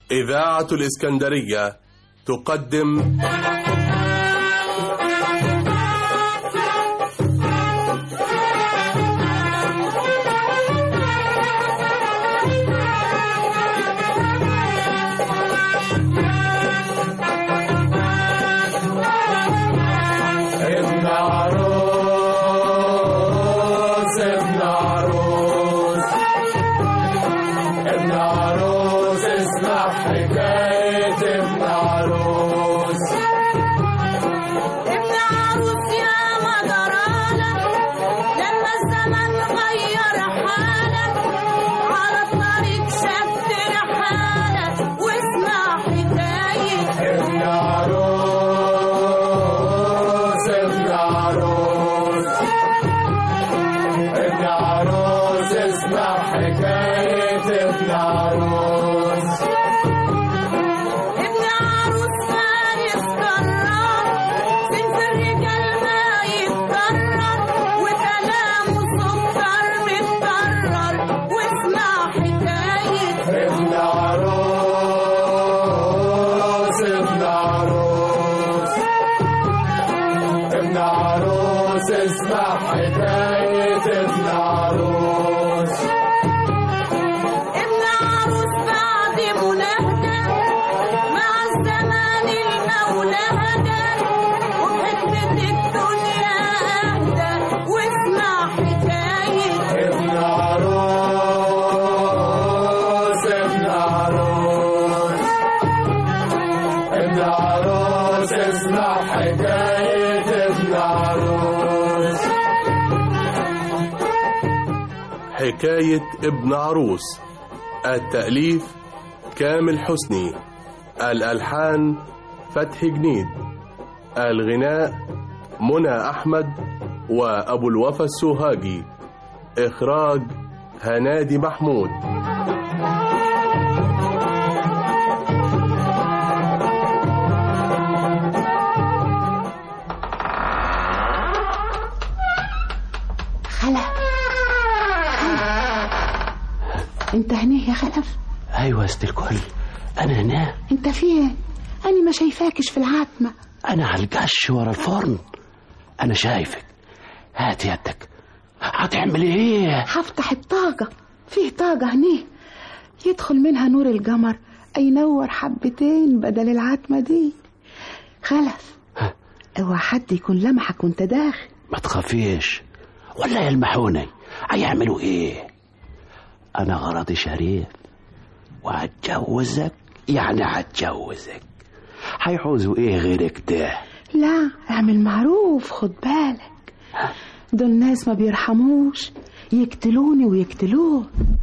إذاعة الإسكندرية تقدم ابن عروس ابن عروس ابن عروس اسمع حكاية ابن عروس ابن عروس يا مدرانة لما الزمن غير حالك على الطريق شد رحالة واسمع حكاية ابن عروس ابن عروس ابن عروس اسمع حكاية ابن عروس ابن عروس فارس كرار سن في الرجال ما يتكرر وكلامه سكر متكرر واسمع حكاية ابن عروس ابن عروس ابن عروس اسمع حكاية ابن عروس ابن عروس بعد مناهدة مع الزمان المولى هدى وبحكمة الدنيا أهدى واسمع حكاية ابن عروس ابن عروس ابن عروس اسمع حكاية ابن عروس حكاية ابن عروس التأليف كامل حسني الألحان فتحي جنيد الغناء منى أحمد وأبو الوفا السوهاجي إخراج هنادي محمود خلف انت هنا يا خلف ايوه يا ست الكل انا هنا انت فين انا ما شايفاكش في العتمة انا على القش ورا الفرن انا شايفك هات يدك هتعمل ايه هفتح الطاقة فيه طاقة هنا يدخل منها نور القمر ينور حبتين بدل العتمة دي خلف ها. اوعى حد يكون لمحك وانت داخل ما تخافيش ولا يلمحوني هيعملوا ايه انا غرضي شريف وهتجوزك يعني هتجوزك هيعوزوا ايه غيرك ده لا اعمل معروف خد بالك دول ناس ما بيرحموش يقتلوني ويقتلوه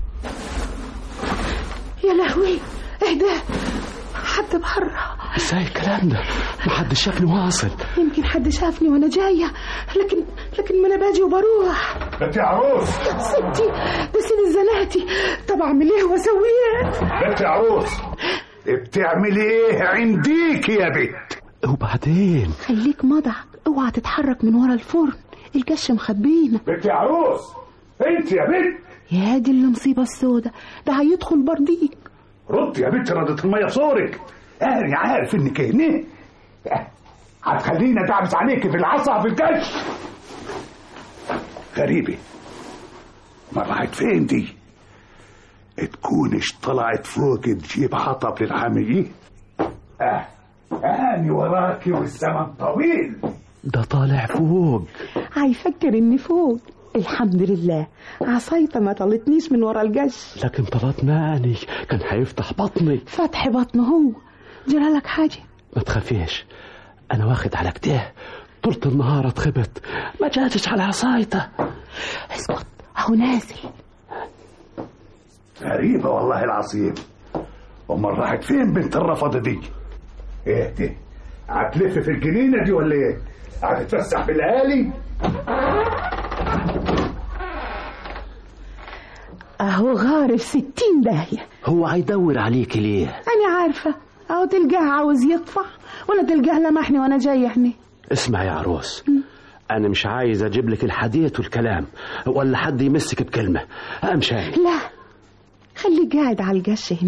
يا لهوي اهدى حد بره ازاي الكلام ده محدش شافني واصل يمكن حد شافني وانا جايه لكن لكن ما انا باجي وبروح بنت يا عروس ستي ده سيد الزناتي طب اعمل ايه واسوي ايه بنت يا عروس بتعملي ايه عنديك يا بنت وبعدين خليك مضعك اوعى تتحرك من ورا الفرن الجش مخبينا بنت يا عروس انت يا بنت يا دي المصيبه السوداء ده هيدخل برديك رد يا بنت ردت الميه في صورك انا عارف انك هنا اه، هتخليني ادعبس عليك في العصا في الجيش غريبة ما راحت فين دي تكونش طلعت فوق تجيب حطب للعمية اه اني وراكي والزمن طويل ده طالع فوق هيفكر اني فوق الحمد لله عصايته ما طلتنيش من ورا الجش لكن طلعت ماني كان هيفتح بطني فتح بطنه هو جرالك حاجه ما تخافيش انا واخد على كده طولة النهار اتخبط ما جاتش على عصايته اسكت اهو نازل غريبة والله العظيم امال راحت فين بنت الرفضة دي ايه دي هتلف في الجنينة دي ولا ايه هتتفسح في الآلي اهو غارب ستين داهية هو هيدور عليك ليه انا عارفة اهو تلقاه عاوز يطفح ولا تلقاه لمحني وانا جاية هنا اسمع يا عروس انا مش عايز اجيب لك الحديث والكلام ولا حد يمسك بكلمه امشي لا خليك قاعد على القش هنا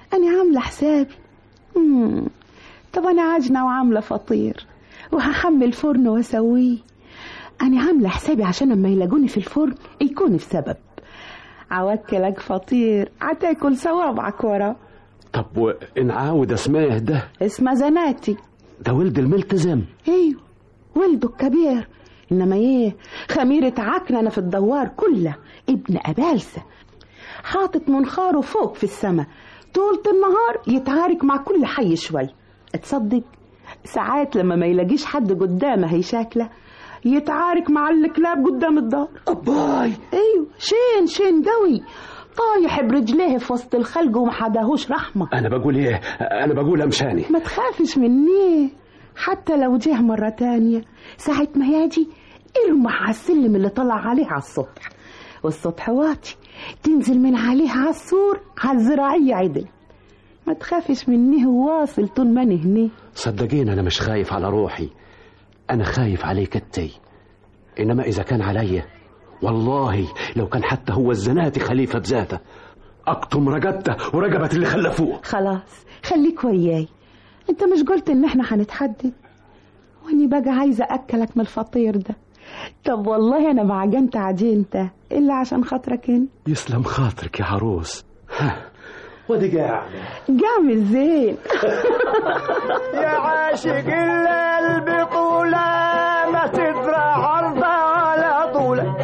أنا عاملة حسابي مم. طب أنا عاجنة وعاملة فطير وهحمل فرن وأسويه أنا عاملة حسابي عشان لما يلاقوني في الفرن يكون السبب عوكلك فطير هتاكل صوابعك ورا طب وإن عاود اسمه ده اسمها زناتي ده ولد الملتزم ايوه ولده الكبير انما ايه خميرة عكننة في الدوار كله ابن أبالسة حاطط منخاره فوق في السما طولة النهار يتعارك مع كل حي شوي تصدق ساعات لما ما يلاقيش حد قدامه هيشاكله يتعارك مع الكلاب قدام الدار أباي ايوه شين شين قوي طايح برجليه في وسط الخلق وما حداهوش رحمه أنا بقول إيه أنا بقول أمشاني ما تخافش مني حتى لو جه مرة تانية ساعة ما يجي ارمح على السلم اللي طلع عليه على السطح والسطح واطي تنزل من عليه على السور على الزراعية عدل ما تخافش مني هو واصل طول ما أنا هنا صدقين أنا مش خايف على روحي أنا خايف عليك أنتي إنما إذا كان عليا والله لو كان حتى هو الزناتي خليفة بذاته أقطم رقبته ورقبة اللي خلفوه خلاص خليك وياي انت مش قلت ان احنا هنتحدد واني بقى عايزه اكلك من الفطير ده طب والله انا ما عجنت عجينته الا عشان خاطرك انت يسلم خاطرك يا عروس ها، ودي قاعد جامد زين يا عاشق القلب طولة ما تدرى عرضة ولا طولة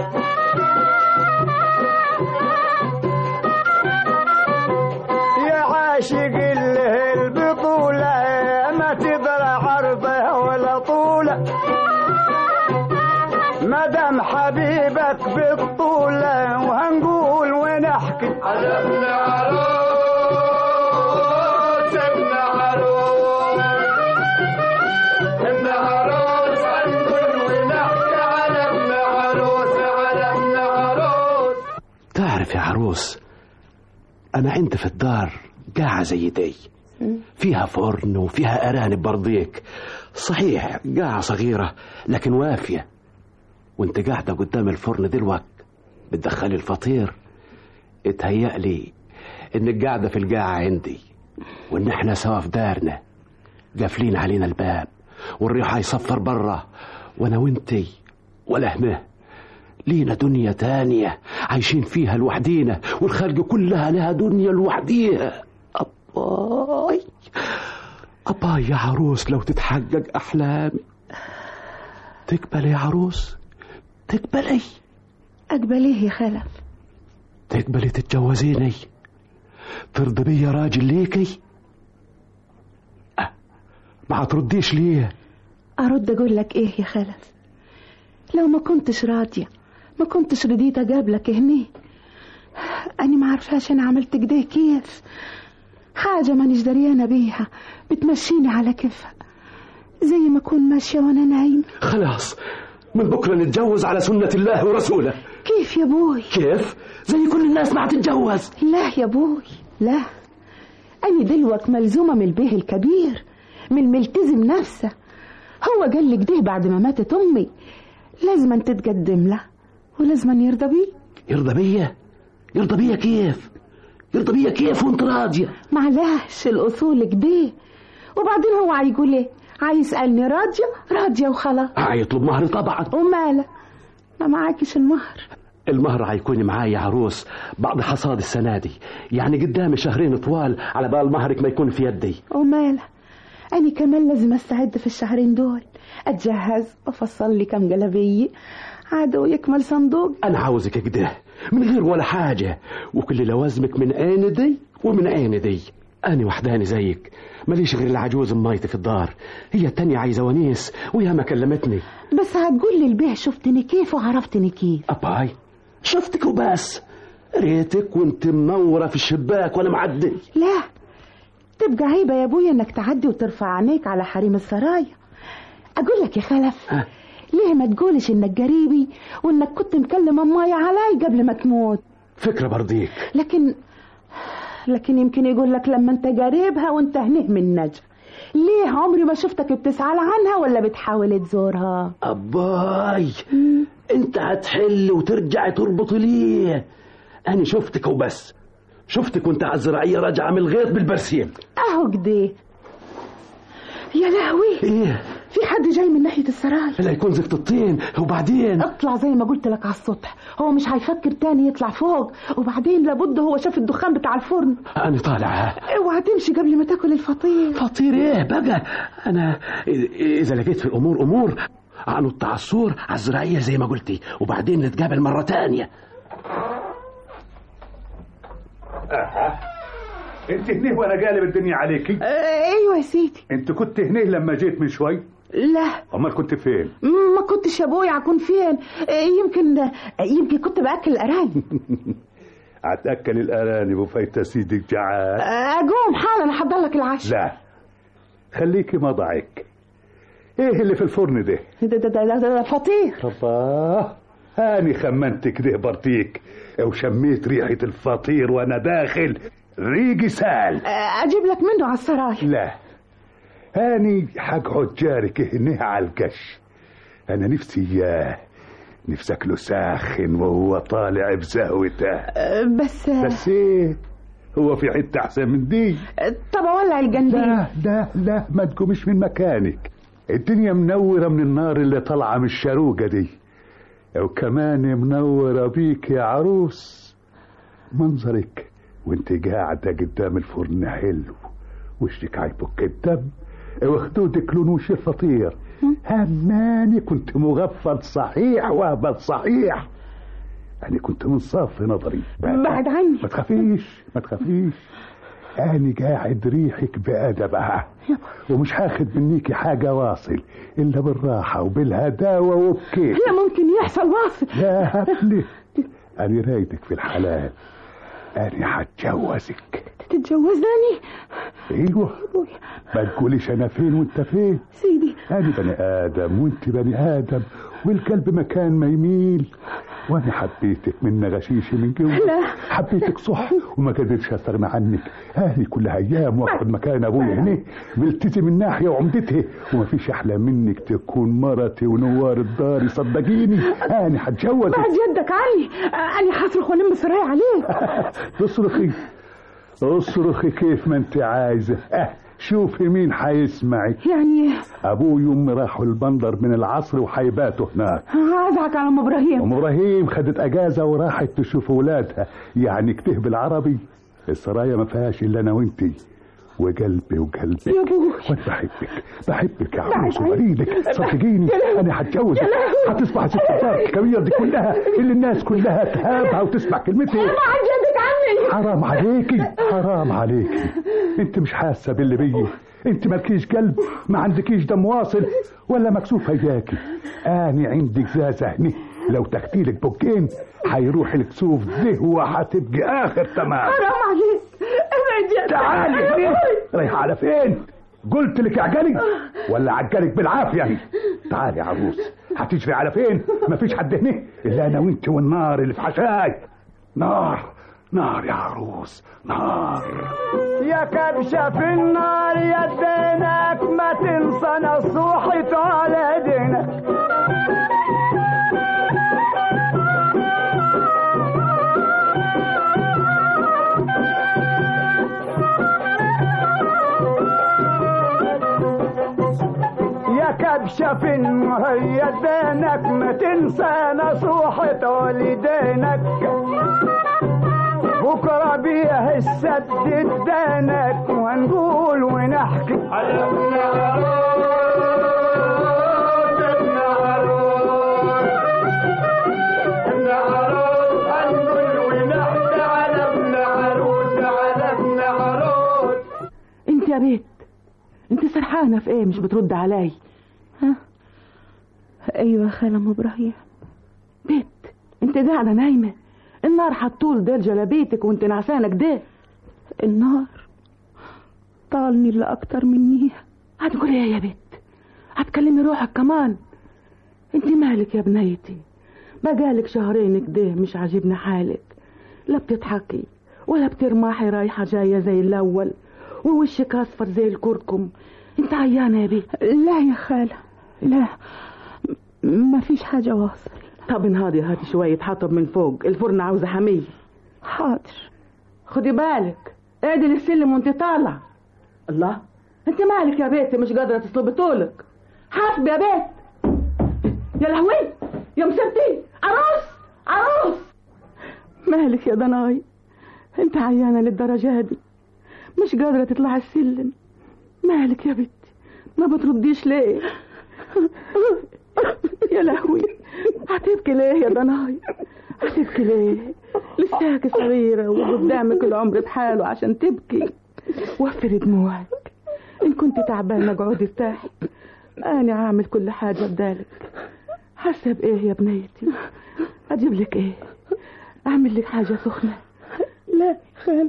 يا عاشق القلب طولة ما تدرى عرضة ولا طولة مدام حبيبك بالطولة وهنقول ونحكي على ابن عروس ابن عروس ابن عروس هنقول ونحكي على ابن عروس على ابن عروس تعرف يا عروس أنا عندي في الدار قاعة زي دي فيها فرن وفيها أرانب برضيك صحيح قاعة صغيرة لكن وافية وانت قاعدة قدام الفرن دلوقت بتدخلي الفطير اتهيأ لي انك قاعدة في القاعة عندي وان احنا سوا في دارنا قافلين علينا الباب والريح هيصفر برا وانا وانتي ولا هنا لينا دنيا تانية عايشين فيها لوحدينا والخلق كلها لها دنيا لوحديها أباي أباي يا عروس لو تتحقق أحلامي تقبل يا عروس تقبلي اقبل ايه يا خلف تقبلي تتجوزيني ترضى بيا راجل ليكي أه. ما هترديش ليه ارد اقول لك ايه يا خلف لو ما كنتش راضيه ما كنتش رضيت اقابلك هني انا ما عارفاش انا عملت كده كيف حاجه مانيش دريانه بيها بتمشيني على كيفها زي ما اكون ماشيه وانا نايمه خلاص من بكرة نتجوز على سنة الله ورسوله كيف يا بوي كيف؟ زي كل الناس ما هتتجوز لا يا بوي لا أنا دلوك ملزومة من البيه الكبير من الملتزم نفسه هو قال لي كده بعد ما ماتت أمي لازم تتقدم له ولازم يرضى بيه يرضى بيا يرضى بيا كيف يرضى بيا كيف وانت راضية معلش الأصول كده وبعدين هو هيقول ايه هيسألني راضية راضية وخلاص هيطلب مهر طبعا وماله ما معاكش المهر المهر هيكون معايا عروس بعد حصاد السنة دي يعني قدامي شهرين طوال على بال مهرك ما يكون في يدي وماله أنا كمان لازم أستعد في الشهرين دول أتجهز وأفصل لي كم جلابية عدو يكمل صندوق أنا عاوزك كده من غير ولا حاجة وكل لوازمك من عين دي ومن عين دي أنا وحداني زيك ماليش غير العجوز مايتي في الدار هي التانية عايزة ونيس ويا ما كلمتني بس هتقول لي البيع شفتني كيف وعرفتني كيف أباي شفتك وبس ريتك وانت منورة في الشباك وانا معدي لا تبقى عيبة يا ابويا انك تعدي وترفع عينيك على حريم السرايا اقول لك يا خلف ها؟ ليه ما تقولش انك قريبي وانك كنت مكلم اماي علي قبل ما تموت فكرة برضيك لكن لكن يمكن يقول لك لما انت قريبها وانت هنيه من نجا ليه عمري ما شفتك بتسأل عنها ولا بتحاول تزورها أباي انت هتحل وترجع تربط ليه انا شفتك وبس شفتك وانت على الزراعيه راجعه من الغيط بالبرسيم اهو كده يا لهوي ايه في حد جاي من ناحيه السراي لا يكون زفت الطين وبعدين اطلع زي ما قلت لك على السطح هو مش هيفكر تاني يطلع فوق وبعدين لابد هو شاف الدخان بتاع الفرن انا طالع اوعى تمشي قبل ما تاكل الفطير فطير ايه بقى انا اذا لقيت في الامور امور انط على السور على الزراعيه زي ما قلتي وبعدين نتقابل مره تانية انت هنيه وانا قالب الدنيا عليكي آه، ايوه يا سيدي انت كنت هنيه لما جيت من شوي لا امال كنت فين ما كنتش يا ابويا هكون فين آه، يمكن يمكن كنت باكل الارانب هتاكل الارانب وفايته سيدك جعان آه، اقوم حالا احضر لك العشاء لا خليكي مضعك ايه اللي في الفرن ده ده ده ده, ده, ده فطير الله هاني خمنت كده برتيك وشميت ريحة الفطير وانا داخل ريقي سال آه، اجيب لك منه على السراي لا هاني حقعد جارك هنا على القش انا نفسي اياه نفسي اكله ساخن وهو طالع بزهوته آه، بس بس ايه هو في حته احسن من دي آه، طب اولع الجنديل لا لا لا ما تقومش من مكانك الدنيا منورة من النار اللي طالعة من الشاروقة دي وكمان منورة بيك يا عروس منظرك وانت قاعدة قدام الفرن حلو وشك هيبك الدم وخدودك لون وش الفطير هماني كنت مغفل صحيح وهبل صحيح يعني كنت من صاف نظري بعد عني ما تخافيش ما تخافيش أنا قاعد ريحك بأدبها ومش هاخد منيكي حاجة واصل إلا بالراحة وبالهداوة وبكيف لا ممكن يحصل واصل لا هبلي أنا رايدك في الحلال أنا هتجوزك تتجوزني أيوه ما تقوليش أنا فين وأنت فين سيدي أنا بني آدم وأنت بني آدم والقلب مكان ما يميل وأنا حبيتك من غشيشي من جوا لا. حبيتك صح وما قدرتش أستغنى عنك هذه كلها أيام واخد مكان أبويا هنا ملتزم من ناحية وعمدته وما فيش أحلى منك تكون مرتي ونوار الدار صدقيني أنا هتجوزك بعد يدك عني آه، انا هصرخ والم السرايا عليك تصرخي اصرخي كيف ما انت عايزه اه شوفي مين حيسمعك يعني ابوي وامي راحوا البندر من العصر وحيباتوا هناك هزعك على ام ابراهيم ام ابراهيم خدت اجازه وراحت تشوف اولادها يعني كته بالعربي السرايا ما فيهاش الا انا وانتي وقلبي وقلبك يا ابوي وانا بحبك بحبك يا عروس وبريدك صدقيني انا هتجوزك هتصبح ست الدار الكبيره دي كلها اللي الناس كلها تهابها وتسمع كلمتها بعد يدك عني حرام عليكي حرام عليكي انت مش حاسه باللي بيي انت مالكيش قلب ما عندكيش دم واصل ولا مكسوف اياكي اني عندك زازه هني لو تختيلك بوكين هيروح الكسوف ده وهتبقي اخر تمام حرام عليك ابعد يدك تعالي هني رايحه على فين قلت لك اعجلي ولا عجلك بالعافيه تعالي يا عروس هتجري على فين مفيش حد هنا الا انا وانت والنار اللي في حشاي نار نار يا عروس نار يا كبشة في النار يا دينك ما تنسى نصوحة على دينك يا كبشة في النار يا دينك ما تنسى نصوحة والدينك بكرة بيه السد ادانك ونقول ونحكي انت يا بيت انت سرحانه في ايه مش بترد علي ها ايوه يا خاله ام ابراهيم بيت انت قاعده نايمه النار هتطول ديل جلابيتك وانت نعسانه كده النار طالني اللي اكتر مني هتقولي ايه يا بيت هتكلمي روحك كمان انت مالك يا بنيتي بقالك شهرين كده مش عاجبني حالك لا بتضحكي ولا بترماحي رايحة جاية زي الأول ووشك أصفر زي الكركم انت عيانة يا بيه لا يا خالة لا ما فيش حاجة واصل طب انهاضي هاتي شوية حطب من فوق الفرن عاوزة حمية حاضر خدي بالك اعدل السلم وانت طالع الله انت مالك يا بنت مش قادره تصلبي طولك حاسب يا بنت يا لهوي يا مسبتي عروس عروس مالك يا ضناي انت عيانه للدرجه دي مش قادره تطلع السلم مالك يا بنتي ما بترديش ليه يا لهوي هتبكي ليه يا ضناي هتبكي ليه لساك صغيرة وقدامك العمر بحاله عشان تبكي وفري دموعك إن كنت تعبانة اقعدي ارتاحي أنا عامل كل حاجة بدالك حاسة بإيه يا بنيتي أجيب لك إيه أعمل لك حاجة سخنة لا خال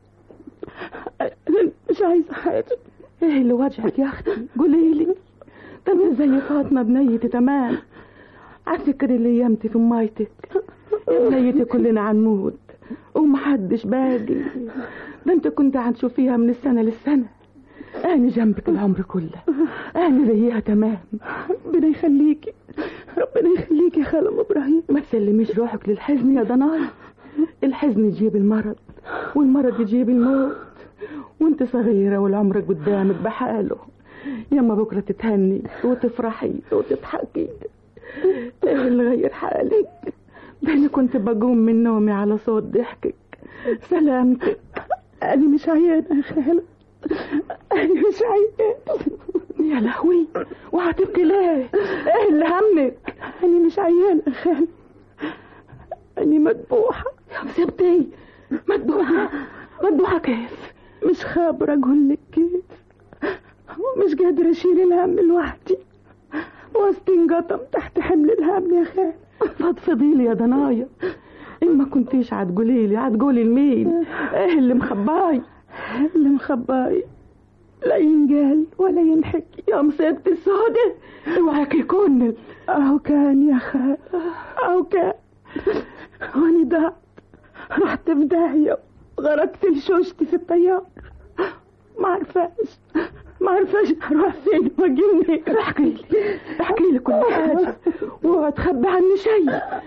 أنا مش عايزة حاجة إيه اللي وجعك يا أختي قولي لي ده مش زي فاطمة بنيتي تمام عالفكر اللي يمتي في مايتك يا بنيتي كلنا هنموت ومحدش باقي ده انت كنت هتشوفيها من السنة للسنة أنا جنبك العمر كله أنا زيها تمام ربنا يخليكي ربنا يخليكي يا خالة أم إبراهيم ما تسلميش روحك للحزن يا ضناي الحزن يجيب المرض والمرض يجيب الموت وانت صغيرة والعمر قدامك بحاله ياما بكرة تتهني وتفرحي وتضحكي ايه اللي غير حالك ده انا كنت بقوم من نومي على صوت ضحكك سلامتك انا مش عيانة يا خالة انا مش عيانة يا لهوي وهتبكي ليه ايه اللي همك انا مش عيانة يا خالة انا مدبوحة يا مسبتي مدبوحة مدبوحة كيف مش خابرة اقول لك كيف مش قادرة اشيل الهم لوحدي وسطي انقطم تحت حمل الهم يا خال فضفضي لي يا ضنايا ان ما كنتيش هتقولي لي هتقولي لمين ايه اللي مخباي اللي مخباي لا ينقال ولا ينحكي يا مصيبتي السودة اوعك يكون اهو كان يا خال اهو كان واني ضعت رحت في داهية غرقت لشوشتي في الطيار ما عرفاش ما عرفاش اروح فين واجي منين احكي لي احكي لي كل حاجه واوعى تخبي عني شيء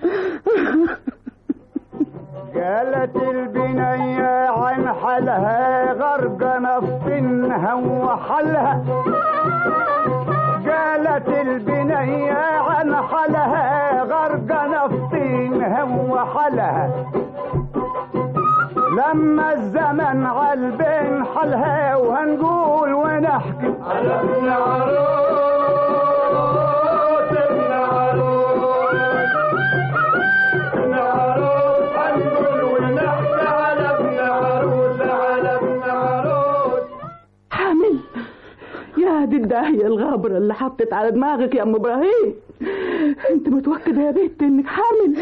قالت البنية عن حالها غرقانة في إنها وحالها قالت البنية عن حالها غرقانة في طينها وحالها لما الزمن عالبين حالها وهنقول ونحكي على ابن عروس ابن عروس ابن عروس هنقول ونحكي على ابن عروس على ابن عروس حامل يا دي الداهية الغابرة اللي حطت على دماغك يا ام ابراهيم انت متوكدة يا بنت انك حامل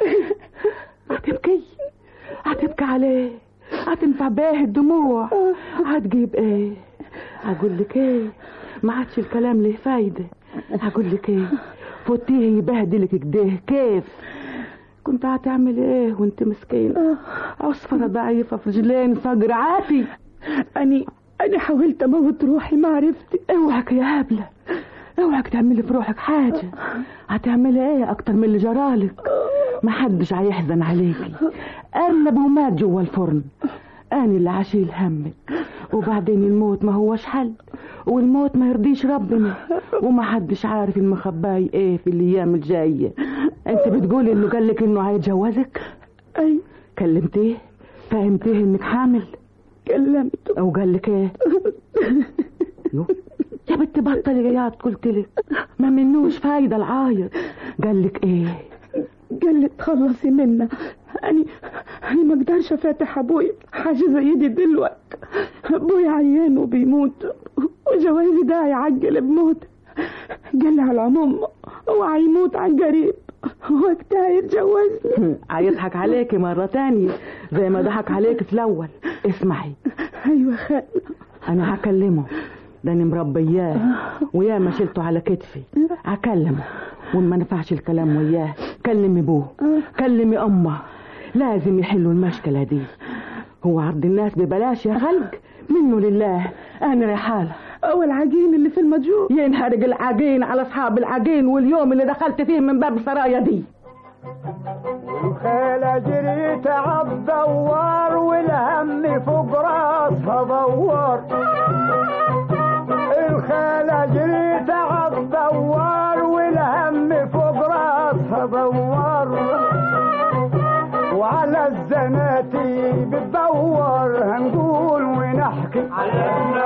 هتبكي هتبكي عليه هتنفع بيه الدموع هتجيب ايه هقول لك ايه ما عادش الكلام له فايدة هقول لك ايه فوتيه يبهدلك كده كيف كنت هتعمل ايه وانت مسكينة عصفرة ضعيفة في رجلين فقر عافي اني انا حاولت اموت روحي ما عرفت اوعك يا هبلة اوعك تعملي في روحك حاجة هتعملي ايه اكتر من اللي جرالك ما حدش هيحزن عليكي ارنب ومات جوا الفرن انا اللي هشيل همك وبعدين الموت ما هوش حل والموت ما يرضيش ربنا وما حدش عارف المخباي ايه في الايام الجايه انت بتقولي انه قالك انه هيتجوزك اي كلمتيه فهمتيه انك حامل كلمته او قالك ايه يو. يا بنت بطلي عياط قلت لك ما منوش فايده العايط قالك ايه قال لي تخلصي منا أنا أنا ما أقدرش أفاتح أبوي حاجة زي دي دلوقتي أبوي عيان وبيموت وجوازي ده هيعجل بموت قال لي على العموم هو هيموت عن قريب وقتها يتجوزني هيضحك عليكي مرة تانية زي ما ضحك عليك في الأول اسمعي أيوة خال أنا هكلمه ده أنا مربياه ويا ما شلته على كتفي هكلمه وما نفعش الكلام وياه كلمي ابوه كلمي امه لازم يحلوا المشكله دي هو عرض الناس ببلاش يا خلق منه لله انا رحاله او العجين اللي في المجوع ينحرق العجين على اصحاب العجين واليوم اللي دخلت فيه من باب السرايا دي الخيل جريت عض دوار والهم فوق راسها دوار الخالة جريت عالدوار والهم فوق راسها دوار وعلى الزناتي بتدور هنقول ونحكي على ابن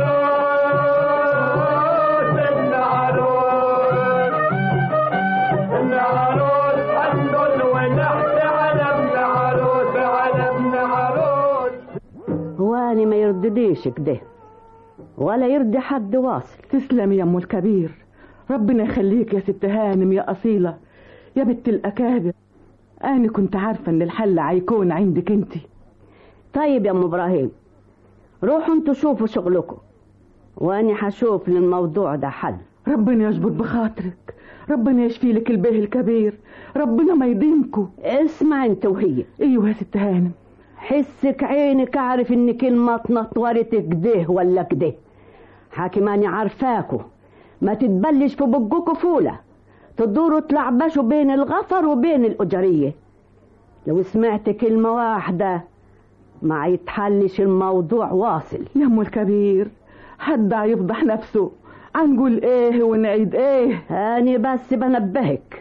عروس ابن عروس ابن عروس هنقول ونحكي على ابن عروس على ابن عروس واني ما يردديش كده ولا يرضي حد واصل تسلم يا ام الكبير ربنا يخليك يا ست هانم يا اصيله يا بنت الاكابر انا كنت عارفه ان الحل هيكون عندك انت طيب يا ام ابراهيم روحوا انتوا شوفوا شغلكم واني هشوف للموضوع ده حل ربنا يجبر بخاطرك ربنا يشفي لك البيه الكبير ربنا ما يديمكوا اسمع انت وهي ايوه يا ست هانم حسك عينك عارف ان كلمة نطورت كده ولا كده حاكماني عارفاكوا ما تتبلش في بقكوا فولة تدوروا تلعبشوا بين الغفر وبين الأجرية لو سمعت كلمة واحدة ما يتحلش الموضوع واصل يا ام الكبير حد هيفضح نفسه هنقول ايه ونعيد ايه أنا بس بنبهك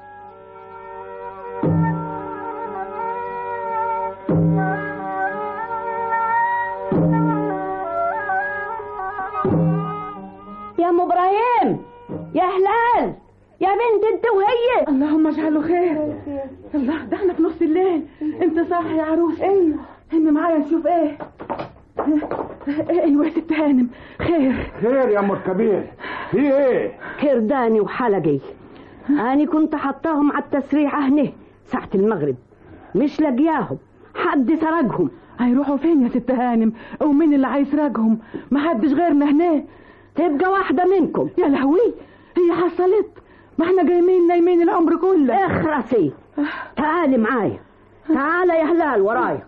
يا ام ابراهيم يا هلال يا بنت انت وهي اللهم اجعله خير الله ده احنا في نص الليل انت صاحي يا عروس ايوه هم معايا نشوف ايه ايوه يا ست هانم خير خير يا ام الكبير في ايه كرداني وحلقي أنا كنت حطاهم على التسريحة هنا ساعة المغرب مش لاقياهم حد سرقهم هيروحوا فين يا ست هانم ومين اللي هيسرقهم محدش غيرنا هنا تبقى واحدة منكم يا لهوي هي حصلت ما احنا جايين نايمين العمر كله اخرسي تعالي معايا تعالى يا هلال ورايا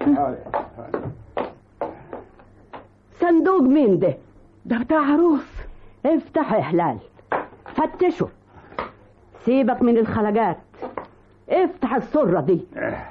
صندوق مين ده ده بتاع عروس افتح يا هلال فتشه سيبك من الخلقات افتح السرة دي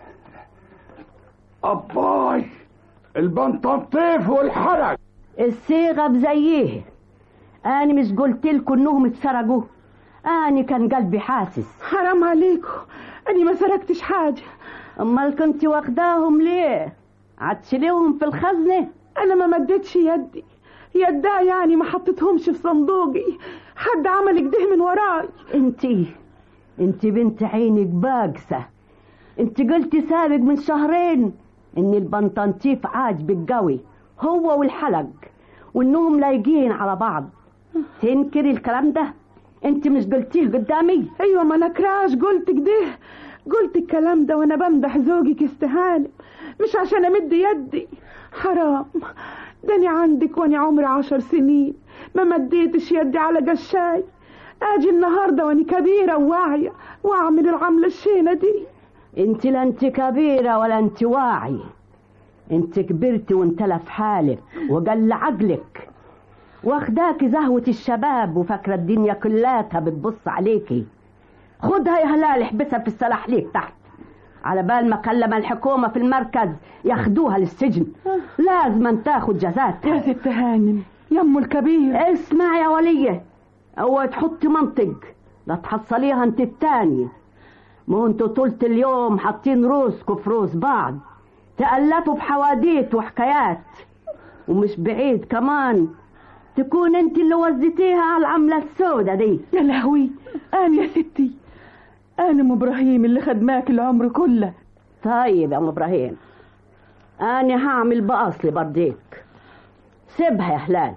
اباي البنطاطيف والحرق الصيغة بزيه أنا مش قلت لكم إنهم اتسرقوا أنا كان قلبي حاسس حرام عليكم أنا ما سرقتش حاجة أمال كنت واخداهم ليه هتشيليهم في الخزنة أنا ما مدتش يدي يدا يعني ما حطيتهمش في صندوقي حد عمل كده من وراي انتي انتي بنت عينك باقسة انت قلتي سابق من شهرين ان البنطنطيف عاجبك قوي هو والحلق وانهم لايقين على بعض تنكري الكلام ده انت مش قلتيه قدامي أيوة ما نكراش قلت كده قلت الكلام ده وأنا بمدح زوجك استهانم مش عشان أمد يدي حرام داني عندك وأنا عمري عشر سنين ما مديتش يدي على قشاي أجي النهاردة وأنا كبيرة وواعية وأعمل العملة الشينة دي انت لا انت كبيرة ولا انت واعي انت كبرت وانتلف حالك وقل عقلك واخداك زهوة الشباب وفاكرة الدنيا كلاتها بتبص عليكي خدها يا هلال احبسها في السلاح ليك تحت على بال ما كلم الحكومة في المركز ياخدوها للسجن لازم أن تاخد جزاتها يا ست هانم يا أم الكبير اسمع يا ولية اوعي تحطي منطق لا تحصليها انت التانية ما انتوا طولة اليوم حاطين روسكوا في روس بعض تألفوا بحواديت وحكايات ومش بعيد كمان تكون انت اللي وزيتيها على العملة السودة دي يا لهوي أنا يا ستي أنا أم إبراهيم اللي خدماك العمر كله طيب يا ام ابراهيم انا هعمل باصلي برضيك سيبها يا هلال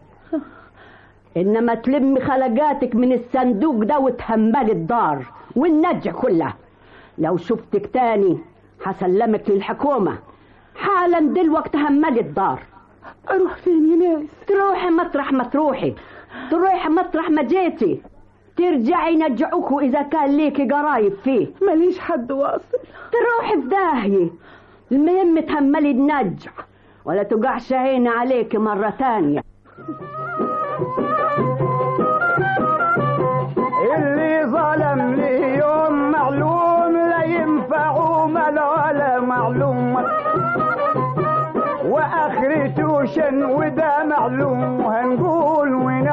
انما تلمي خلقاتك من الصندوق ده وتهملي الدار والنجع كلها لو شفتك تاني هسلمك للحكومة حالا دلوقتي هملي الدار أروح فين يا ناس تروحي مطرح ما تروحي تروحي مطرح ما جيتي ترجعي ينجعوك إذا كان ليكي قرايب فيه ماليش حد واصل تروحي في داهية المهم تهملي النجع ولا تقعش عيني عليك مرة تانية اللي ظلم لي يوم معلوم لا ينفعه ملا ولا معلوم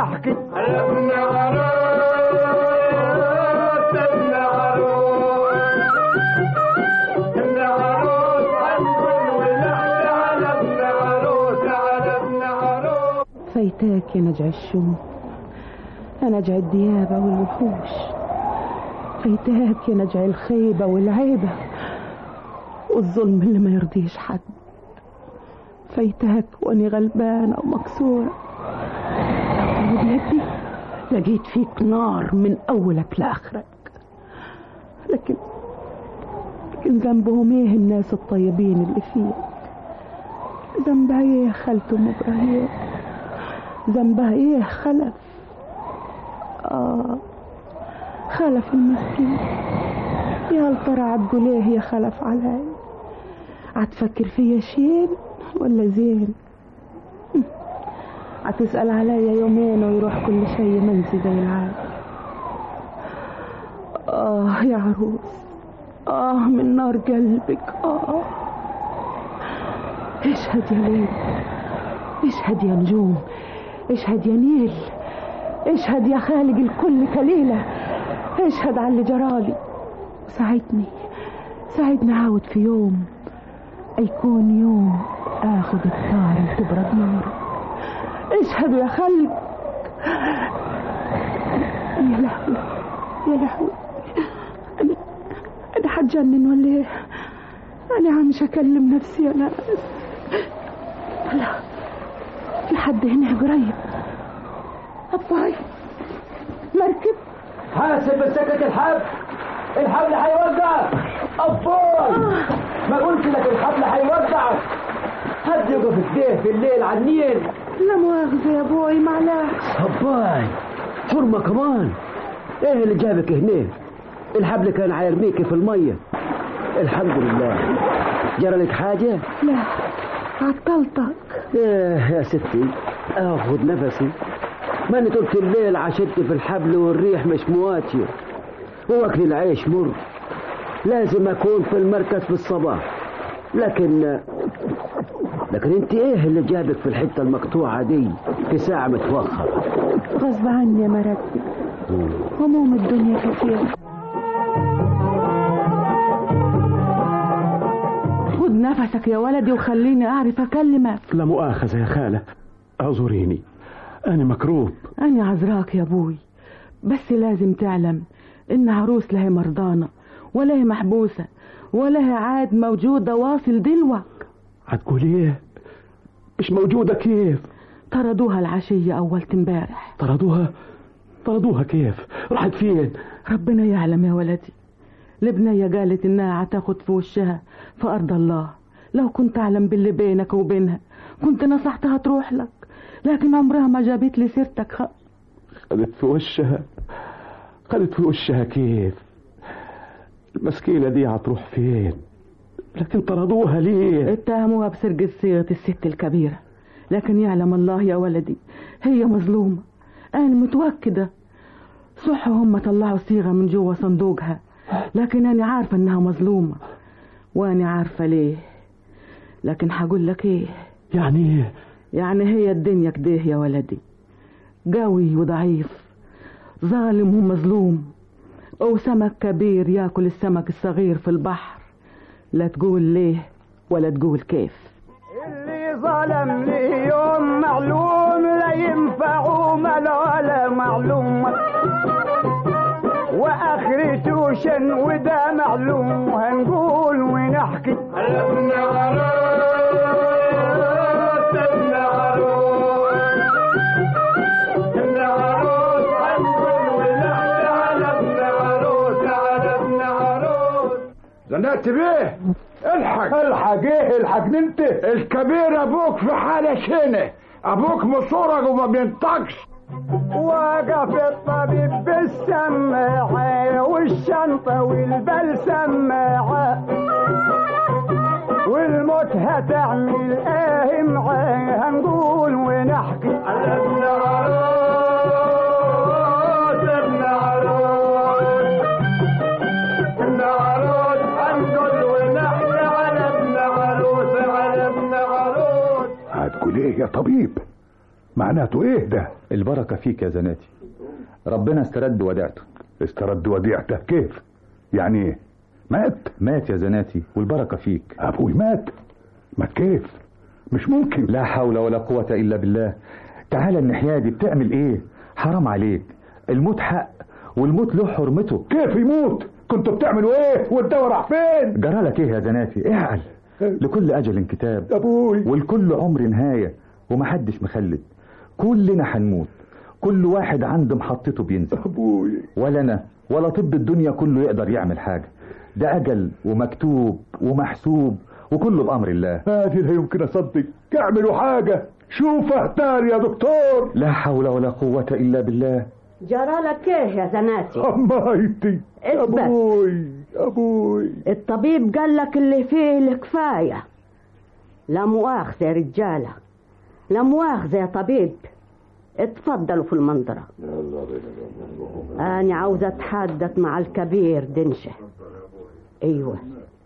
ونحكي على ابن عروس ابن عروس ابن عروس هنقول ونحكي على ابن عروس على ابن عروس فايتاك يا نجع الشوم يا نجع الديابة والوحوش فايتاك يا نجع الخيبة والعيبة والظلم اللي ما يرضيش حد فايتاك واني غلبانة ومكسورة وبيدي لقيت فيك نار من أولك لآخرك لكن لكن ذنبهم ايه الناس الطيبين اللي فيك ذنبها ايه يا خالته ام ابراهيم ذنبها ايه خلف اه خلف المسكين يا هل ترى عتقول ايه يا خلف علي عتفكر فيا شين ولا زين عتسأل عليا يومين ويروح كل شيء منسي زي العادة آه يا عروس آه من نار قلبك آه اشهد يا ليل اشهد يا نجوم اشهد يا نيل اشهد يا خالق الكل كليلة اشهد على اللي جرالي ساعدني ساعدني عاود في يوم يكون يوم اخذ الثار وتبرد ناره اشهدوا يا خلق يا لهوي يا لهوي انا انا حتجنن ولا ايه انا عم اكلم نفسي انا لا في حد هنا قريب أباي مركب حاسب مسكت الحبل الحبل هيوقعك أبطال ما قلت لك الحبل هيوقعك حد يقف كده في الليل على النيل لا مؤاخذة يا ابوي معلش أباي حرمة كمان ايه اللي جابك هنا الحبل كان هيرميكي في المية الحمد لله جرى لك حاجة لا عطلتك ايه يا ستي اخد نفسي ماني طول الليل عشت في الحبل والريح مش مواتية واكل العيش مر لازم اكون في المركز في الصباح لكن لكن انت ايه اللي جابك في الحته المقطوعه دي في ساعه متوخره غصب عني يا مرتب هموم الدنيا كثير خد نفسك يا ولدي وخليني اعرف اكلمك لا مؤاخذة يا خالة اعذريني أنا مكروب أنا عذراك يا أبوي بس لازم تعلم إن عروس لا هي مرضانة ولا هي محبوسة ولا هي عاد موجودة واصل دلوك هتقول ايه مش موجودة كيف طردوها العشية أول امبارح طردوها طردوها كيف راحت فين ربنا يعلم يا ولدي البنية قالت إنها هتاخد في وشها في أرض الله لو كنت أعلم باللي بينك وبينها كنت نصحتها تروح لك لكن عمرها ما جابت لي سيرتك خ... خدت في وشها خدت في وشها كيف المسكينة دي هتروح فين لكن طردوها ليه اتهموها بسرقة صيغة الست الكبيرة لكن يعلم الله يا ولدي هي مظلومة أنا متوكدة صح هم طلعوا صيغة من جوا صندوقها لكن أنا عارفة إنها مظلومة وأنا عارفة ليه لكن هقول لك إيه يعني ايه يعني هي الدنيا كده يا ولدي قوي وضعيف ظالم ومظلوم أو سمك كبير ياكل السمك الصغير في البحر لا تقول ليه ولا تقول كيف اللي ظلم لي يوم معلوم لا ينفع ملاله معلوم واخرته شن وده معلوم هنقول ونحكي على ابن عروس ابن عروس ابن عروس هنقول ونحكي على ابن عروس على ابن عروس زنقت بيه الحق الحق ايه الحق انت الكبير ابوك في حالة شنة ابوك مصورك وما بينطقش وقف الطبيب بالسماعة والشنطة والبل سماعة والموت هتعمل ايه معاه هنقول ونحكي على ابن عروس ابن عروس ابن عروس هنقول ونحكي على ابن عروس على ابن عروس هتقول ايه يا طبيب معناه معناته ايه ده البركة فيك يا زناتي ربنا استرد وديعته استرد وديعته كيف يعني ايه مات مات يا زناتي والبركة فيك ابوي مات مات كيف مش ممكن لا حول ولا قوة إلا بالله تعالى الناحية دي بتعمل إيه حرام عليك الموت حق والموت له حرمته كيف يموت كنتوا بتعملوا ايه والدواء راح فين جرالك إيه يا زناتي اعقل لكل أجل كتاب ابوي ولكل عمر نهاية ومحدش مخلد كلنا هنموت كل واحد عند محطته بينزل ابوي ولا أنا ولا طب الدنيا كله يقدر يعمل حاجة ده أجل ومكتوب ومحسوب وكله بأمر الله هذه لا يمكن اصدق اعملوا حاجه شوف اهتار يا دكتور لا حول ولا قوة إلا بالله جرالك ايه يا زناتي حمايتي اثبت. ابوي ابوي الطبيب قال لك اللي فيه الكفاية لا مؤاخذة يا رجالة لا مؤاخذة يا طبيب اتفضلوا في المنظرة أنا عاوزة أتحدث مع الكبير دنشة أيوة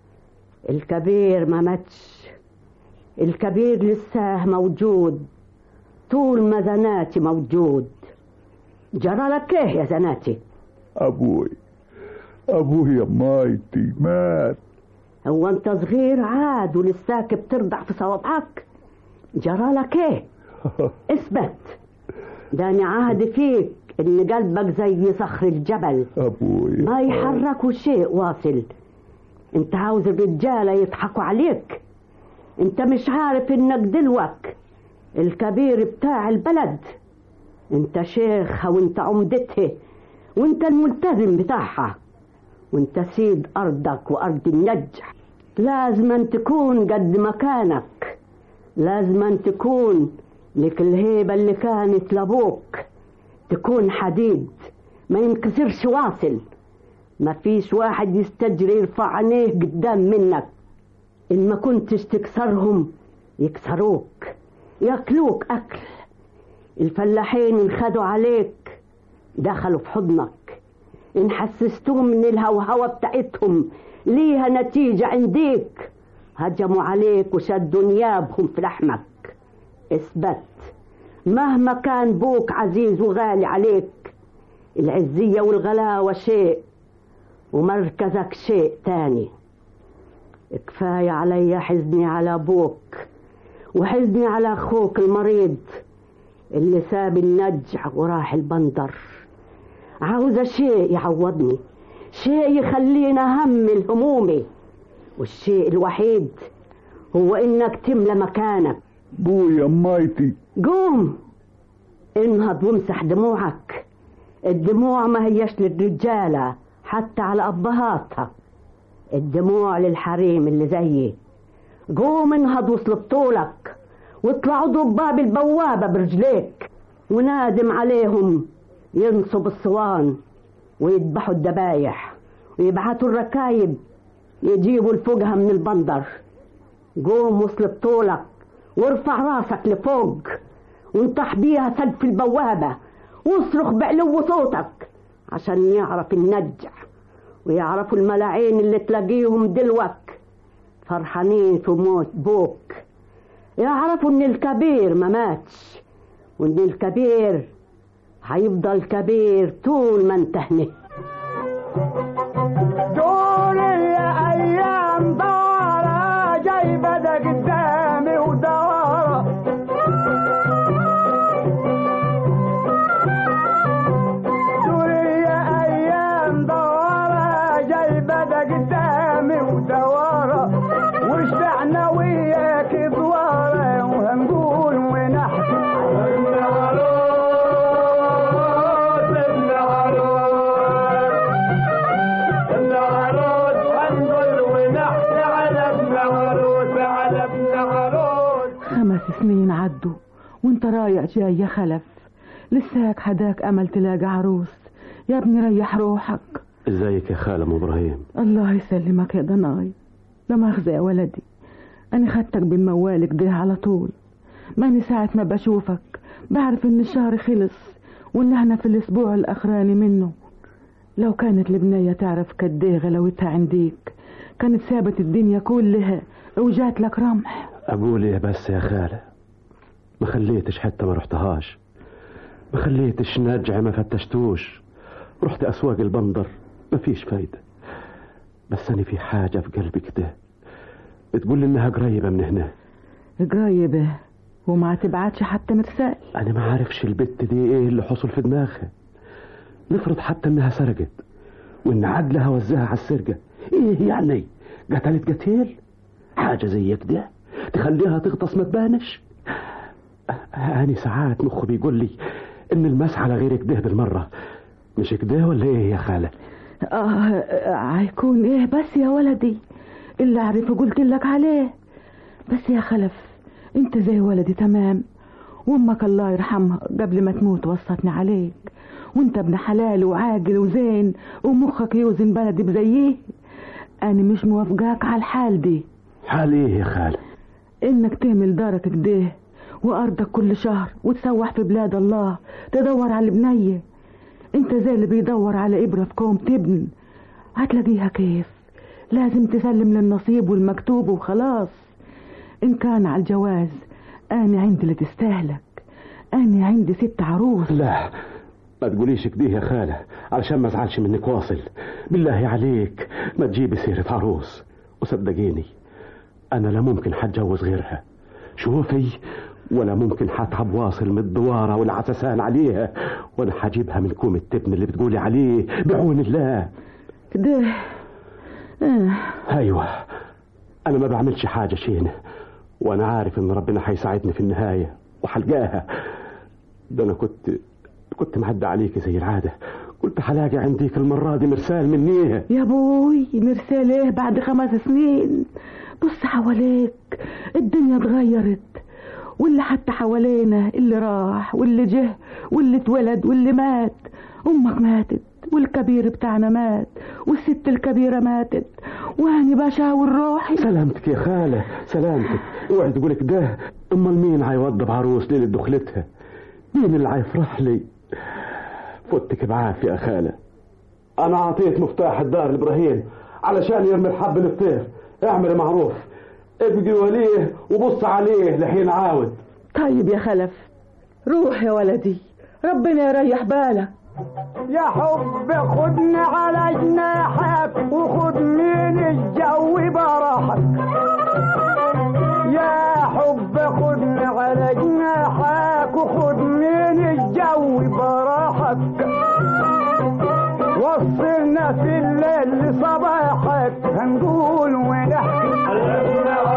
الكبير ما ماتش الكبير لسه موجود طول ما زناتي موجود جرى لك ايه يا زناتي ابوي ابوي يا مايتي مات هو انت صغير عاد ولساك بترضع في صوابعك جرى لك ايه اثبت ده انا عهد فيك ان قلبك زي صخر الجبل ابوي ما يحركوا شيء واصل انت عاوز الرجالة يضحكوا عليك انت مش عارف انك دلوك الكبير بتاع البلد انت شيخها وانت عمدتها وانت الملتزم بتاعها وانت سيد ارضك وارض النجح لازم أن تكون قد مكانك لازم أن تكون لك الهيبة اللي كانت لابوك تكون حديد ما ينكسرش واصل ما فيش واحد يستجري يرفع عينيه قدام منك إن ما كنتش تكسرهم يكسروك ياكلوك أكل الفلاحين انخدوا عليك دخلوا في حضنك إن حسستهم من الهوهوة بتاعتهم ليها نتيجة عنديك هجموا عليك وشدوا نيابهم في لحمك اثبت مهما كان بوك عزيز وغالي عليك العزية والغلاوة شيء ومركزك شيء تاني كفاية علي حزني على أبوك وحزني على أخوك المريض اللي ساب النجع وراح البندر عاوزة شيء يعوضني شيء يخليني أهمل همومي والشيء الوحيد هو إنك تملى مكانك بويا مايتي قوم انهض وامسح دموعك الدموع ما هيش للرجالة حتى على أبهاتها الدموع للحريم اللي زيي قوم انهض وصل بطولك واطلعوا ضباب البوابة برجليك ونادم عليهم ينصب الصوان ويذبحوا الذبايح ويبعتوا الركايب يجيبوا الفقهة من البندر قوم وصل بطولك وارفع راسك لفوق وانطح بيها سلف البوابة واصرخ بعلو صوتك عشان يعرف النجع ويعرفوا الملاعين اللي تلاقيهم دلوك فرحانين في موت بوك يعرفوا ان الكبير ما ماتش وان الكبير هيفضل كبير طول ما انت هنا طول الايام دارة جايبة ده قدامي ودارة طول الايام دارة جايبة ده قدامي ودوارة واشتعنا وياك دوارة وهنقول ونحكي ابن عروس ابن عروس ابن عروس هنقول ونحكي على ابن عروس على ابن عروس خمس سنين عدوا وانت رايح جاي يا خلف لساك حداك امل تلاقي عروس يا ابني ريح روحك ازيك يا خالة ام ابراهيم الله يسلمك يا ضناي لا مؤاخذة يا ولدي أنا خدتك بالموال كده على طول ماني ساعة ما بشوفك بعرف إن الشهر خلص وإن احنا في الأسبوع الأخراني منه لو كانت البنية تعرف كديه غلاوتها عنديك كانت سابت الدنيا كلها وجات لك رمح اقول ايه بس يا خالة ما خليتش حتى ما رحتهاش ما خليتش نرجع ما فتشتوش رحت أسواق البندر مفيش فايدة بس أنا في حاجة في قلبي كده بتقول لي إنها قريبة من هنا قريبة وما تبعتش حتى مرسال أنا ما عارفش البت دي إيه اللي حصل في دماغها نفرض حتى إنها سرقت وإن عدلها وزاها على السرقة إيه يعني قتلت قتيل حاجة زي كده تخليها تغطس ما تبانش أنا ساعات مخي بيقول لي إن المسعى غير كده بالمرة مش كده ولا إيه يا خالة آه هيكون إيه بس يا ولدي اللي أعرفه قلت لك عليه بس يا خلف أنت زي ولدي تمام وأمك الله يرحمها قبل ما تموت وصتني عليك وأنت ابن حلال وعاقل وزين ومخك يوزن بلدي بزيه أنا مش موافقاك على الحال دي حال إيه يا خالة إنك تعمل دارك كده وأرضك كل شهر وتسوح في بلاد الله تدور على البنية انت زي اللي بيدور على إبرة في كوم تبن هتلاقيها كيف لازم تسلم للنصيب والمكتوب وخلاص إن كان على الجواز أنا عندي اللي تستاهلك أنا عندي ست عروس لا ما تقوليش كده يا خالة علشان ما ازعلش منك واصل بالله عليك ما تجيبي سيرة عروس وصدقيني أنا لا ممكن حتجوز غيرها شوفي ولا ممكن حتعب واصل من الدوارة والعسسان عليها ولا حجيبها من كوم التبن اللي بتقولي عليه بعون الله كده آه. أيوة أنا ما بعملش حاجة شينة وأنا عارف إن ربنا حيساعدني في النهاية وحلقاها ده أنا كنت كنت معدى عليك زي العادة قلت حلاقي عنديك المرة دي مرسال منيها يا بوي مرسال ايه بعد خمس سنين بص حواليك الدنيا اتغيرت واللي حتى حوالينا اللي راح واللي جه واللي اتولد واللي مات امك ماتت والكبير بتاعنا مات والست الكبيرة ماتت وهاني بشاور روحي سلامتك يا خالة سلامتك اوعي تقولك ده امال مين هيوضب عروس ليلة دخلتها مين اللي هيفرح لي فوتك بعافية يا خالة انا اعطيت مفتاح الدار لابراهيم علشان يرمي الحب الفطير اعمل معروف ابقي وليه وبص عليه لحين عاود طيب يا خلف روح يا ولدي ربنا يريح بالك يا حب خدني على جناحك وخد من الجو براحك يا حب خدني على جناحك وخد من الجو براحك وصلنا في الليل لصباحك هنقول ونحكي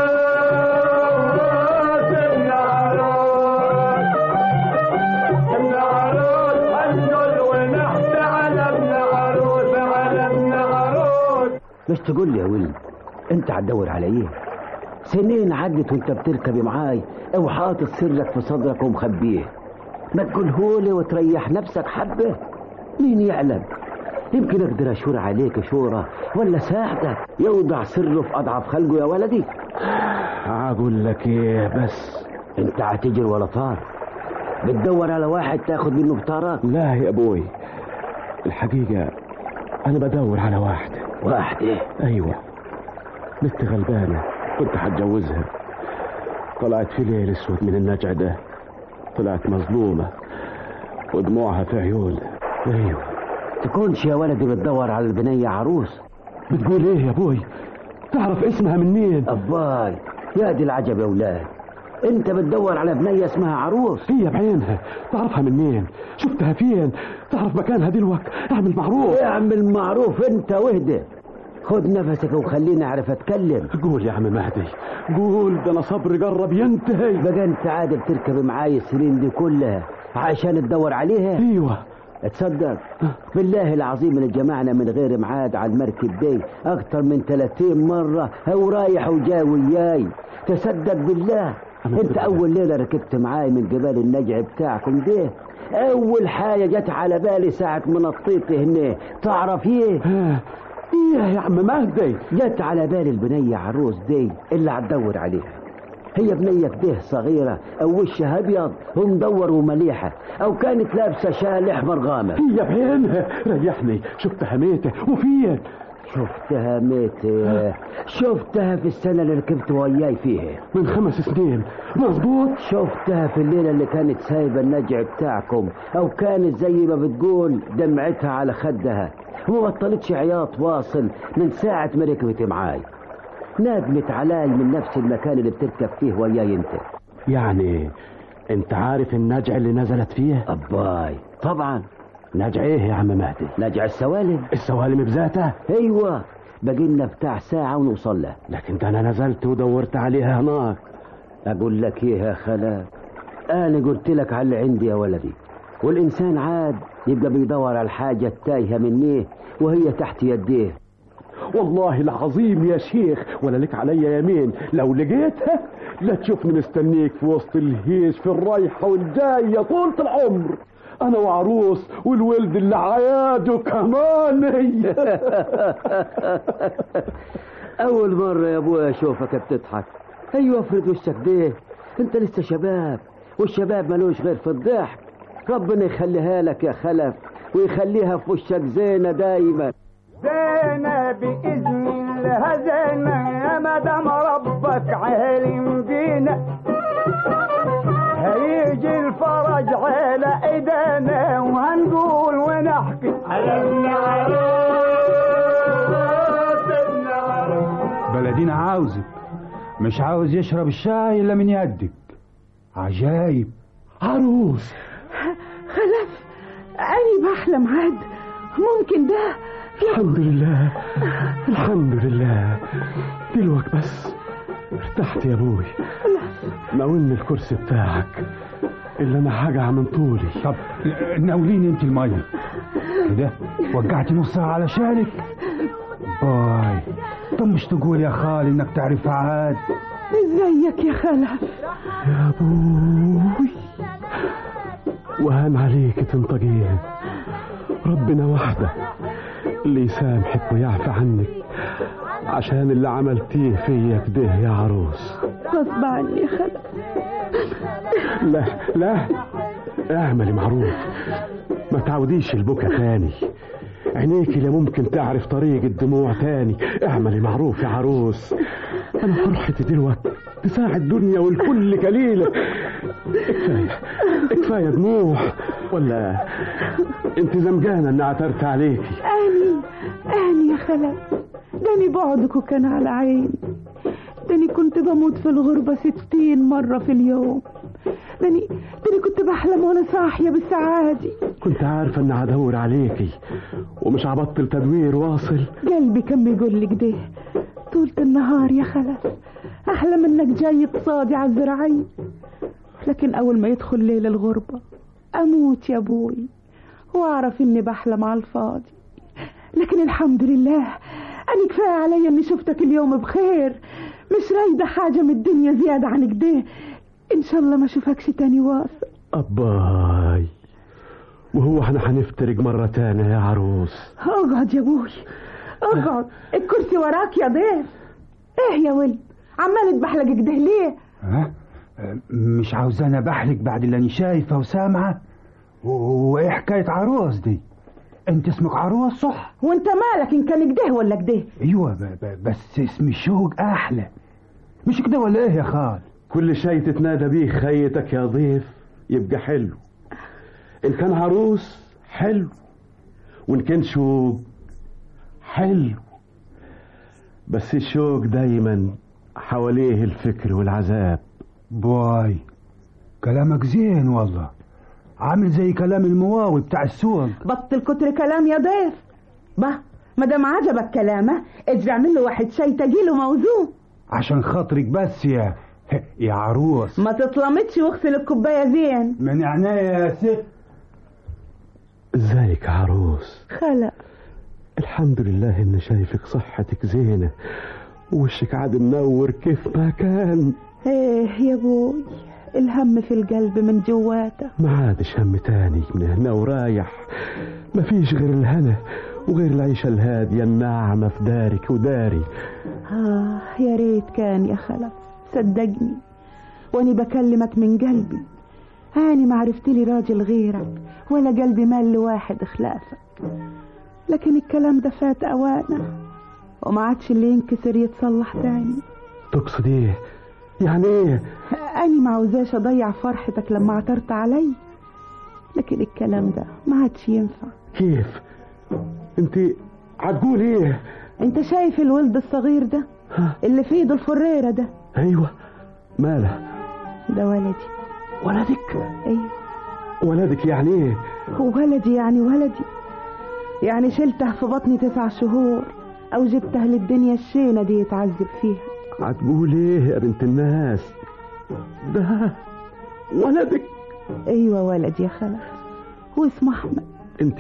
مش تقول لي يا ولد انت هتدور على ايه سنين عدت وانت بتركبي معاي او حاطط سرك في صدرك ومخبيه ما تقولهولي وتريح نفسك حبه مين يعلم يمكن اقدر اشور عليك شورة ولا ساعدك يوضع سره في اضعف خلقه يا ولدي اقول لك ايه بس انت هتجر ولا طار بتدور على واحد تاخد منه بطارك لا يا ابوي الحقيقة انا بدور على واحدة واحدة ايوه بنت غلبانة كنت هتجوزها طلعت في ليل اسود من النجع ده طلعت مظلومة ودموعها في عيون ايوه تكونش يا ولدي بتدور على البنية عروس بتقول ايه يا ابوي تعرف اسمها من مين أباي يا دي العجب يا ولاد انت بتدور على بنية اسمها عروس هي بعينها تعرفها من مين شفتها فين تعرف مكانها دلوقت اعمل معروف اعمل معروف انت واهدى خد نفسك وخليني اعرف اتكلم قول يا عم مهدي قول ده انا صبري قرب ينتهي بقى انت عادة بتركب معاي السنين دي كلها عشان تدور عليها ايوه تصدق بالله العظيم اللي جمعنا من غير ميعاد على المركب دي اكتر من 30 مرة هو رايح وجاي وياي تصدق بالله انت اول ليلة ركبت معاي من جبال النجع بتاعكم ده اول حاجة جت على بالي ساعة ما نطيت هنا تعرف ايه ايه يا عم مهدي جت على بالي البنية عروس دي اللي هتدور عليها هي بنية كده صغيرة أو وشها أبيض ومدور ومليحة أو كانت لابسة شال أحمر غامق هي بعينها ريحني شفتها ميتة وفين شفتها متى شفتها في السنة اللي ركبت وياي فيها من خمس سنين مظبوط شفتها في الليلة اللي كانت سايبة النجع بتاعكم أو كانت زي ما بتقول دمعتها على خدها وما بطلتش عياط واصل من ساعة ما ركبت معاي ندمت علي من نفس المكان اللي بتركب فيه وياي انت يعني انت عارف النجع اللي نزلت فيه أباي طبعا نجع ايه يا عم مهدي نجع السوالم السوالم بذاتها ايوه بقينا بتاع ساعة ونوصل له لكن ده انا نزلت ودورت عليها هناك اقول لك ايه يا خلاف انا قلت لك على اللي عندي يا ولدي والانسان عاد يبقى بيدور على الحاجة التايهة منيه وهي تحت يديه والله العظيم يا شيخ ولا لك عليا يمين لو لقيتها لا تشوفني مستنيك في وسط الهيش في الرايحة والجاية طولة العمر انا وعروس والولد اللي عياده كمان اول مرة يا ابويا اشوفك بتضحك ايوه افرد وشك ده انت لسه شباب والشباب ملوش غير في الضحك ربنا يخليها لك يا خلف ويخليها في وشك زينة دايما زينة بإذن الله زينة يا مدام ربك عالم بينا هيجي الفرج على ايدينا وهنقول ونحكي على ابن عروس ابن عروس بلدينا عاوزك مش عاوز يشرب الشاي الا من يدك عجايب عروس خلف أنا بحلم عاد ممكن ده الحمد لله الحمد لله دلوقتي بس ارتحت يا ابوي ناولني الكرسي بتاعك اللي انا حاجة من طولي طب ناوليني انت المية كده وقعتي نص ساعة على شانك باي طب مش تقول يا خالي انك تعرف عاد ازيك يا خلف يا ابوي وهان عليك تنطقين ربنا وحده اللي يسامحك ويعفى عنك عشان اللي عملتيه فيا كده يا عروس غصب عني يا خلف لا لا اعملي معروف ما تعوديش البكا تاني عينيكي لا ممكن تعرف طريق الدموع تاني اعملي معروف يا عروس انا فرحتي دلوقتي تساعد الدنيا والكل قليلة كفاية كفاية دموع ولا انت زمجانة اني عثرت عليكي أني أني يا خلف داني بعدك وكان على عيني داني كنت بموت في الغربة ستين مرة في اليوم داني داني كنت بحلم وانا صاحية بالسعادة كنت عارفة اني هدور عليكي ومش هبطل تدوير واصل قلبي كان بيقول لي كده طولة النهار يا خلف أحلم إنك جاي تصادي على الزراعية لكن أول ما يدخل ليل الغربة أموت يا أبوي وأعرف إني بحلم على الفاضي لكن الحمد لله أنا كفاية عليا إني شفتك اليوم بخير مش رايدة حاجة من الدنيا زيادة عن كده إن شاء الله ما أشوفكش تاني واصل أباي وهو احنا هنفترق مرة تانية يا عروس اقعد يا أبوي اقعد الكرسي وراك يا ضيف إيه يا ولد عمال تبحلق كده ليه ها مش عاوزانا بحلك بعد اللي انا شايفه وسامعه و- وايه حكايه عروس دي انت اسمك عروس صح وانت مالك ان كان كده ولا كده ايوه ب- ب- بس اسم الشوق احلى مش كده ولا ايه يا خال كل شيء تتنادى بيه خيتك يا ضيف يبقى حلو إن كان عروس حلو وإن كان شوق حلو بس الشوق دايما حواليه الفكر والعذاب باي كلامك زين والله عامل زي كلام المواوي بتاع السوق بطل كتر كلام يا ضيف با ما دام عجبك كلامه اجري اعمل له واحد شاي تجيله موزون عشان خاطرك بس يا يا عروس ما تطلمتش واغسل الكوبايه زين من عناية يا ست ازيك يا عروس خلق الحمد لله ان شايفك صحتك زينة ووشك عاد منور كيف ما كان ايه يا ابوي الهم في القلب من جواته ما عادش هم تاني من هنا ورايح ما فيش غير الهنا وغير العيشة الهادية الناعمة في دارك وداري آه يا ريت كان يا خلف صدقني واني بكلمك من قلبي هاني ما عرفت لي راجل غيرك ولا قلبي مال لواحد خلافك لكن الكلام ده فات اوانه وما عادش اللي ينكسر يتصلح تاني تقصد ايه يعني ايه أنا ما عاوزاش أضيع فرحتك لما اعترت علي لكن الكلام ده ما عادش ينفع كيف انت هتقول ايه انت شايف الولد الصغير ده اللي في ايده الفريرة ده ايوه ماله ده ولدي ولدك ايوه ولدك يعني ايه ولدي يعني ولدي يعني شلته في بطني تسع شهور او جبته للدنيا الشينة دي يتعذب فيها هتقول ايه يا بنت الناس ده ولدك ايوه ولدي يا خلف هو اسمه احمد انت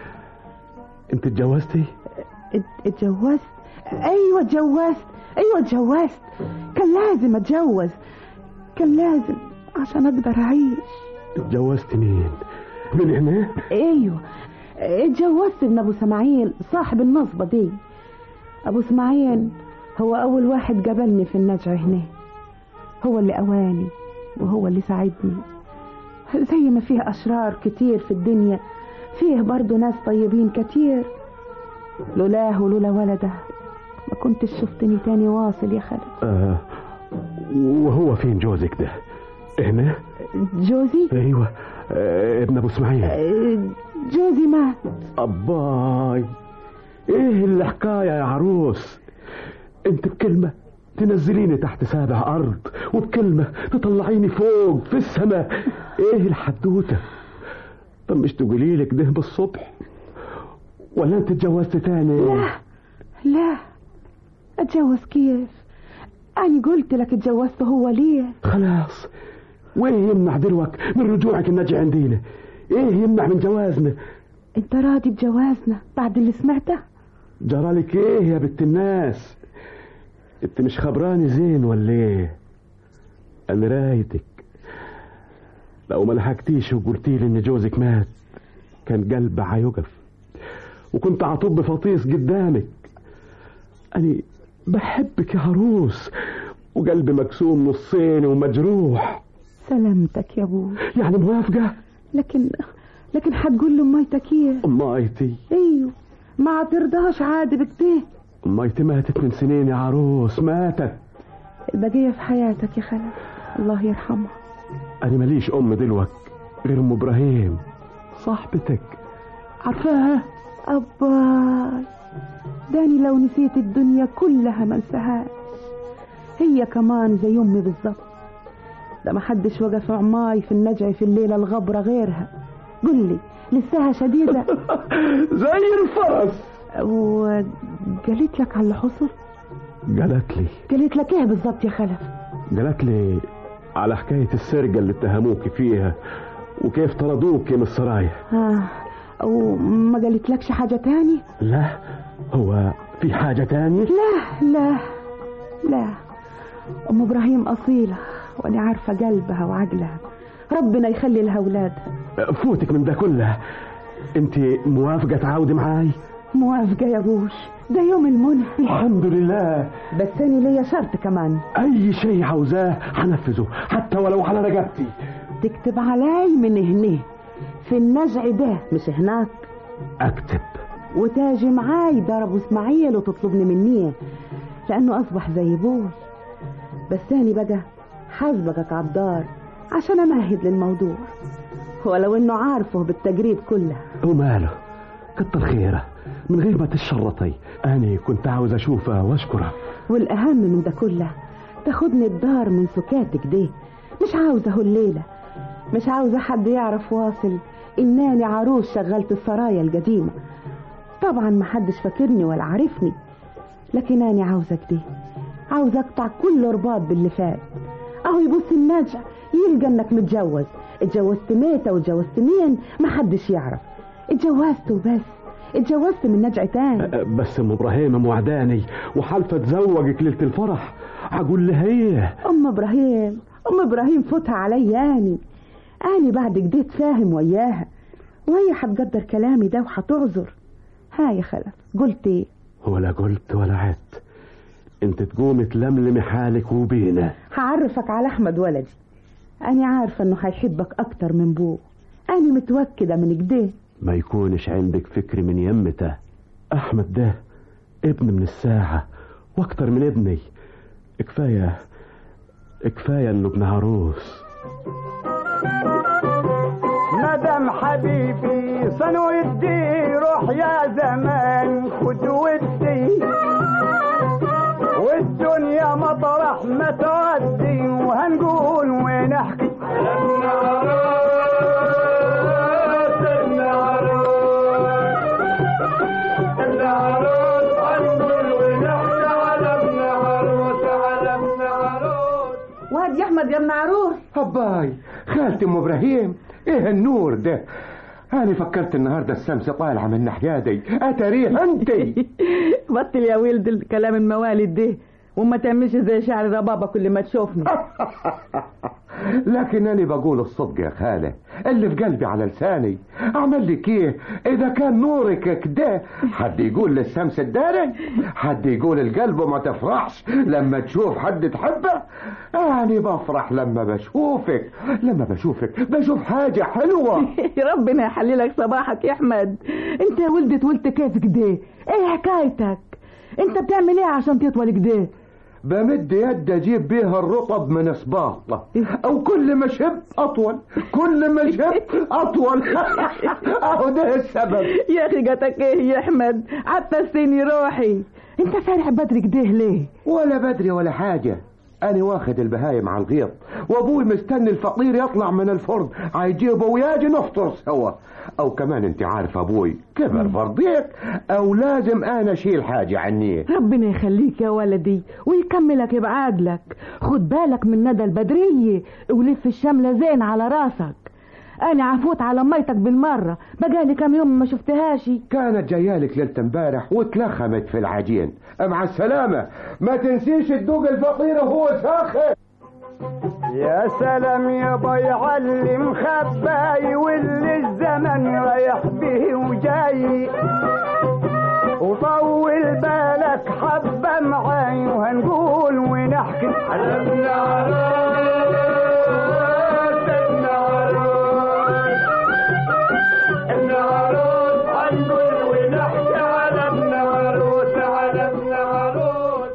انت اتجوزتي ات- اتجوزت ايوه اتجوزت ايوه اتجوزت كان لازم اتجوز كان لازم عشان اقدر اعيش اتجوزت مين من هنا ايوه اتجوزت ابن ابو سماعيل صاحب النصبة دي ابو سماعيل هو اول واحد قبلني في النجع هنا هو اللي اواني وهو اللي ساعدني زي ما فيه اشرار كتير في الدنيا فيه برضو ناس طيبين كتير لولاه ولولا ولده ما كنتش شفتني تاني واصل يا خالد آه وهو فين جوزك ده هنا جوزي ايوه آه ابن ابو اسماعيل اه، جوزي مات أباي إيه الحكاية يا عروس أنت بكلمة تنزليني تحت سابع أرض وبكلمة تطلعيني فوق في السماء إيه الحدوتة طب مش تقولي لك ده بالصبح ولا أنت اتجوزت تاني لا لا اتجوز كيف انا قلت لك اتجوزت هو ليه خلاص وإيه يمنع دلوك من رجوعك النجي عندينا إيه يمنع من جوازنا انت راضي بجوازنا بعد اللي سمعته جرالك ايه يا بنت الناس انت مش خبراني زين ولا ايه انا رايتك لو ما لحقتيش وقلتي لي ان جوزك مات كان قلبي هيقف وكنت عطوب بفطيس قدامك اني بحبك يا عروس وقلبي مكسوم نصين ومجروح سلامتك يا ابوي يعني موافقة لكن لكن هتقول له مايتك كيف مايتي ايوه ما ترضاش عادي بكده مايتي ماتت من سنين يا عروس ماتت البقية في حياتك يا خالد الله يرحمها أنا ماليش أم دلوك غير أم إبراهيم صاحبتك عارفاها أباي داني لو نسيت الدنيا كلها ما انساهاش هي كمان زي أمي بالظبط ده ما حدش وقف عماي في النجع في الليلة الغبرة غيرها قل لي لساها شديدة زي الفرس وقالت لك على اللي حصل قالت لي قالت لك ايه بالظبط يا خلف قالت لي على حكاية السرقة اللي اتهموك فيها وكيف طردوك من السرايا ها وما قالت لكش حاجة تاني لا هو في حاجة تانية لا لا لا أم إبراهيم أصيلة وأنا عارفة قلبها وعقلها ربنا يخلي لها أولادها فوتك من ده كله انت موافقة تعاودي معاي موافقة يا بوش ده يوم المنى الحمد لله بس أنا ليا شرط كمان اي شيء عاوزاه هنفذه حتى ولو على رقبتي تكتب علي من هنا في النجع ده مش هناك اكتب وتاجي معاي دار ابو اسماعيل وتطلبني منيه لانه اصبح زي بوي بس تاني بقى حاسبك على الدار عشان امهد للموضوع ولو انه عارفه بالتجريد كله وماله كتر خيره من غير ما تشرطي أنا كنت عاوز أشوفها وأشكرها والاهم من ده كله تاخدني الدار من سكاتك دي مش عاوزه هو الليله مش عاوزه حد يعرف واصل اناني عروس شغلت السرايا القديمه طبعا ما حدش فاكرني ولا عارفني لكن انا عاوزك دي عاوز اقطع كل رباط باللي فات اهو يبص النجع يلقى انك متجوز اتجوزت ميتة واتجوزت مين ما حدش يعرف اتجوزت وبس اتجوزت من نجع تاني بس ام ابراهيم موعداني وحالفه اتزوجك ليله الفرح هقول لها ايه ام ابراهيم ام ابراهيم فوتها عليا اني اني بعد كده فاهم وياها وهي هتقدر كلامي ده وهتعذر ها يا خلف قلت ايه ولا قلت ولا عدت انت تقومي تلملمي حالك وبينا هعرفك على احمد ولدي انا عارفه انه هيحبك اكتر من بوه انا متوكده من كده ما يكونش عندك فكر من يمته احمد ده ابن من الساعة واكتر من ابني كفاية كفاية انه ابن عروس مدام حبيبي صنو يدي روح يا زمان خد ودي والدنيا مطرح ما تودي وهنقول ونحكي واد يا احمد يا ابن عروس هباي خالتي ام ابراهيم ايه النور ده انا فكرت النهارده الشمس طالعه من الناحيه دي اتاريها انت بطل يا ولد الكلام الموالد ده وما تعملش زي شعر ربابة كل ما تشوفني لكن انا بقول الصدق يا خاله اللي في قلبي على لساني اعمل لك ايه اذا كان نورك كده حد يقول للشمس الداري حد يقول القلب ما تفرحش لما تشوف حد تحبه انا بفرح لما بشوفك لما بشوفك بشوف حاجه حلوه ربنا يحللك صباحك يا احمد انت يا ولد اتولدت كيف كده ايه حكايتك انت بتعمل ايه عشان تطول كده بمد يد اجيب بيها الرطب من سباطه او كل ما شب اطول كل ما شب اطول اهو ده السبب يا اخي جاتك ايه يا احمد عطستني روحي انت سارع بدري كده ليه ولا بدري ولا حاجه انا واخد البهايم على الغيط وابوي مستني الفقير يطلع من الفرن هيجيبه وياجي نفطر سوا او كمان انت عارف ابوي كبر برضيك او لازم انا اشيل حاجه عني ربنا يخليك يا ولدي ويكملك بعقلك خد بالك من ندى البدرية ولف الشملة زين على راسك انا عفوت على ميتك بالمرة بقالي كام يوم ما شفتهاش كانت جايالك ليله امبارح واتلخمت في العجين مع السلامه ما تنسيش تدوق الفقير وهو ساخن يا سلام يا ضيع اللي مخباي واللي الزمن رايح به وجاي وطول بالك حبة معاي وهنقول ونحكي على ابن عروس ابن عروس ابن عروس هنقول ونحكي على ابن عروس على ابن عروس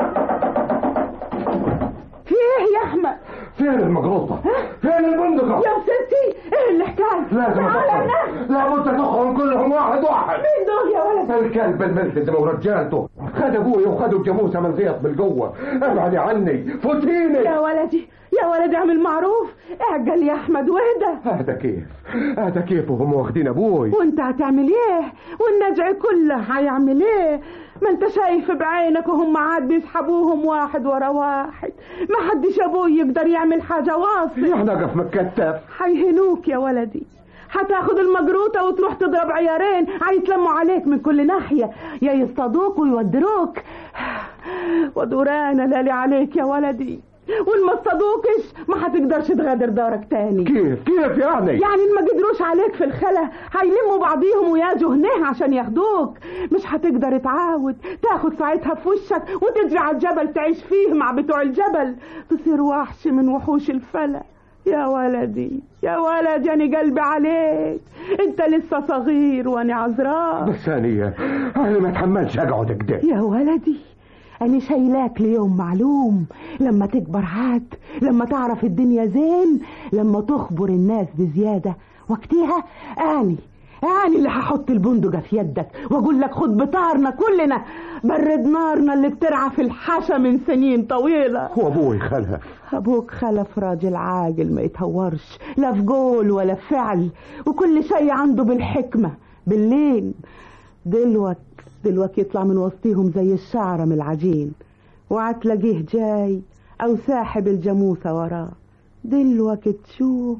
في ايه يا احمد فين المجروطه فين البندقه يا ستي ايه اللي حكايه لازم تعالى اتدخل لابد تدخلهم كلهم واحد واحد مين دول يا ولد الكلب الملتزم ورجالته خد ابوي وخدوا الجاموسه من الغيط بالقوه ابعدي عني فوتيني يا ولدي يا ولدي اعمل معروف اعجل يا احمد واهدى هذا كيف هذا كيف وهم واخدين ابوي وانت هتعمل ايه والنجع كله هيعمل ايه ما انت شايف بعينك وهم عاد بيسحبوهم واحد ورا واحد ما حدش ابوي يقدر يعمل حاجه واصل احنا نقف متكتف هيهنوك يا ولدي هتاخد المجروطة وتروح تضرب عيارين هيتلموا عليك من كل ناحية يا يصطادوك ويودروك ودورانا لالي عليك يا ولدي وان ما اصطادوكش ما هتقدرش تغادر دارك تاني كيف كيف يعني يعني ان ما قدروش عليك في الخلا هيلموا بعضيهم وياجوا هنا عشان ياخدوك مش هتقدر تعاود تاخد ساعتها في وشك وتجري على الجبل تعيش فيه مع بتوع الجبل تصير وحش من وحوش الفلا يا ولدي يا ولدي انا قلبي عليك انت لسه صغير وانا عذراء بس انا انا ما اتحملش اقعد كده يا ولدي أنا شايلاك ليوم معلوم لما تكبر عاد لما تعرف الدنيا زين لما تخبر الناس بزيادة وقتها أني أني اللي هحط البندقة في يدك وأقول لك خد بطارنا كلنا برد نارنا اللي بترعى في الحشا من سنين طويلة وابوي خلف أبوك خلف راجل عاقل ما يتهورش لا في قول ولا في فعل وكل شيء عنده بالحكمة بالليل دلوك دلوك يطلع من وسطيهم زي الشعرة من العجين وعتلاقيه جاي أو ساحب الجاموسة وراه دلوك تشوف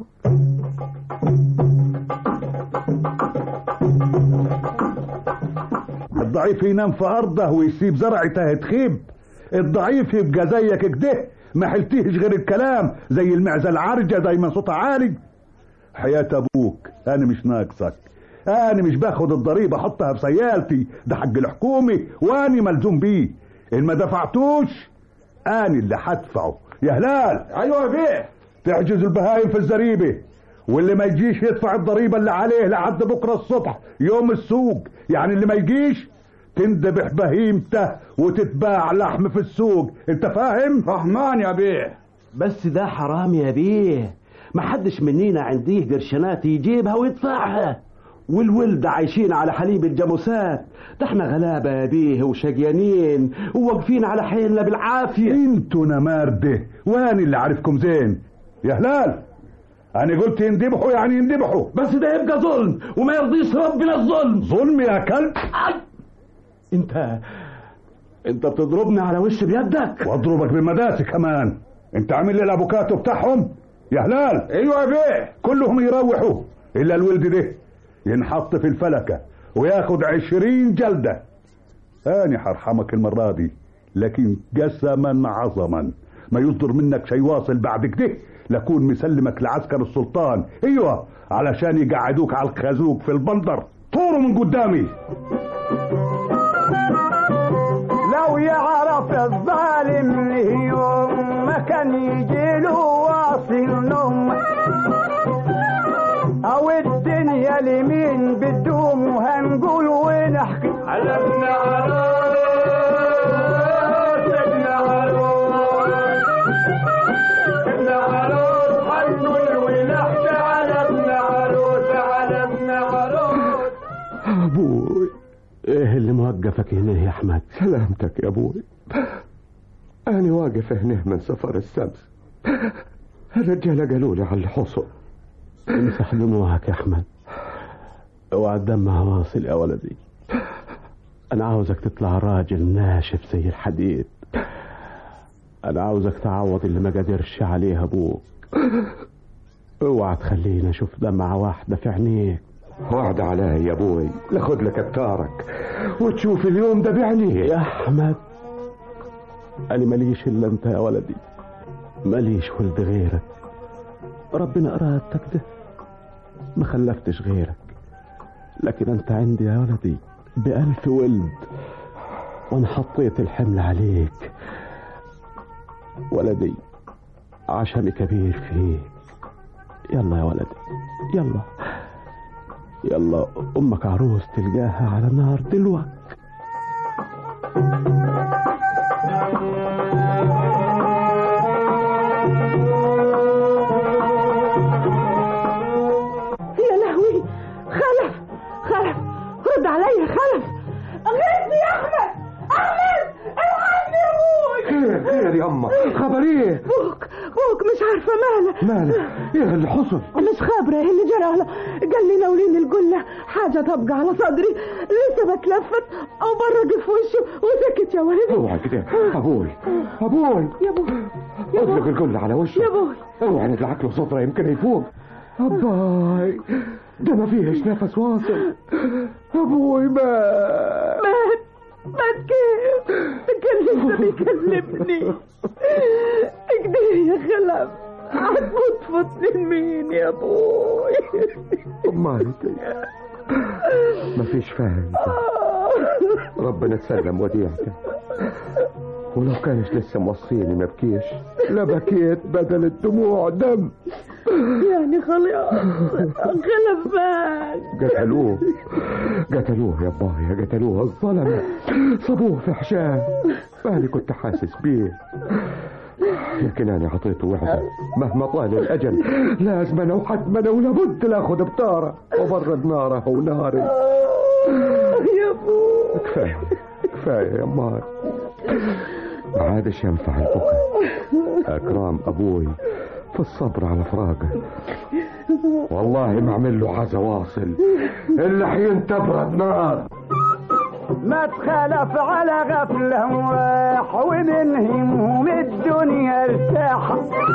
الضعيف ينام في أرضه ويسيب زرعته تخيب الضعيف يبقى زيك كده ما حلتيش غير الكلام زي المعزة العرجة دايما صوتها عالي حياة أبوك أنا مش ناقصك أنا مش باخد الضريبة أحطها في سيالتي ده حق الحكومة وأنا ملزوم بيه إن ما دفعتوش أنا اللي هدفعه يا هلال ايوه بيه تحجز البهايم في الزريبة واللي ما يجيش يدفع الضريبة اللي عليه لحد بكرة الصبح يوم السوق يعني اللي ما يجيش تندبح بهيمته وتتباع لحم في السوق انت فاهم فهمان يا بيه بس ده حرام يا بيه ما حدش منينا عنديه قرشنات يجيبها ويدفعها والولد عايشين على حليب الجاموسات ده احنا غلابة يا بيه وشقيانين وواقفين على حيلنا بالعافية انتوا نمارده وانا اللي عارفكم زين يا هلال انا قلت يندبحوا يعني يندبحوا بس ده يبقى ظلم وما يرضيش ربنا الظلم ظلم يا كلب انت انت بتضربني على وش بيدك واضربك بالمداسي كمان انت عامل لي الافوكاتو بتاعهم يا هلال ايوه يا بيه كلهم يروحوا الا الولد ده ينحط في الفلكة وياخد عشرين جلدة أنا حرحمك المرة دي لكن قسما عظما ما يصدر منك شي واصل بعد كده لكون مسلمك لعسكر السلطان ايوه علشان يقعدوك على الخازوق في البندر طوروا من قدامي لو يعرف الظالم يوم ما كان يجيله واصل نوم او الدنيا اليمين بتدوم وهنقول ونحكي على ابن عروس ابن عروس ابن عروس هنقول ونحكي على ابن عروس على ابن عروس ابوي ايه اللي موقفك هنا يا احمد سلامتك يا ابوي انا واقف هنا من سفر السمس الرجاله قالوا لي على اللي حصل امسح دموعك يا احمد اوعى الدم واصل يا ولدي انا عاوزك تطلع راجل ناشف زي الحديد انا عاوزك تعوض اللي ما قدرش عليه ابوك اوعى تخليني اشوف دمعة واحدة في عينيك وعد عليا يا ابوي لاخد لك ابتارك وتشوف اليوم ده بعينيه يا احمد انا ماليش الا انت يا ولدي ماليش ولد غيرك ربنا ارادتك ده ما خلفتش غيرك لكن انت عندي يا ولدي بألف ولد وانا حطيت الحمل عليك ولدي عشان كبير فيك يلا يا ولدي يلا يلا امك عروس تلقاها على نار دلوقتي يا لهوي خلف خلف رد عليا خلف غيرتني يا احمد احمد الحقني يا ابوي خير خير يا اما خبر ايه بوك بوك مش عارفه ماله مالك ايه اللي حصل مش خابرة ايه اللي جرى له قال لي ناولين الجلة حاجة طبقة على صدري لسه بتلفت او برج في وشه وسكت يا ولدي اوعى كده ابوي ابوي يا ابوي يا اطلق ابوي الجل على وشه يا ابوي اوعى ندلعك له صدره يمكن يفوق اباي ده ما فيهش نفس واصل ابوي ما مات مات كيف كان لسه بيكلمني كده يا خلف هتفوت من مين يا ابوي امال ما فيش فايدة ربنا تسلم وديعته ولو كانش لسه موصيني ما بكيش لا بكيت بدل الدموع دم يعني خلاص خلف مات قتلوه قتلوه يا بايا قتلوه الظلمة صابوه في حشاه أنا كنت حاسس بيه لكن أنا عطيته وعده مهما طال الأجل لازم أنا وحتما ولابد لاخذ بطارة وبرد ناره وناري يا ابوي كفاية كفاية يا مار ما عادش ينفع البكاء أكرام أبوي في الصبر على فراقه والله ما عمل له حاجة واصل إلا حين تبرد نار ما تخلف على غفلة واح ومن هموم الدنيا ارتاح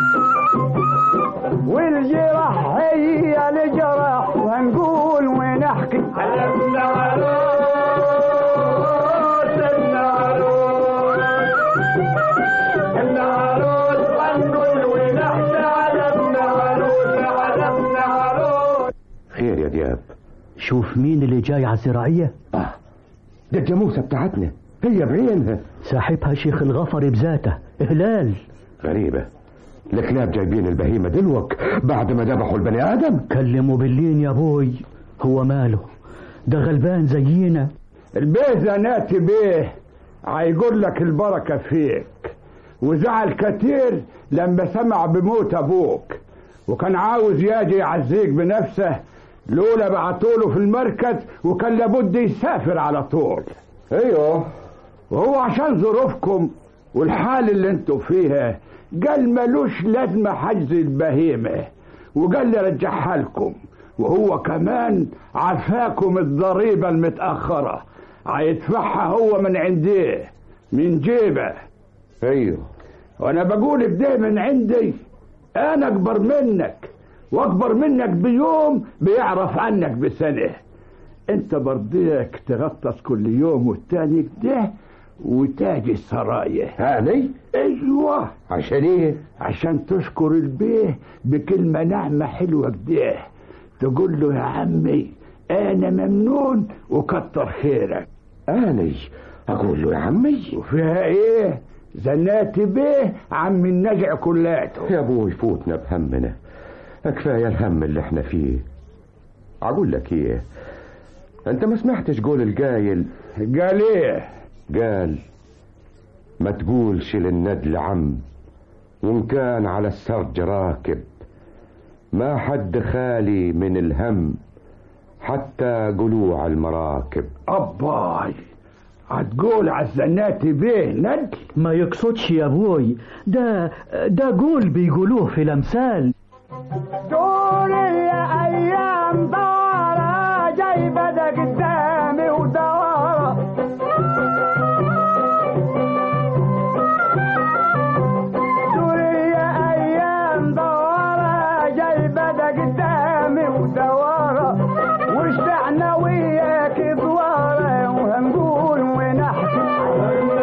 والجراح هي الجراح وهنقول ونحكي على ابن عروس ابن عروس ابن عروس وهنقول ونحكي على ابن عروس على ابن عروس خير يا دياب شوف مين اللي جاي على الزراعية آه ده الجاموسة بتاعتنا هي بعينها صاحبها شيخ الغفر بذاته هلال غريبة الكلاب جايبين البهيمة دلوك بعد ما ذبحوا البني آدم كلموا باللين يا ابوي هو ماله ده غلبان زينا البيه زناتي بيه هيقول لك البركة فيك وزعل كتير لما سمع بموت ابوك وكان عاوز يجي يعزيك بنفسه لولا بعتوله في المركز وكان لابد يسافر على طول ايوه وهو عشان ظروفكم والحال اللي انتوا فيها قال ملوش لازمة حجز البهيمة وقال لي رجعها لكم وهو كمان عفاكم الضريبة المتأخرة هيدفعها هو من عنديه من جيبه ايوه وانا بقول بده من عندي انا اكبر منك واكبر منك بيوم بيعرف عنك بسنه انت برضيك تغطس كل يوم والتاني كده وتاج السرايا هاني ايوه عشان ايه عشان تشكر البيه بكلمة نعمة حلوة كده تقول له يا عمي انا ممنون وكتر خيرك اني اقول له يا عمي وفيها ايه زناتي بيه عم النجع كلاته يا ابوي فوتنا بهمنا كفايه الهم اللي احنا فيه اقول لك ايه انت ما سمعتش قول القايل قال ايه قال ما تقولش للندل عم وان كان على السرج راكب ما حد خالي من الهم حتى قلوع المراكب أباي هتقول عالزناتي بيه ندل ما يقصدش يا ابوي ده ده قول بيقولوه في الامثال دوري يا ايام دارة جايبة ده قدامي ودارة دوري يا ايام دارة جايبة ده قدامي ودوارة وشبعنا وياك دوارة وهنقول ونحكي ابن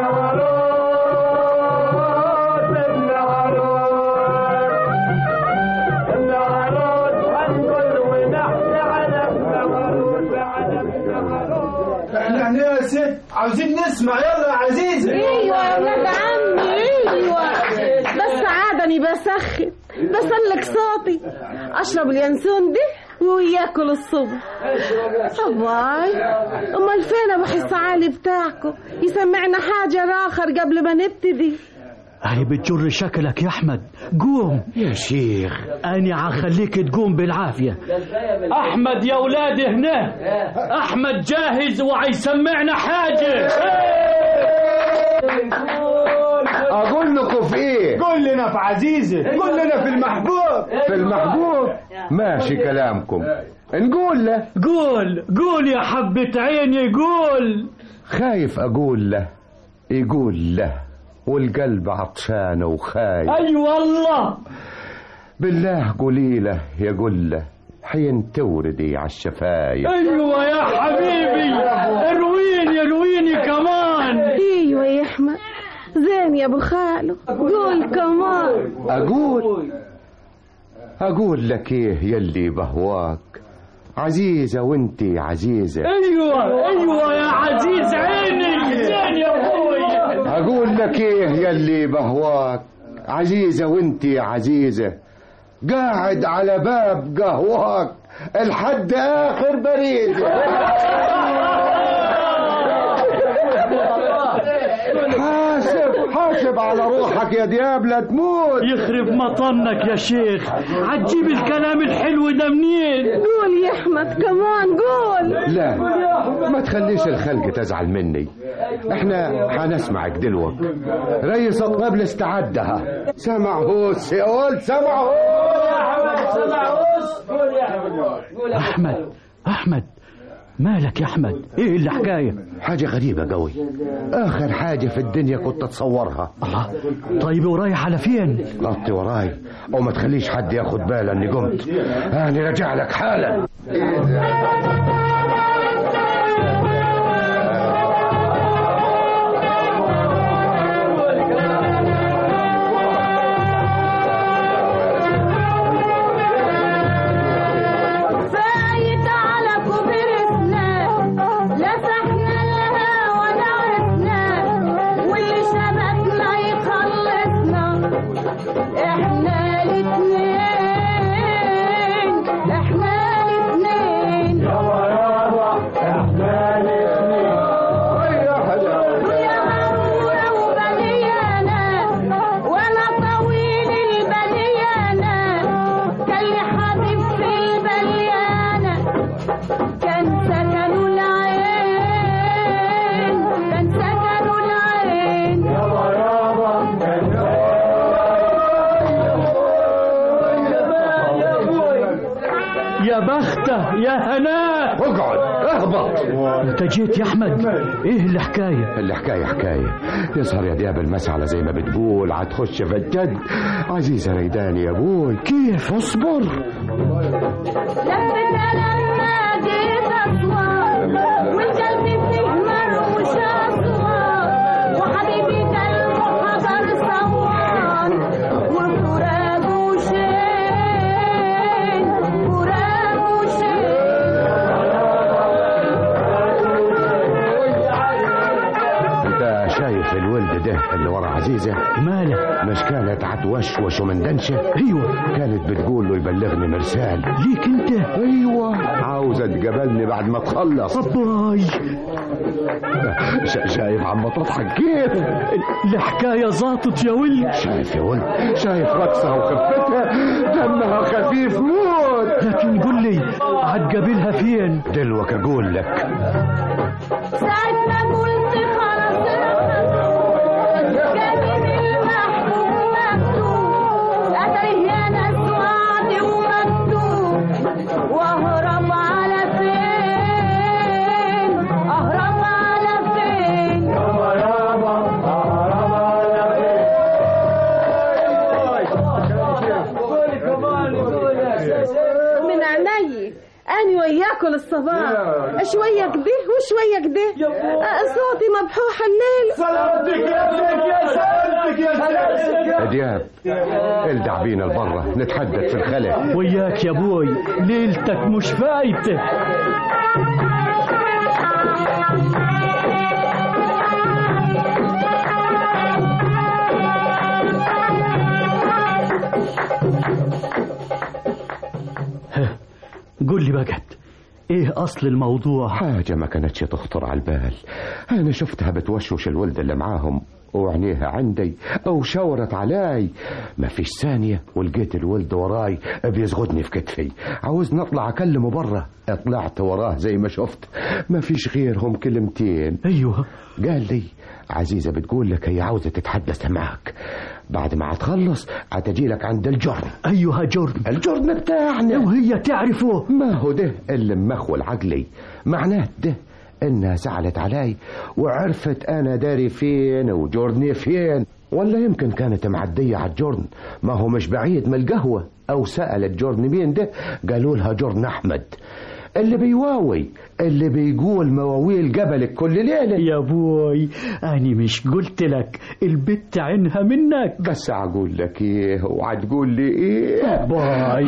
عروس ابن عروس ابن عروس هنقول ونحكي على ابن عروس على ابن عروس احنا هنا يا ست عاوزين نسمع يلا يا عزيزة ايوه يا ولاد عمي ايوه بس عادني بسخن بسلك صوتي اشرب اليانسون دي وياكل الصبح أباي امال فين ابو حس عالي بتاعكم يسمعنا حاجه راخر قبل ما نبتدي هي بتجر شكلك يا احمد قوم يا شيخ انا هخليك تقوم بالعافيه احمد يا ولادي هنا احمد جاهز وعيسمعنا حاجه اقول لكم في ايه قول لنا في عزيزة قول لنا في المحبوب في المحبوب ماشي كلامكم نقول له قول قول يا حبة عيني قول خايف اقول له يقول له والقلب عطشان وخايف اي أيوة والله بالله قولي له يقول له حين توردي على الشفايف ايوه يا حبيبي ارويني ارويني كمان ايوه يا احمد زين يا ابو خالو قول كمان اقول اقول لك ايه يلي بهواك عزيزة وانتي عزيزة ايوه ايوه يا عزيز عيني زين يا ابوي اقول لك ايه يلي بهواك عزيزة وانتي عزيزة قاعد على باب قهواك الحد اخر بريزة حاسب حاسب على روحك يا دياب لا تموت يخرب مطنك يا شيخ عجيب الكلام الحلو ده منين قول يا احمد كمان قول لا ما تخليش الخلق تزعل مني احنا حنسمعك دلوقت ريس الطبل استعدها سمع هوس يا ولد سمع هوس احمد احمد مالك يا احمد ايه اللي حكايه حاجة غريبة قوي آخر حاجة في الدنيا كنت أتصورها الله طيب ورايح على فين غطي وراي وما تخليش حد ياخد باله اني قمت أنا راجع لك حالا فايت على كبرتنا لسحنا لها ونعرفنا واللي شبكنا يخلصنا احنا الاتنين احنا الاتنين يا هناء اقعد اهبط انت جيت يا احمد ايه الحكايه الحكايه حكايه يظهر يا دياب المسعله زي ما بتقول هتخش في الجد عزيزه ريداني يا ابوي كيف اصبر لما لما جيت أسوان والقلب فيه مروش أسوان وحبيبي قلبه حضر صوان وفراقه شين فراقه انت شايف الولد ده اللي ورا عزيزه ماله مش كانت هتوشوش ومندنشه ايوه كانت بتقول له يبلغني مرسال ليك انت ايوه عاوزه تقابلني بعد ما تخلص اباي شا- شايف عم تضحك كيف الحكايه زاطت يا ولد شايف يا ولد شايف رقصها وخفتها دمها خفيف موت لكن قل لي هتقابلها فين دلوك اقول لك ساعة ما قلت خلاص كاتب المحبوب مكتوب أتريه يا ناس وعدي ومكتوب وأهرب على فين أهرب على فين من عيني أنا وياكل الصباح شوية كده وشوية كده آه، صوتي مبحوح الليل سلامتك يا ابنك يا سلامتك يا سلامتك دياب الدع بينا لبره نتحدث في الخلا وياك يا ابوي ليلتك مش فايته ها، قول لي بقى ايه اصل الموضوع حاجة ما كانتش تخطر على البال أنا شفتها بتوشوش الولد اللي معاهم وعينيها عندي أو شاورت علي ما فيش ثانية ولقيت الولد وراي بيزغدني في كتفي عاوز نطلع أكلمه برا طلعت وراه زي ما شفت ما فيش غيرهم كلمتين ايوه قال لي عزيزة بتقول لك هي عاوزة تتحدث معك بعد ما هتخلص هتجي لك عند الجرن ايوه جرن الجرن بتاعنا وهي تعرفه ما هو ده اللي مخول عقلي معناه ده انها زعلت علي وعرفت انا داري فين وجورني فين ولا يمكن كانت معدية على الجورن ما هو مش بعيد من القهوة او سألت جورن مين ده قالوا لها جورن احمد اللي بيواوي اللي بيقول مواويل جبلك كل ليلة يا بوي أنا مش قلت لك البت عينها منك بس اقول لك ايه وهتقول لي ايه باي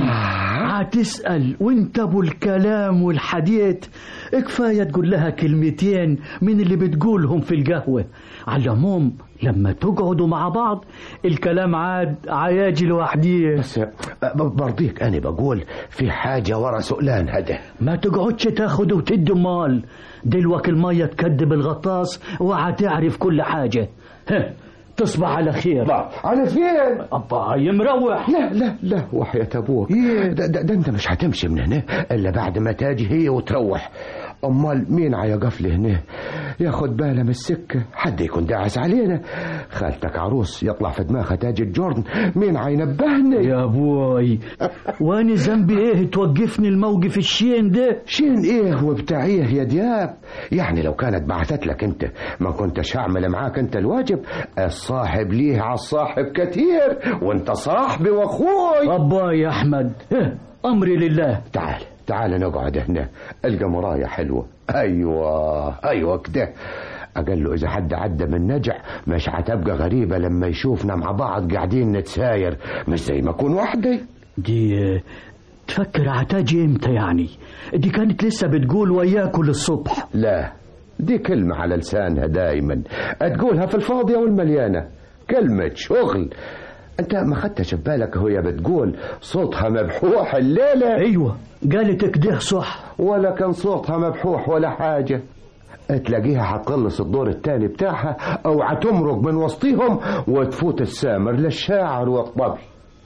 هتسأل وانت ابو الكلام والحديث كفاية تقول لها كلمتين من اللي بتقولهم في القهوة على العموم لما تقعدوا مع بعض الكلام عاد عياجي لوحديه بس برضيك انا بقول في حاجة ورا سؤلان هذا ما تقعدش تاخد وتدي مال دلوك المية تكدب الغطاس وهتعرف كل حاجة ها تصبح على خير على فين أبا مروح لا لا لا وحياة ابوك ده, ده, ده انت مش هتمشي من هنا الا بعد ما تاجي هي وتروح امال مين هيقف لي هنا ياخد باله من السكه حد يكون داعس علينا خالتك عروس يطلع في دماغها تاج الجرن مين هينبهني يا ابوي وانا ذنبي ايه توقفني الموقف الشين ده شين ايه وبتاع ايه يا دياب يعني لو كانت بعثت لك انت ما كنتش هعمل معاك انت الواجب الصاحب ليه على الصاحب كتير وانت صاحبي واخوي ابا يا احمد اه، امري لله تعال تعال نقعد هنا القى مراية حلوة ايوه ايوه كده قال له اذا حد عدى من نجع مش هتبقى غريبة لما يشوفنا مع بعض قاعدين نتساير مش زي ما اكون وحدي دي اه، تفكر هتاجي امتى يعني دي كانت لسه بتقول وياكل الصبح لا دي كلمة على لسانها دايما تقولها في الفاضية والمليانة كلمة شغل انت ما خدتش بالك وهي بتقول صوتها مبحوح الليلة ايوه قالت كده صح ولا كان صوتها مبحوح ولا حاجة تلاقيها هتخلص الدور التاني بتاعها او هتمرق من وسطيهم وتفوت السامر للشاعر والطبل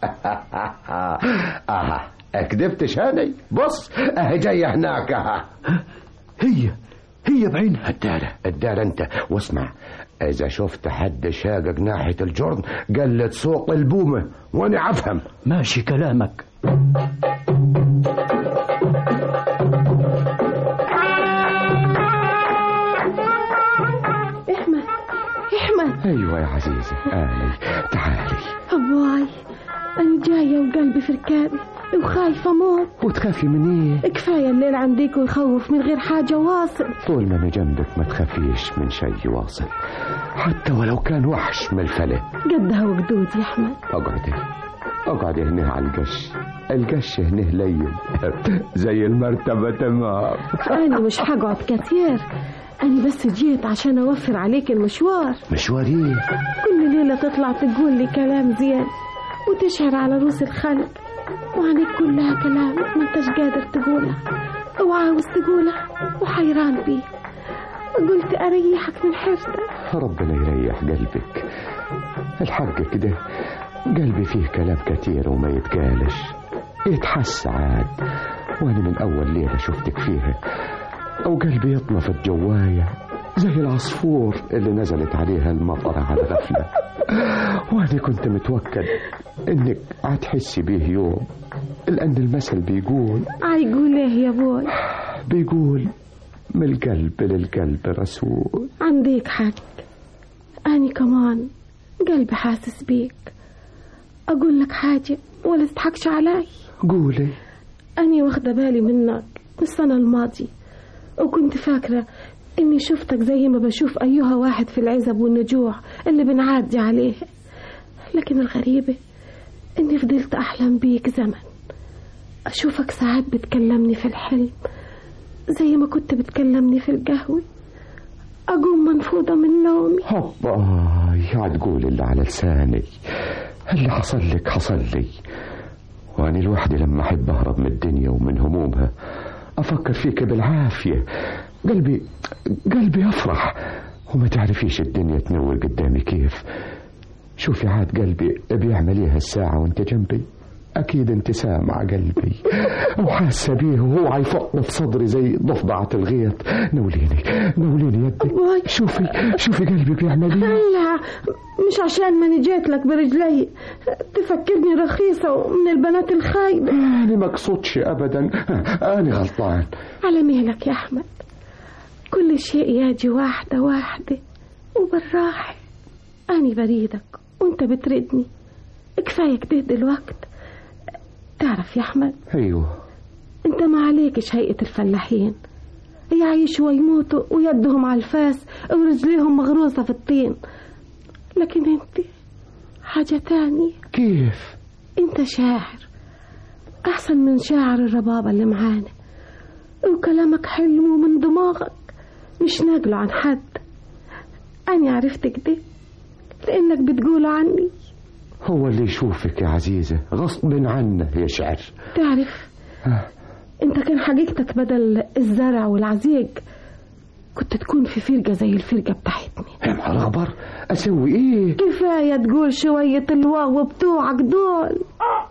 اه اكذبتش هاني بص اهي جايه هناك اه هي هي بعينها الدارة الدارة انت واسمع اذا شفت حد شاقق ناحية الجرن قلت سوق البومة وانا افهم ماشي كلامك ايوه يا عزيزة آلي تعالي أبواي أنا جاية وقلبي في ركابي وخايفة موت وتخافي من ايه كفاية الليل عندك ويخوف من غير حاجة واصل طول ما انا جنبك ما تخافيش من شيء واصل حتى ولو كان وحش من الفلة قدها وقدود يا أحمد اقعدي اقعدي هنا على القش القش هنا لين زي المرتبة تمام أنا مش هقعد كتير أنا بس جيت عشان أوفر عليك المشوار مشوار ايه كل ليلة تطلع تقول لي كلام زين وتشعر على روس الخلق وعليك كلها كلام ما انتش قادر تقوله وعاوز تقوله وحيران بيه قلت أريحك من حيرتك ربنا يريح قلبك الحق كده قلبي فيه كلام كتير وما يتقالش يتحس عاد وانا من اول ليلة شفتك فيها او قلبي يطنف جوايا زي العصفور اللي نزلت عليها المطرة على غفلة وانا كنت متوكل انك هتحسي بيه يوم لان المثل بيقول عيقول ايه يا بوي بيقول من القلب للقلب رسول عندك حق أنا كمان قلبي حاسس بيك أقول لك حاجة ولا تضحكش علي قولي أنا واخدة بالي منك من السنة الماضية وكنت فاكرة إني شفتك زي ما بشوف أيها واحد في العزب والنجوع اللي بنعدي عليه لكن الغريبة إني فضلت أحلم بيك زمن أشوفك ساعات بتكلمني في الحلم زي ما كنت بتكلمني في القهوة أقوم منفوضة من نومي هوبا يا تقول اللي على لساني اللي حصل لك حصل لي وأنا لوحدي لما أحب أهرب من الدنيا ومن همومها أفكر فيك بالعافية قلبي قلبي يفرح وما تعرفيش الدنيا تنور قدامي كيف شوفي عاد قلبي بيعمل ايه الساعة وانت جنبي أكيد انت سامع قلبي وحاسة بيه وهو عيفقنا في صدري زي ضفدعة الغيط نوليني نوليني يدك شوفي شوفي قلبي بيعمل ايه لا مش عشان ماني جيت لك برجلي تفكرني رخيصة ومن البنات الخايبة أنا ما أقصدش أبدا أنا غلطان على مهلك يا أحمد كل شيء يجي واحدة واحدة وبالراحة أنا بريدك وأنت بتردني كفاية كده دلوقت تعرف يا أحمد أيوه أنت ما عليكش هيئة الفلاحين يعيشوا ويموتوا ويدهم على الفاس ورجليهم مغروسة في الطين لكن أنت حاجة تانية كيف أنت شاعر أحسن من شاعر الربابة اللي معانا وكلامك حلو من دماغك مش ناقله عن حد أنا عرفت كده لأنك بتقول عني هو اللي يشوفك يا عزيزة غصب عنه يشعر تعرف أنت كان حقيقتك بدل الزرع والعزيق كنت تكون في فرقة زي الفرقة بتاعتنا يا نهار أخبر أسوي إيه كفاية تقول شوية الواو بتوعك دول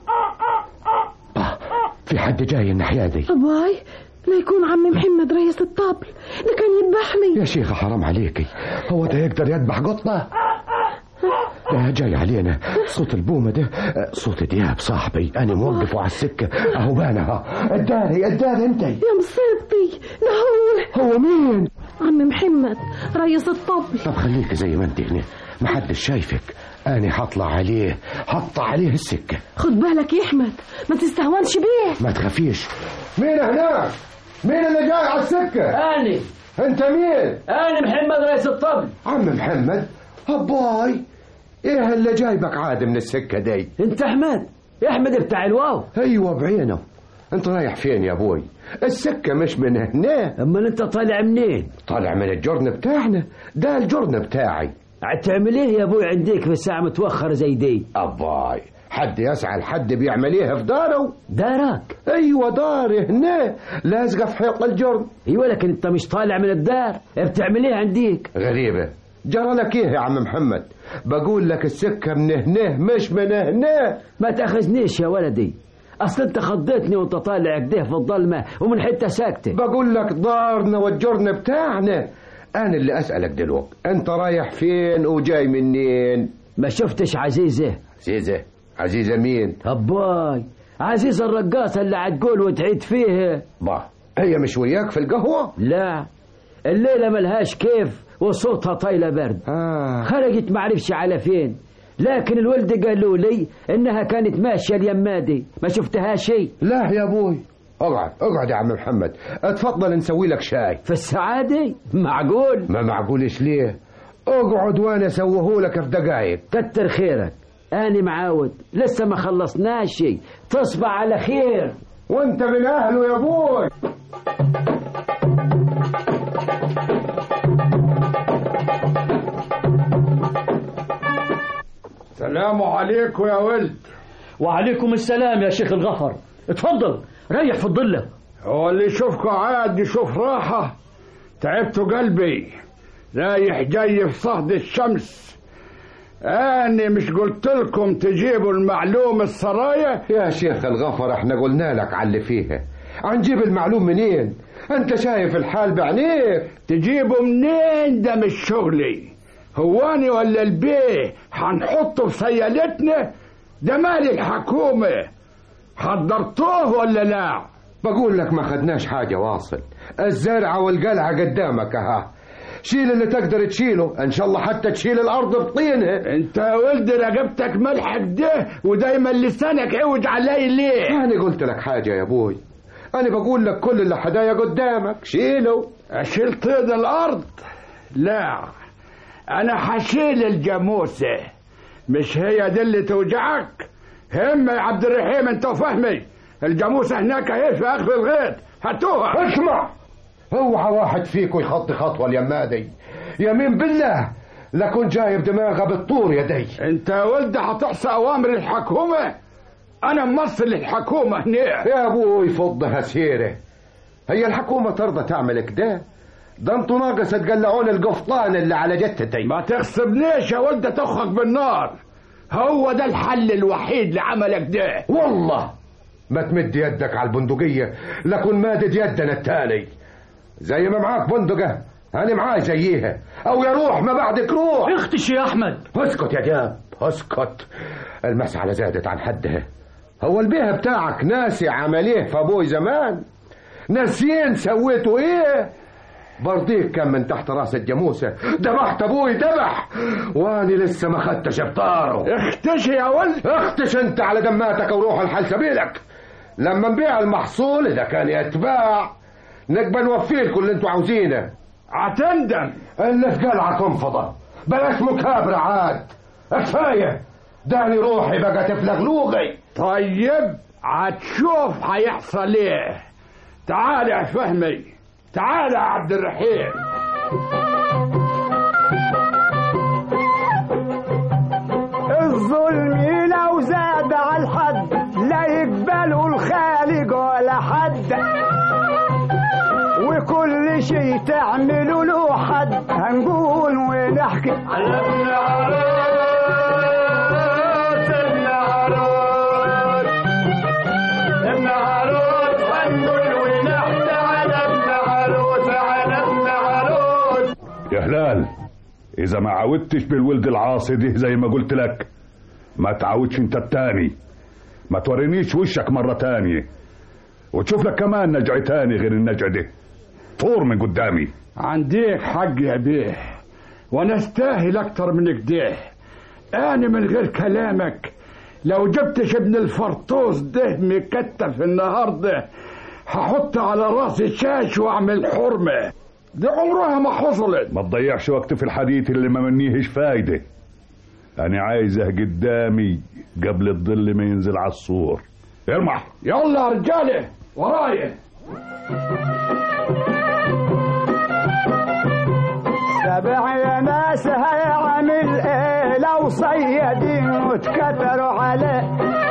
في حد جاي الناحية دي أباي لا يكون عم محمد رئيس الطبل ده كان يذبح لي يا شيخة حرام عليكي هو ده يقدر يذبح قطة ده جاي علينا صوت البومة ده صوت دياب صاحبي أنا موقفه على السكة أهو بانها الداري الداري أنت يا مصيبتي ده هو هو مين عم محمد رئيس الطبل طب خليك زي ما انت هنا محدش شايفك أنا حطلع عليه حط عليه السكة خد بالك يا أحمد ما تستهونش بيه ما تخافيش مين هناك مين اللي جاي على السكة أنا أنت مين أنا محمد رئيس الطبل عم محمد هباي ايه اللي جايبك عاد من السكة دي انت احمد احمد بتاع الواو ايوه بعينه انت رايح فين يا ابوي السكة مش من هنا اما انت طالع منين طالع من الجرن بتاعنا ده الجرن بتاعي هتعمل ايه يا ابوي عندك في الساعة متوخر زي دي اباي حد يسعى لحد بيعمل ايه في داره دارك ايوه داري هنا لازقه في حيط الجرن ايوه لكن انت مش طالع من الدار بتعمل ايه عنديك غريبة جرى لك ايه يا عم محمد بقول لك السكة من هنا مش من هنا ما تاخذنيش يا ولدي اصل انت خضيتني وانت طالع كده في الظلمة ومن حتة ساكتة بقول لك دارنا والجرن بتاعنا انا اللي اسألك دلوقتي انت رايح فين وجاي منين ما شفتش عزيزة عزيزة عزيزة مين هباي عزيزة الرقاصة اللي هتقول وتعيد فيها با هي مش وياك في القهوة لا الليلة ملهاش كيف وصوتها طايلة برد آه. خرجت معرفش على فين لكن الولد قالوا لي انها كانت ماشيه اليمه دي ما شفتها شيء لا يا ابوي اقعد اقعد يا عم محمد اتفضل نسوي لك شاي في السعاده معقول ما معقولش ليه اقعد وانا اسويه لك في دقايق كتر خيرك انا معاود لسه ما خلصناش شيء تصبح على خير وانت من اهله يا ابوي سلام عليكم يا ولد وعليكم السلام يا شيخ الغفر اتفضل ريح في الضلة هو اللي يشوفكم عاد يشوف راحة تعبتوا قلبي رايح جاي في صهد الشمس أنا مش قلت لكم تجيبوا المعلوم السرايا يا شيخ الغفر احنا قلنا لك على اللي فيها هنجيب المعلوم منين انت شايف الحال بعينيك تجيبوا منين ده مش شغلي هواني ولا البيه هنحطه في سيالتنا ده مال الحكومة حضرتوه ولا لا بقول لك ما خدناش حاجة واصل الزرعة والقلعة قدامك اها شيل اللي تقدر تشيله ان شاء الله حتى تشيل الارض بطينها انت يا ولد رقبتك ملحق ده ودايما لسانك عوج علي ليه انا قلت لك حاجة يا ابوي انا بقول لك كل اللي حدايا قدامك شيله اشيل طين الارض لا انا حشيل الجاموسة مش هي دي اللي توجعك هم يا عبد الرحيم انت فهمي الجاموسة هناك اهي في اخر الغيط هاتوها اسمع اوعى واحد فيكم يخطي خطوة اليما دي يمين بالله لكن جايب دماغه بالطور يا دي انت يا ولد هتحصى اوامر الحكومة انا ممثل الحكومة هنا يا ابوي فضها سيرة هي الحكومة ترضى تعمل كده ده انتوا ناقص تقلعون القفطان اللي على جتتي ما تغصبنيش يا ولد تخك بالنار هو ده الحل الوحيد لعملك ده والله ما تمد يدك على البندقية لكن مادد يدنا التالي زي ما معاك بندقة أنا معاي زيها أو يا روح ما بعدك روح اختش يا أحمد اسكت يا جاب اسكت المسعلة زادت عن حدها هو البيه بتاعك ناسي عمليه في أبوي زمان ناسيين سويتوا إيه برضيك كان من تحت راس الجاموسة ذبحت أبوي ذبح وأنا لسه ما خدتش بطاره اختش يا ولد اختش أنت على دماتك وروح الحل سبيلك لما نبيع المحصول إذا كان يتباع نقبل نوفي لكم اللي انتوا عاوزينه هتندم اللي في قلعة تنفضة بلاش مكابرة عاد كفاية داني روحي بقى تفلغ لوغي طيب هتشوف هيحصل ايه تعال يا فهمي تعال يا عبد الرحيم الظلم لو زاد على الحد لا يقبلوا الخالق ولا حد وكل شيء تعملوا له حد هنقول ونحكي على ابن عروس ابن عروس ابن عروس هنقول ونحكي على ابن عروس على ابن عروس يا هلال إذا ما عودتش بالولد العاصي دي زي ما قلت لك ما تعودش انت التاني ما تورينيش وشك مرة تانية وتشوف لك كمان نجع تاني غير النجع ده طور من قدامي عنديك حق يا بيه وانا استاهل اكتر من كده انا من غير كلامك لو جبتش ابن الفرطوس ده مكتف النهارده هحط على راسي شاش واعمل حرمه دي عمرها ما حصلت ما تضيعش وقت في الحديث اللي ما منيهش فايدة أنا عايزه قدامي قبل الظل ما ينزل على السور ارمح يلا يا رجاله ورايا سبع يا ناس هيعمل ايه لو صيادين واتكتروا عليه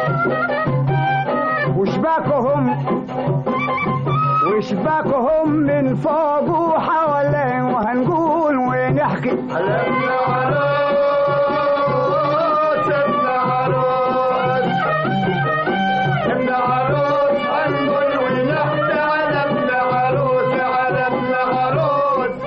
وشباكهم وشباكهم من فوق وحواليه وهنقول ونحكي على ابن عروس ابن عروس ابن عروس هنقول ونحكي على ابن عروس على ابن عروس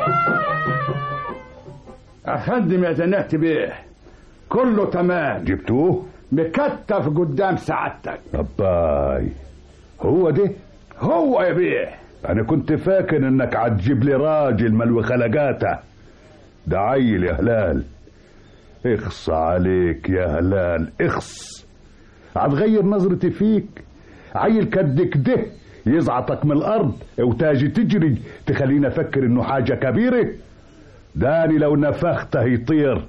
افندم يا زنات بيه كله تمام جبتوه مكتف قدام سعادتك أباي هو ده هو يا بيه أنا كنت فاكر إنك هتجيب لي راجل ملو خلقاته ده عيل يا هلال اخص عليك يا هلال اخص هتغير نظرتي فيك عيل كدك ده يزعطك من الارض وتاجي تجري تخليني افكر انه حاجه كبيره داني لو نفخته يطير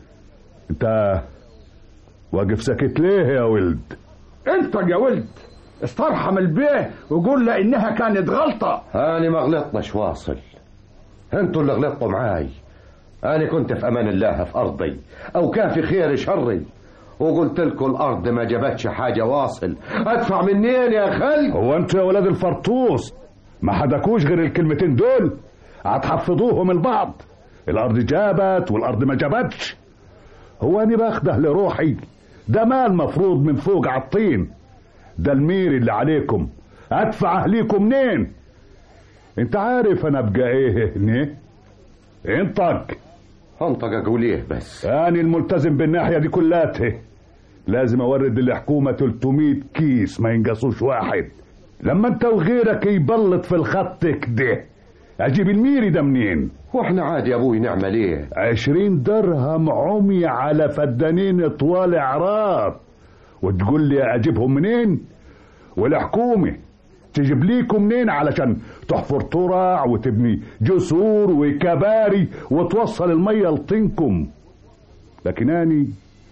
انت واقف ساكت ليه يا ولد انت يا ولد استرحم البيه وقول له انها كانت غلطه أنا ما غلطناش واصل انتوا اللي غلطتوا معاي أنا كنت في أمان الله في أرضي أو كان في خير شري وقلت لكم الأرض ما جابتش حاجة واصل أدفع منين يا خلق هو انت يا ولاد الفرطوس ما حدكوش غير الكلمتين دول هتحفظوهم البعض الارض جابت والارض ما جابتش هو انا باخده لروحي ده مال مفروض من فوق على الطين ده المير اللي عليكم ادفع اهليكم منين انت عارف انا ابقى ايه هنا انطق انطق اقول ايه بس انا الملتزم بالناحيه دي كلاتها لازم اورد للحكومه 300 كيس ما ينقصوش واحد لما انت وغيرك يبلط في الخط كده اجيب الميري ده منين واحنا عادي يا ابوي نعمل ايه عشرين درهم عمي على فدانين طوال عراض وتقول لي اجيبهم منين والحكومه تجيب ليكم منين علشان تحفر ترع وتبني جسور وكباري وتوصل الميه لطينكم لكن اني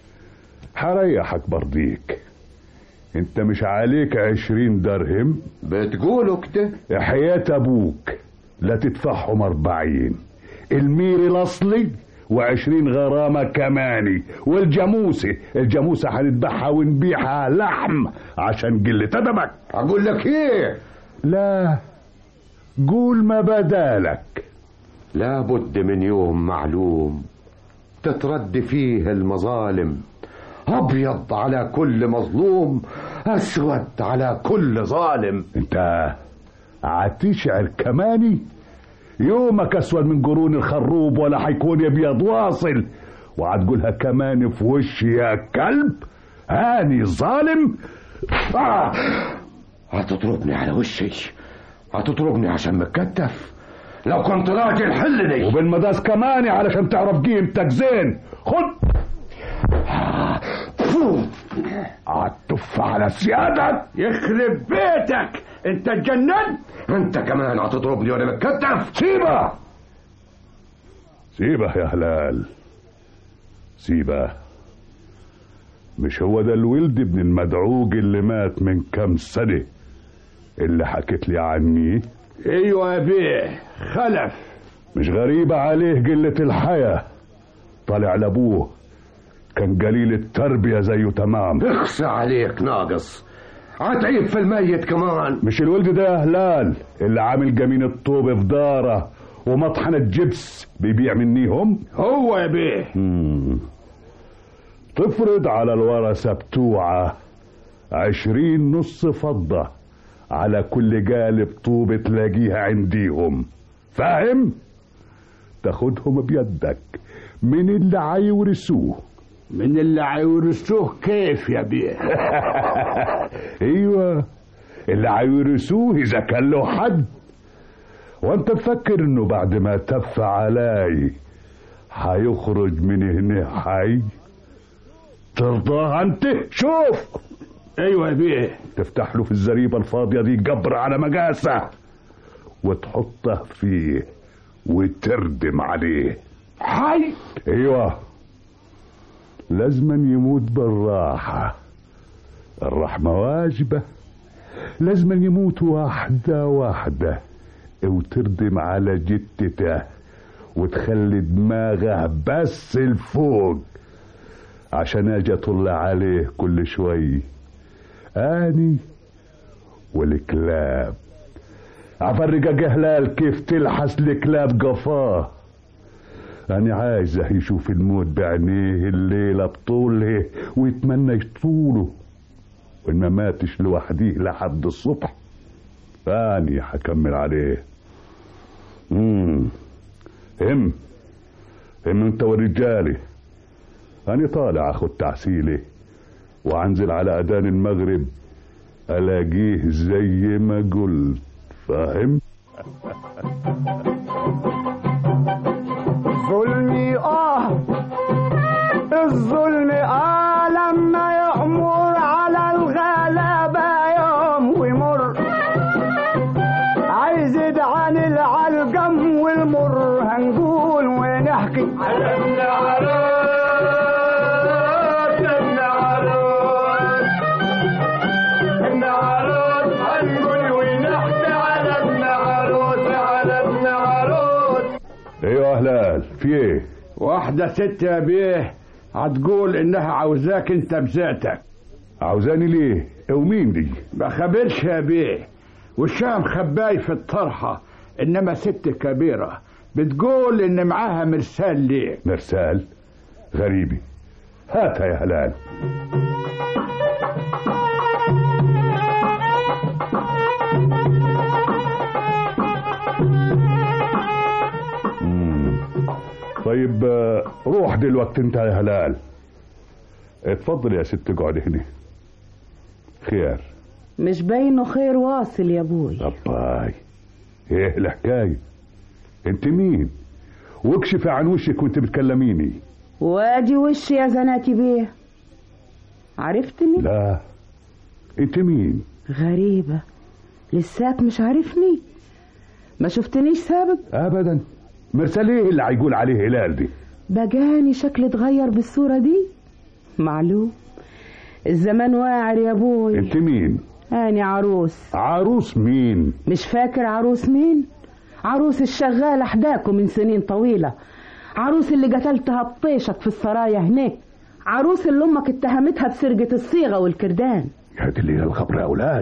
هريحك برضيك انت مش عليك عشرين درهم بتقولوا كده حياة ابوك لا تدفعهم اربعين الميري الاصلي وعشرين غرامة كماني والجاموسة الجاموسة هنذبحها ونبيعها لحم عشان قلة أدبك أقول لك إيه لا قول ما بدالك لابد من يوم معلوم تترد فيه المظالم أبيض على كل مظلوم أسود على كل ظالم انت هتشعر كماني يومك اسود من قرون الخروب ولا حيكون ابيض واصل وهتقولها كمان في وشي يا كلب هاني ظالم آه. هتضربني على وشي هتضربني عشان متكتف لو كنت راجل حلني وبالمداس كمان علشان تعرف قيمتك زين خد هتف على سيادك يخرب بيتك انت اتجننت انت كمان هتضربني وانا متكتف سيبه سيبه يا هلال سيبه مش هو ده الولد ابن المدعوج اللي مات من كام سنة اللي حكيت لي عنيه ايوه يا بيه خلف مش غريبة عليه قلة الحياة طالع لابوه كان قليل التربية زيه تمام اخسى عليك ناقص هتعيب في الميت كمان مش الولد ده يا هلال اللي عامل جمين الطوب في داره ومطحنة جبس بيبيع منيهم هو يا بيه مم. تفرض على الورثة بتوعه عشرين نص فضة على كل قالب طوب تلاقيها عنديهم فاهم تاخدهم بيدك من اللي هيورثوه من اللي هيورثوه كيف يا بيه ايوه اللي هيورثوه اذا كان له حد وانت تفكر انه بعد ما تف علي هيخرج من هنا حي ترضاها انت شوف ايوه يا بيه تفتح له في الزريبه الفاضيه دي جبر على مقاسه وتحطه فيه وتردم عليه حي ايوه لازما يموت بالراحه الرحمه واجبه لازما يموت واحده واحده وتردم على جتته وتخلي دماغه بس الفوق عشان اجي اطل عليه كل شوي اني والكلاب افرجك جهلال كيف تلحس الكلاب قفاه أنا عايزه يشوف الموت بعينيه الليلة بطوله ويتمنى يطوله وإن ما ماتش لوحديه لحد الصبح أني هكمل عليه امم هم هم انت ورجالي أنا طالع أخد تعسيلي وأنزل على أذان المغرب ألاقيه زي ما قلت فاهم؟ ظلم المر هنقول ونحكي على ابن عروس ابن عروس ابن عروس هنقول ونحكي على ابن عروس على ابن عروس ايوه هلال في ايه واحدة ست يا بيه هتقول انها عاوزاك انت بذاتك عاوزاني ليه ومين دي ما خبرش يا بيه والشام خباي في الطرحة انما ست كبيرة بتقول ان معاها مرسال ليك مرسال غريبة هاتها يا هلال مم. طيب آه، روح دلوقتي انت يا هلال اتفضل يا ست اقعد هنا خير مش باينه خير واصل يا ابوي أباي ايه الحكاية انت مين واكشفي عن وشك وانت بتكلميني وادي وشي يا زناتي بيه عرفتني لا انت مين غريبة لساك مش عارفني ما شفتنيش سابق ابدا مرسال ايه اللي هيقول عليه هلال دي بجاني شكل اتغير بالصورة دي معلوم الزمان واعر يا ابوي انت مين اني عروس عروس مين مش فاكر عروس مين عروس الشغالة حداكم من سنين طويلة عروس اللي قتلتها بطيشك في السرايا هناك عروس اللي امك اتهمتها بسرقة الصيغة والكردان يا دي الليلة الخبر يا اولاد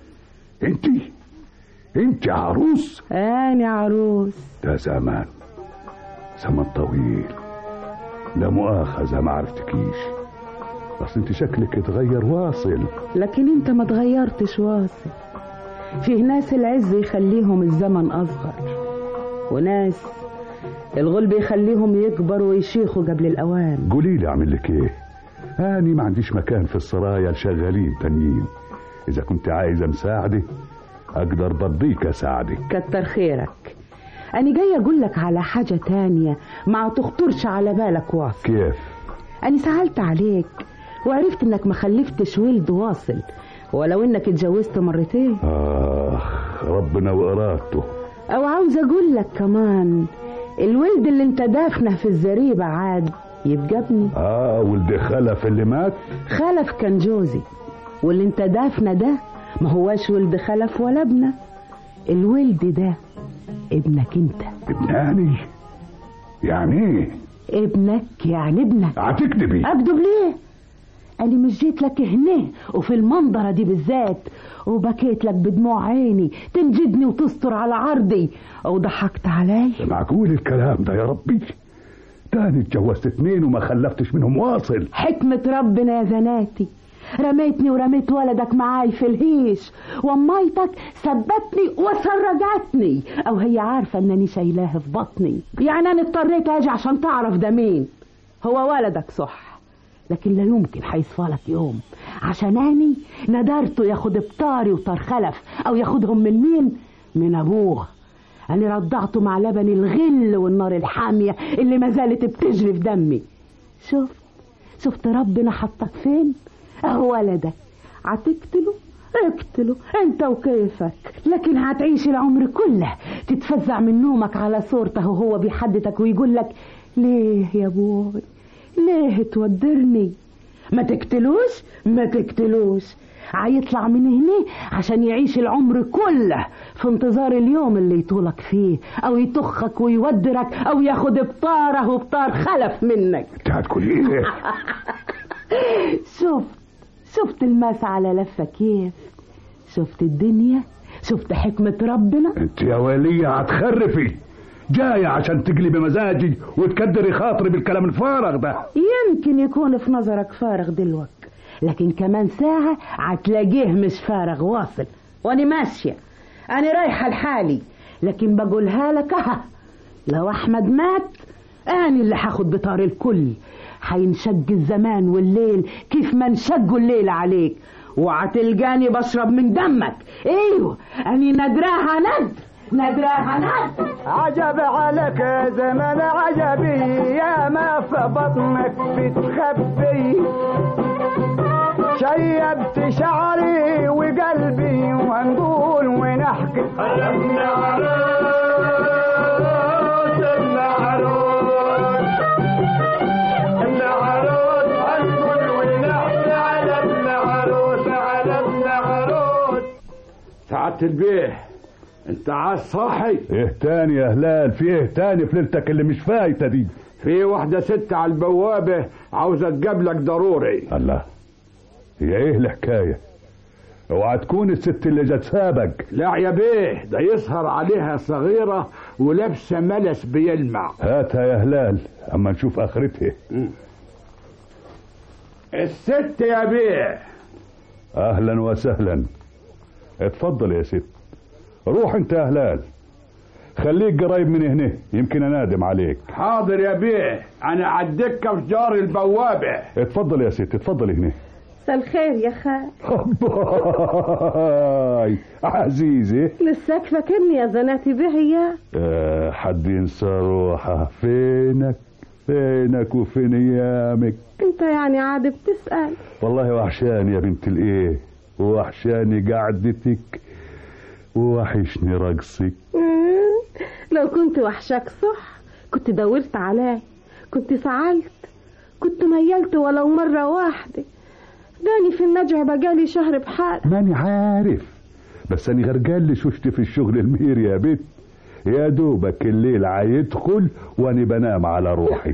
انت انت عروس اني عروس ده زمان زمن طويل لا مؤاخذة ما عرفتكيش بس انت شكلك اتغير واصل لكن انت ما تغيرتش واصل فيه ناس العز يخليهم الزمن اصغر وناس الغلب يخليهم يكبروا ويشيخوا قبل الاوان قولي لي اعمل لك ايه اني ما عنديش مكان في السرايا لشغالين تانيين اذا كنت عايزه مساعده اقدر برضيك اساعدك كتر خيرك أنا جاي أقول لك على حاجة تانية ما تخطرش على بالك واصل كيف أنا سألت عليك وعرفت إنك ما خلفتش ولد واصل ولو إنك اتجوزت مرتين اخ ربنا وارادته أو عاوز أقول لك كمان الولد اللي انت دافنه في الزريبة عاد يبقى ابني اه ولد خلف اللي مات خلف كان جوزي واللي انت دافنه ده ما هواش ولد خلف ولا ابنه الولد ده ابنك انت ابناني يعني ايه ابنك يعني ابنك هتكذبي اكذب ليه انا مش جيت لك هنا وفي المنظره دي بالذات وبكيت لك بدموع عيني تنجدني وتستر على عرضي وضحكت علي معقول الكلام ده يا ربي تاني اتجوزت اتنين وما خلفتش منهم واصل حكمة ربنا يا زناتي رميتني ورميت ولدك معاي في الهيش وميتك ثبتني وسرجتني او هي عارفة انني شايلاه في بطني يعني انا اضطريت اجي عشان تعرف ده مين هو ولدك صح لكن لا يمكن هيصفالك يوم عشان اني ندرته ياخد بطاري وطار خلف او ياخدهم من مين من ابوه انا رضعته مع لبن الغل والنار الحامية اللي ما زالت بتجري في دمي شفت شفت ربنا حطك فين اهو ولدك هتقتله اقتله انت وكيفك لكن هتعيش العمر كله تتفزع من نومك على صورته وهو بيحدثك ويقول لك ليه يا ابوي ليه تودرني ما تقتلوش ما تقتلوش هيطلع من هنا عشان يعيش العمر كله في انتظار اليوم اللي يطولك فيه او يطخك ويودرك او ياخد بطاره وبطار خلف منك انت هتقولي ايه شفت شفت الماس على لفة كيف شفت الدنيا شفت حكمة ربنا انت يا ولية هتخرفي جاية عشان تقلبي مزاجي وتكدري خاطري بالكلام الفارغ ده يمكن يكون في نظرك فارغ دلوقتي لكن كمان ساعة هتلاقيه مش فارغ واصل وانا ماشية انا رايحة لحالي لكن بقولها لك اها لو احمد مات انا اللي هاخد بطار الكل هينشق الزمان والليل كيف ما انشقوا الليل عليك وهتلقاني بشرب من دمك ايوه اني ندراها ند ندراها ند عجب عليك يا زمان عجبي يا ما في بطنك بتخبي شيبت شعري وقلبي ونقول ونحكي على ابن عروس البيه انت عايز صاحي ايه تاني يا هلال في ايه تاني في ليلتك اللي مش فايته دي في واحدة ست على البوابة عاوزة تقابلك ضروري الله هي ايه الحكايه اوعى تكون الست اللي جت سابق لا يا بيه ده يسهر عليها صغيرة ولابسة ملس بيلمع هاتها يا هلال اما نشوف اخرتها الست يا بيه اهلا وسهلا اتفضل يا ست روح انت يا هلال خليك قريب من هنا يمكن انادم عليك حاضر يا بيه انا عالدكة في جار البوابة اتفضل يا ست اتفضل هنا مساء الخير يا خال باي عزيزي لساك فاكرني يا زناتي بهيا آه حد ينسى روحه فينك فينك وفين ايامك انت يعني عاد بتسأل والله وحشاني يا بنت الايه وحشاني قعدتك ووحشني رقصك مم. لو كنت وحشك صح كنت دورت عليك كنت سعلت كنت ميلت ولو مرة واحدة داني في النجع بقالي شهر بحال ماني عارف بس انا غرقان لي شفت في الشغل المير يا بت يا دوبك الليل عيدخل وانا بنام على روحي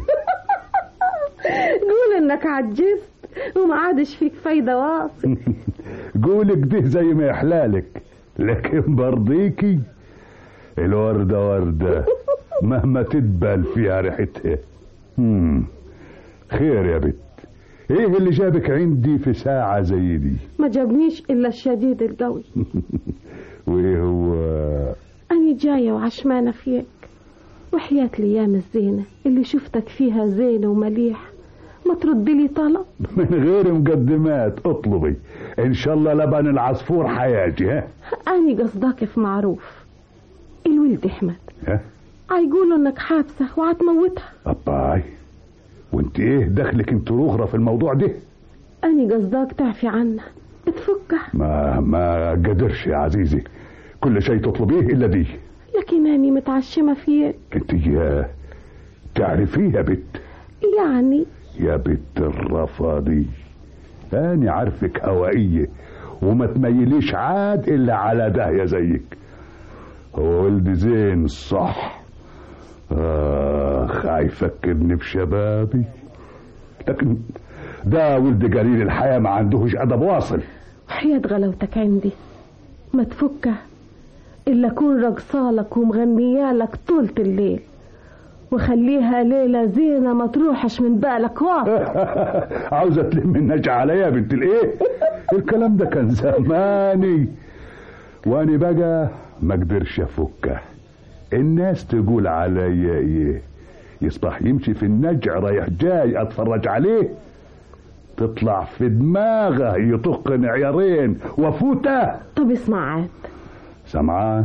قول انك عجزت وما عادش فيك فايدة واصل قولك ده زي ما يحلالك لكن برضيكي الوردة وردة مهما تدبل فيها ريحتها مم. خير يا بت ايه اللي جابك عندي في ساعة زي دي ما جابنيش الا الشديد القوي وايه هو أنا جاية وعشمانة فيك وحياة الأيام الزينة اللي شفتك فيها زينة ومليح ما ترد لي طلب من غير مقدمات اطلبي ان شاء الله لبن العصفور حياجي ها أنا قصدك في معروف الولد أحمد ها هيقولوا إنك حابسة وهتموتها اباي وانت ايه دخلك انت رغرة في الموضوع ده أنا قصدك تعفي عنها تفكها ما ما قدرش يا عزيزي كل شيء تطلبيه الا دي لكن أنا متعشمة فيك انت يا تعرفيه يا بت يعني يا بت الرفاضي انا عارفك هوائية وما تميليش عاد الا على داهية زيك هو ولد زين صح اخ هيفكرني بشبابي لكن ده ولد قليل الحياة ما عندهش ادب واصل حياة غلاوتك عندي ما تفكها إلا أكون رقصالك ومغنيالك طولة الليل وخليها ليلة زينة ما تروحش من بالك واصل عاوزة تلم النجع عليا يا بنت الايه الكلام ده كان زماني وانا بقى ما قدرش افكه الناس تقول عليا ايه يصبح يمشي في النجع رايح جاي اتفرج عليه تطلع في دماغه يطق عيارين وفوته طب اسمع عاد سمعان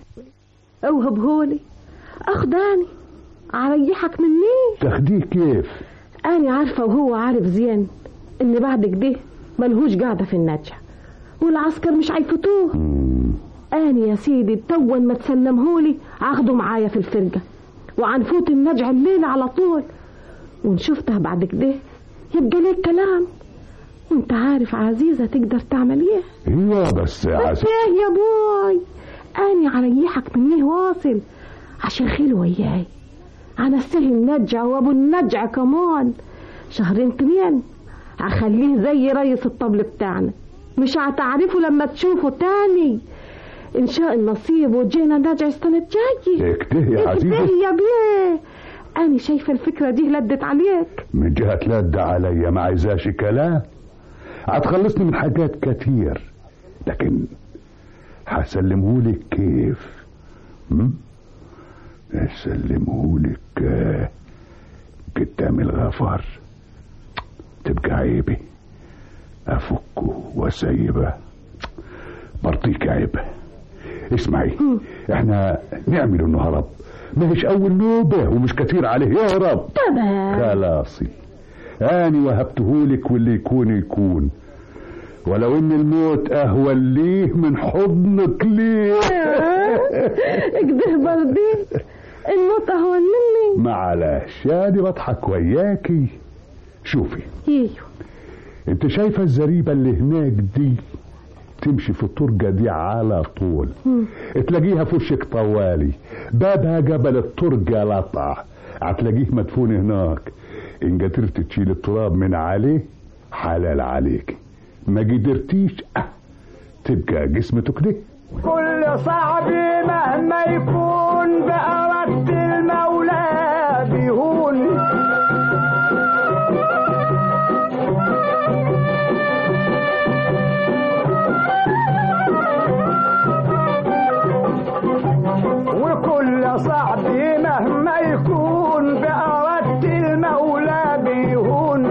اوهبهولي اخداني اريحك مني تاخديه كيف انا عارفه وهو عارف زين ان بعد كده ملهوش قاعده في النجع والعسكر مش هيفوتوه انا يا سيدي تون ما تسلمهولي اخده معايا في الفرقه وعنفوت النجع الليله على طول وان شفتها بعد كده يبقى ليك كلام وانت عارف عزيزه تقدر تعمل ايه ايوه بس يا بس عزيز ايه يا بوي انا اريحك مني واصل عشان خيل وياي انا استهي النجع وابو النجع كمان شهرين اتنين هخليه زي ريس الطبل بتاعنا مش هتعرفه لما تشوفه تاني ان شاء النصيب وجينا نرجع السنه الجايه اكته يا عزيزي اكته يا بيه انا شايفه الفكره دي لدت عليك من جهة لد عليا ما عايزاش كلام هتخلصني من حاجات كتير لكن هسلمهولك كيف هم؟ هسلمهولك آه، قدام الغفر تبقى عيبي افكه واسيبه برضيك عيب اسمعي احنا نعمل انه هرب ما هيش اول نوبة ومش كتير عليه يهرب تمام خلاصي اني وهبتهولك واللي يكون يكون ولو ان الموت اهون ليه من حضنك ليه اكده برضيك الموت اهون مني معلش يعني بضحك وياكي شوفي ايوه انت شايفة الزريبة اللي هناك دي تمشي في الطرقة دي على طول تلاقيها في وشك طوالي بابها جبل الطرقة لطع هتلاقيه مدفون هناك ان قدرت تشيل التراب من عليه حلال عليك ما قدرتيش أه تبقى جسمته كده كل صعب مهما يكون بأرادة المولى بيهون وكل صعب مهما يكون بأرادة المولى بيهون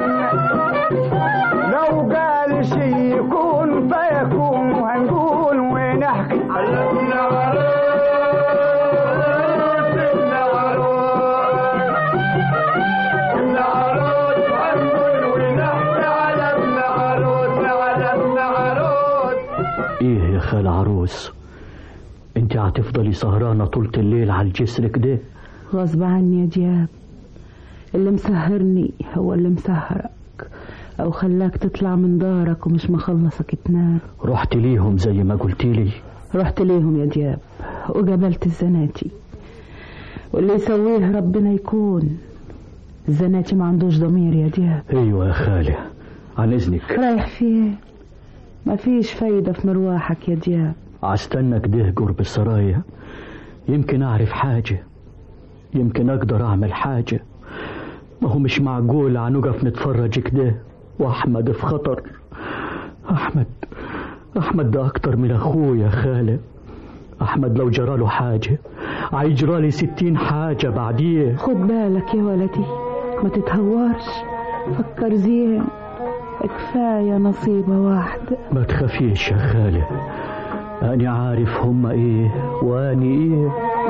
لو قال شي يكون فيكون وهنقول ونحكي علمنا عروس ابن عروس ابن عروس هنقول ونحكي على ابن عروس على ابن عروس ايه يا خال عروس انت هتفضلي سهرانة طولة الليل على الجسر كده غصب عني يا دياب اللي مسهرني هو اللي مسهرك او خلاك تطلع من دارك ومش مخلصك تنام رحت ليهم زي ما قلتي لي رحت ليهم يا دياب وقابلت الزناتي واللي يسويه ربنا يكون الزناتي ما عندوش ضمير يا دياب ايوه يا خالة عن اذنك رايح فين ما فيش فايدة في مروحك يا دياب عستنى كده قرب السرايا يمكن اعرف حاجة يمكن اقدر اعمل حاجة ما هو مش معقول هنقف نتفرج كده واحمد في خطر احمد احمد ده اكتر من اخويا خالة احمد لو جراله حاجة هيجرالي ستين حاجة بعديه خد بالك يا ولدي ما تتهورش فكر زين كفاية نصيبة واحدة ما تخافيش يا خالة أنا عارف هما إيه وأني إيه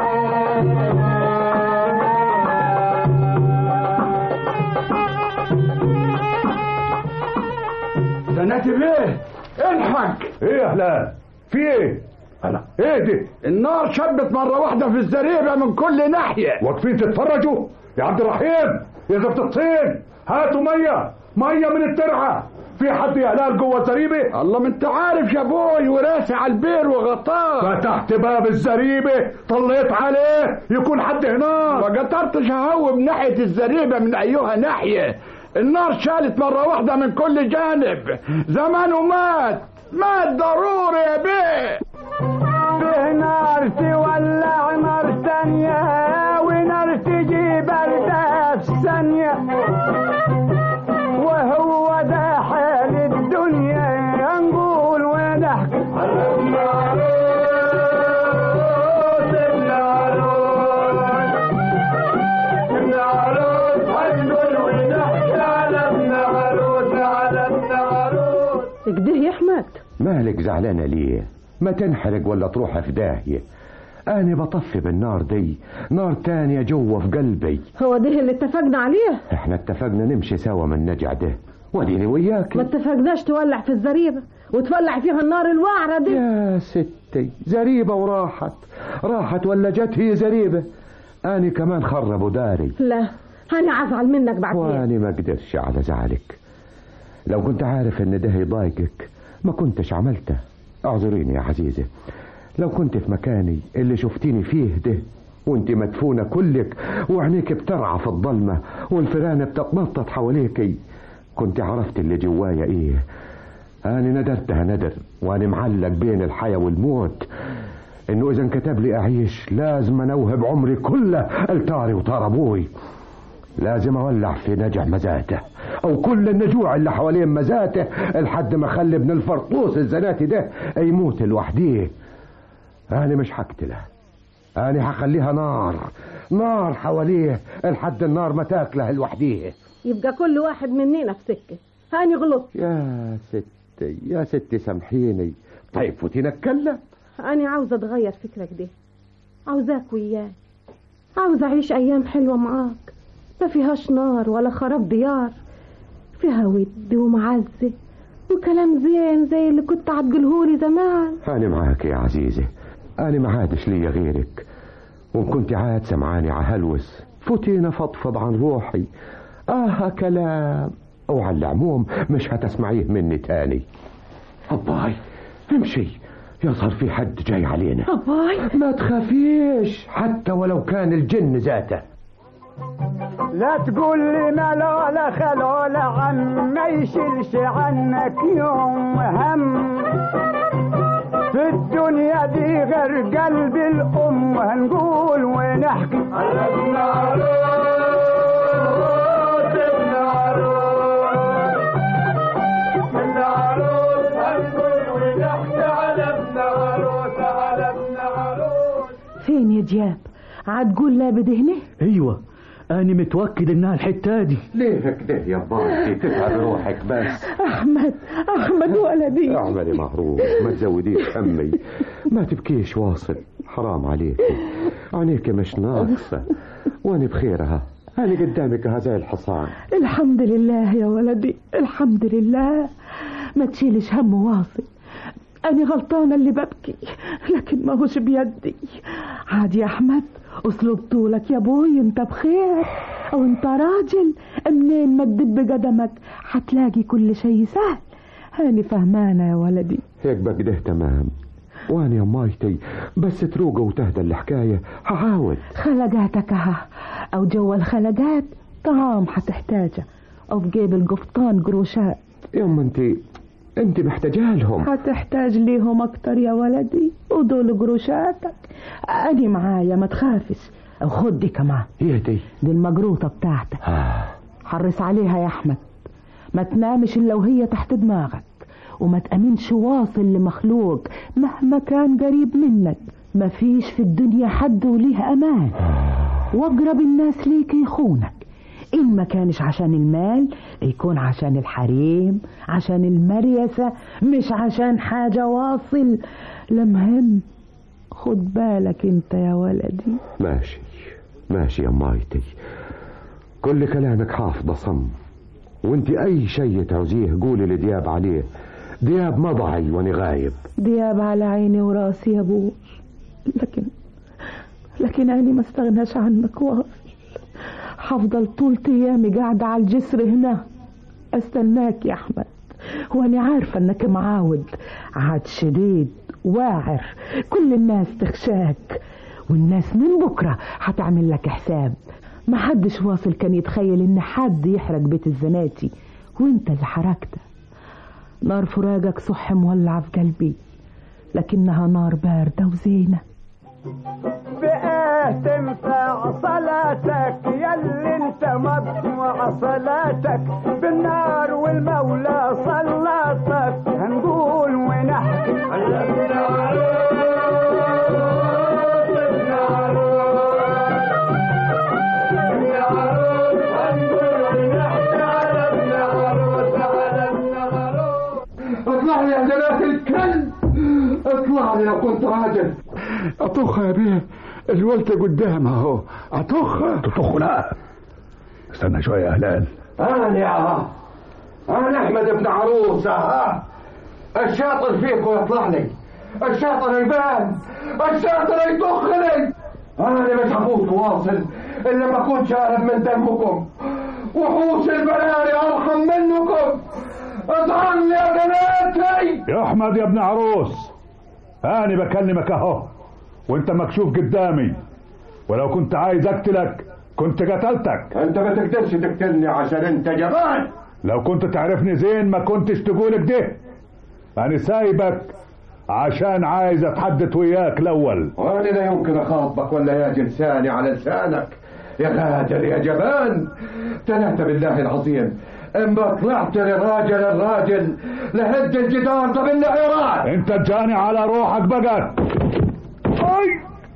زناتي بيه الحق ايه يا هلال في ايه انا ايه دي النار شبت مرة واحدة في الزريبة من كل ناحية واقفين تتفرجوا يا عبد الرحيم يا زفت الطين هاتوا ميه ميه من الترعه في حد يا هلال جوه الزريبه الله ما انت عارف يا ابوي وراسي على البير وغطاه فتحت باب الزريبه طليت عليه يكون حد هناك ما قطرتش ههوب ناحية الزريبة من أيها ناحية النار شالت مرة واحدة من كل جانب زمانه مات مات ضروري يا بيه فيه نار تولع نار تانية ونار تجيب الداف ثانية وهو ده حال الدنيا نقول ونحكي ابن عروس ابن عروس ابن عروس هنقول ونحكي على ابن عروس على ابن عروس كده يا احمد مالك زعلانة ليه ما تنحرق ولا تروح في داهية أنا بطفي بالنار دي نار تانية جوه في قلبي هو ده اللي اتفقنا عليه احنا اتفقنا نمشي سوا من نجع ده وديني وياك ما اتفقناش تولع في الزريبة وتولع فيها النار الوعرة دي يا ستي زريبة وراحت راحت ولا جت هي زريبة أنا كمان خربوا داري لا انا ازعل منك بعدين وأنا ما قدرش على زعلك لو كنت عارف ان ده يضايقك ما كنتش عملته اعذريني يا عزيزة لو كنت في مكاني اللي شفتيني فيه ده وانت مدفونة كلك وعينيك بترعى في الضلمة والفيران بتتنطط حواليكي كنت عرفت اللي جوايا ايه انا ندرتها ندر وانا معلق بين الحياة والموت انه اذا انكتب لي اعيش لازم انوهب عمري كله التاري وطار ابوي لازم اولع في نجع مزاته او كل النجوع اللي حوالين مزاته لحد ما اخلي ابن الفرطوس الزناتي ده يموت لوحديه انا مش هقتله انا هخليها نار نار حواليه لحد النار ما تاكله لوحديه يبقى كل واحد مننا في سكة هاني غلط يا ستي يا ستي سامحيني طيب فوتي نتكلم انا عاوزة اتغير فكرك دي عاوزاك وياي عاوزة اعيش ايام حلوة معاك ما فيهاش نار ولا خراب ديار فيها ود ومعزة وكلام زين زي اللي كنت هتقولهولي زمان انا معاك يا عزيزة انا ما عادش ليا غيرك وان كنت عاد سمعاني عهلوس فوتينا فضفض عن روحي اه كلام وعلى العموم مش هتسمعيه مني تاني أباي امشي يظهر في حد جاي علينا أباي ما تخافيش حتى ولو كان الجن ذاته لا تقول لي ملا ولا خل ولا عم ما يشيلش عنك يوم هم في الدنيا دي غير قلب الأم هنقول ونحكي على ابن عروس ابن عروس ابن عروس هنقول ونحكي على ابن عروس على ابن عروس فين يا دياب عاد قول لابد هنا ايوه انا متوكد انها الحته دي ليه كده يا بارتي تتعب روحك بس أحمد أحمد ولدي اعملي معروف ما تزوديش همي ما تبكيش واصل حرام عليك عينيك مش ناقصة وانا بخيرها انا قدامك هذا الحصان الحمد لله يا ولدي الحمد لله ما تشيلش هم واصل أنا غلطانة اللي ببكي لكن ما هوش بيدي عاد يا أحمد أسلوب طولك يا بوي أنت بخير أو أنت راجل منين ما تدب قدمك حتلاقي كل شيء سهل هاني فهمانة يا ولدي هيك بقده تمام وانا يا مايتي بس تروقه وتهدى الحكاية هحاول خلقاتك ها أو جوا الخلقات طعام حتحتاجه أو بجيب القفطان قروشات يما انت انت محتاجة لهم هتحتاج ليهم أكتر يا ولدي ودول قروشاتك أنا معايا ما تخافش أو خد دي كمان هي دي دي المجروطة بتاعتك آه. حرص عليها يا أحمد ما تنامش إلا وهي تحت دماغك وما تأمنش واصل لمخلوق مهما كان قريب منك ما فيش في الدنيا حد وليه أمان واقرب الناس ليك يخونك إن ما كانش عشان المال يكون عشان الحريم عشان المريسة مش عشان حاجة واصل لمهم خد بالك انت يا ولدي ماشي ماشي يا مايتي كل كلامك حافظة صم وانت اي شيء تعوزيه قولي لدياب عليه دياب مضعي وانا غايب دياب على عيني وراسي يا ابوي لكن لكن أنا ما استغناش عنك واصل حفضل طول ايامي قاعدة على الجسر هنا استناك يا احمد وانا عارفة انك معاود عاد شديد واعر كل الناس تخشاك والناس من بكرة هتعمل لك حساب ما حدش واصل كان يتخيل ان حد يحرق بيت الزناتي وانت اللي حركته نار فراقك صح مولعة في قلبي لكنها نار باردة وزينة بقى تنفع صلاتك يلي انت مطمع صلاتك بالنار والمولى صلاتك هنقول ونحكي على ابن عروس ابن عروس ابن عروس هنقول ونحكي على ابن عروس على ابن عروس اطلع لي يا جلال الكلب اطلع لي لو كنت راجل اطخها يا بيه الولد قدام اهو اطخها تطخ لا استنى شوية يا هلال انا يا انا احمد ابن عروسه ها الشاطر فيكم يطلع لي الشاطر يبان الشاطر يطخني انا مش هفوت واصل الا ما اكون شارب من دمكم وحوش البلاري ارحم منكم اطعني يا بناتي يا احمد يا ابن عروس انا بكلمك اهو وانت مكشوف قدامي ولو كنت عايز اقتلك كنت قتلتك انت ما تقدرش تقتلني عشان انت جبان لو كنت تعرفني زين ما كنتش تقول كده انا سايبك عشان عايز اتحدث وياك الاول وانا لا يمكن اخاطبك ولا يا لساني على لسانك يا غادر يا جبان ثلاثة بالله العظيم اما طلعت للراجل الراجل لهد الجدار ده بالنعيرات انت تجاني على روحك بقى اي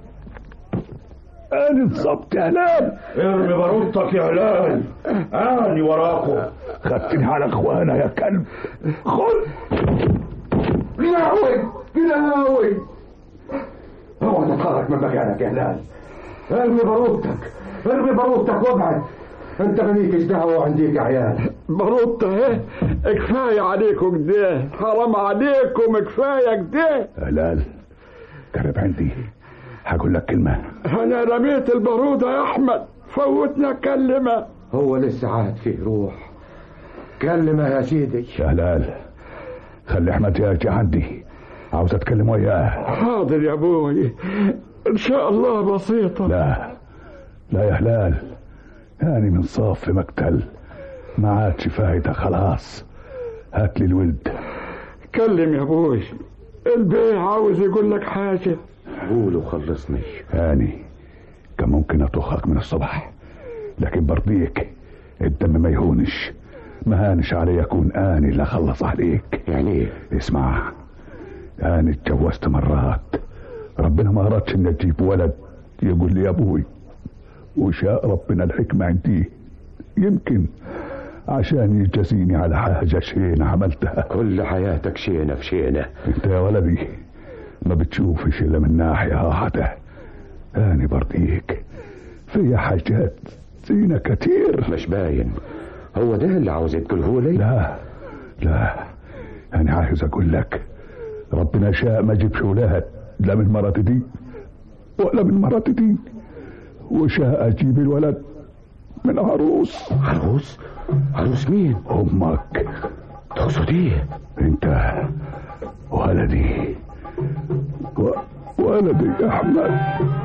انا انصبت يا هلال ارمي بارودتك يا هلال اني وراكم خدتني على اخوانا يا كلب خد قلاوي قلاوي اوعى تتحرك من مكانك يا هلال ارمي بارودتك ارمي بارودتك وابعد انت ماليكش دعوه وعنديك عيال بروطة ايه كفاية عليكم كده حرام عليكم كفاية كده هلال قرب عندي هقول لك كلمة انا رميت البارودة يا احمد فوتنا كلمة هو لسه عاد فيه روح كلمه يا سيدي يا هلال خلي احمد يرجع عندي عاوز اتكلم وياه حاضر يا ابوي ان شاء الله بسيطة لا لا يا هلال يعني من صاف في مقتل ما عادش فايدة خلاص هات لي الولد كلم يا ابوي البيه عاوز يقول لك حاجة قول وخلصني هاني كان ممكن اطخك من الصبح لكن برضيك الدم ما يهونش ما هانش علي اكون اني اللي اخلص عليك يعني ايه اسمع انا اتجوزت مرات ربنا ما ارادش ان اجيب ولد يقول لي يا ابوي وشاء ربنا الحكمة عندي يمكن عشان يجازيني على حاجة شين عملتها كل حياتك شينة في شينة انت يا ولدي ما بتشوفش الا من ناحية واحدة انا برضيك في حاجات زينة كتير مش باين هو ده اللي عاوز تقوله لي لا لا انا عايز اقول لك ربنا شاء ما اجيبش ولاد لا من مراتي دي ولا من مراتي دي وشاء اجيب الولد من عروس عروس عروس مين امك تقصد ايه انت ولدي و... ولدي يا احمد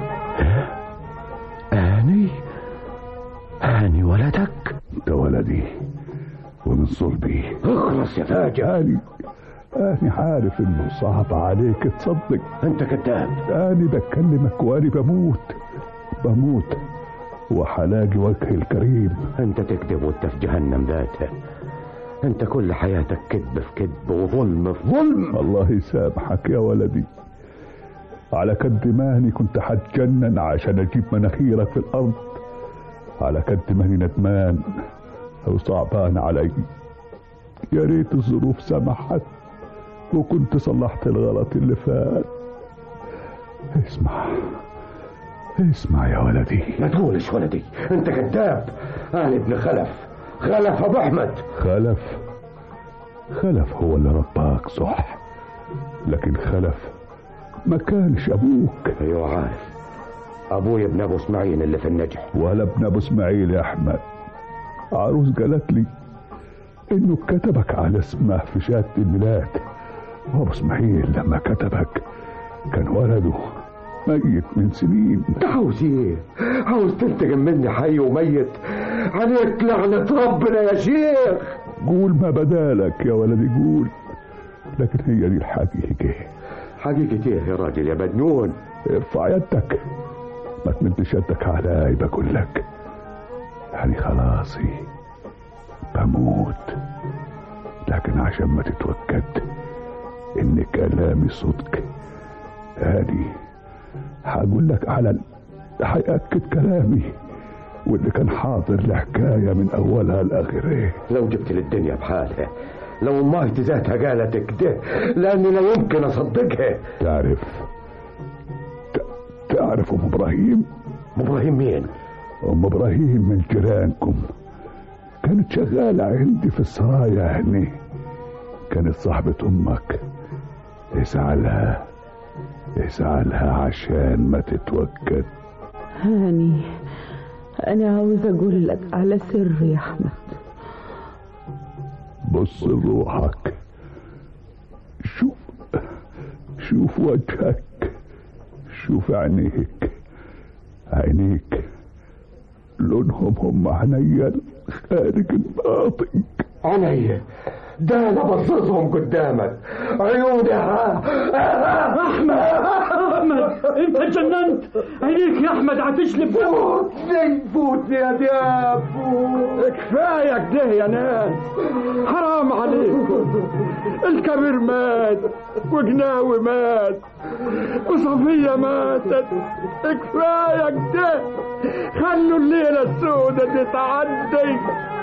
اني اني ولدك انت ولدي ومن صلبي اخلص يا فاجر اني اني عارف انه صعب عليك تصدق انت كذاب اني بكلمك واني بموت بموت وحلاقي وجه الكريم انت تكذب وانت في جهنم ذاتها انت كل حياتك كذب في كذب وظلم في ظلم الله يسامحك يا ولدي على قد ما اني كنت حتجنن عشان اجيب مناخيرك في الارض على قد ما اني ندمان او صعبان علي يا ريت الظروف سمحت وكنت صلحت الغلط اللي فات اسمع اسمع يا ولدي ما تقولش ولدي انت كذاب انا ابن خلف خلف ابو احمد خلف خلف هو اللي رباك صح لكن خلف ما كانش ابوك ايوه عارف ابويا ابن ابو اسماعيل اللي في النجح ولا ابن ابو اسماعيل يا احمد عروس قالت لي انه كتبك على اسمه في شهاده الميلاد وابو اسماعيل لما كتبك كان ولده ميت من سنين انت عاوز ايه عاوز تنتقم مني حي وميت عليك لعنة ربنا يا شيخ قول ما بدالك يا ولدي قول لكن هي دي الحقيقة حقيقة ايه يا راجل يا مجنون ارفع يدك ما تمدش يدك علي بقول لك يعني خلاصي بموت لكن عشان ما تتوكد ان كلامي صدق هادي هقول لك على هيأكد كلامي واللي كان حاضر الحكاية من أولها لآخرها لو جبت للدنيا بحالها لو الله ذاتها قالت كده لأني لا يمكن أصدقها تعرف ت- تعرف أم إبراهيم أم إبراهيم مين؟ أم إبراهيم من جيرانكم كانت شغالة عندي في السرايا هني كانت صاحبة أمك اسعلها اسعلها عشان ما تتوكد هاني أنا عاوز أقول لك على سر يا أحمد بص لروحك شوف شوف وجهك شوف عينيك عينيك لونهم هم عينيا خارج الباطن عينيا ده انا بصصهم قدامك عيوني ها احمد احمد انت اتجننت عينيك يا احمد هتشلب فوتني فوتني يا دياب فوت كفاية كده يا ناس حرام عليكم الكبير مات وجناوي مات وصفية ماتت كفاية كده خلوا الليلة السودة تتعدي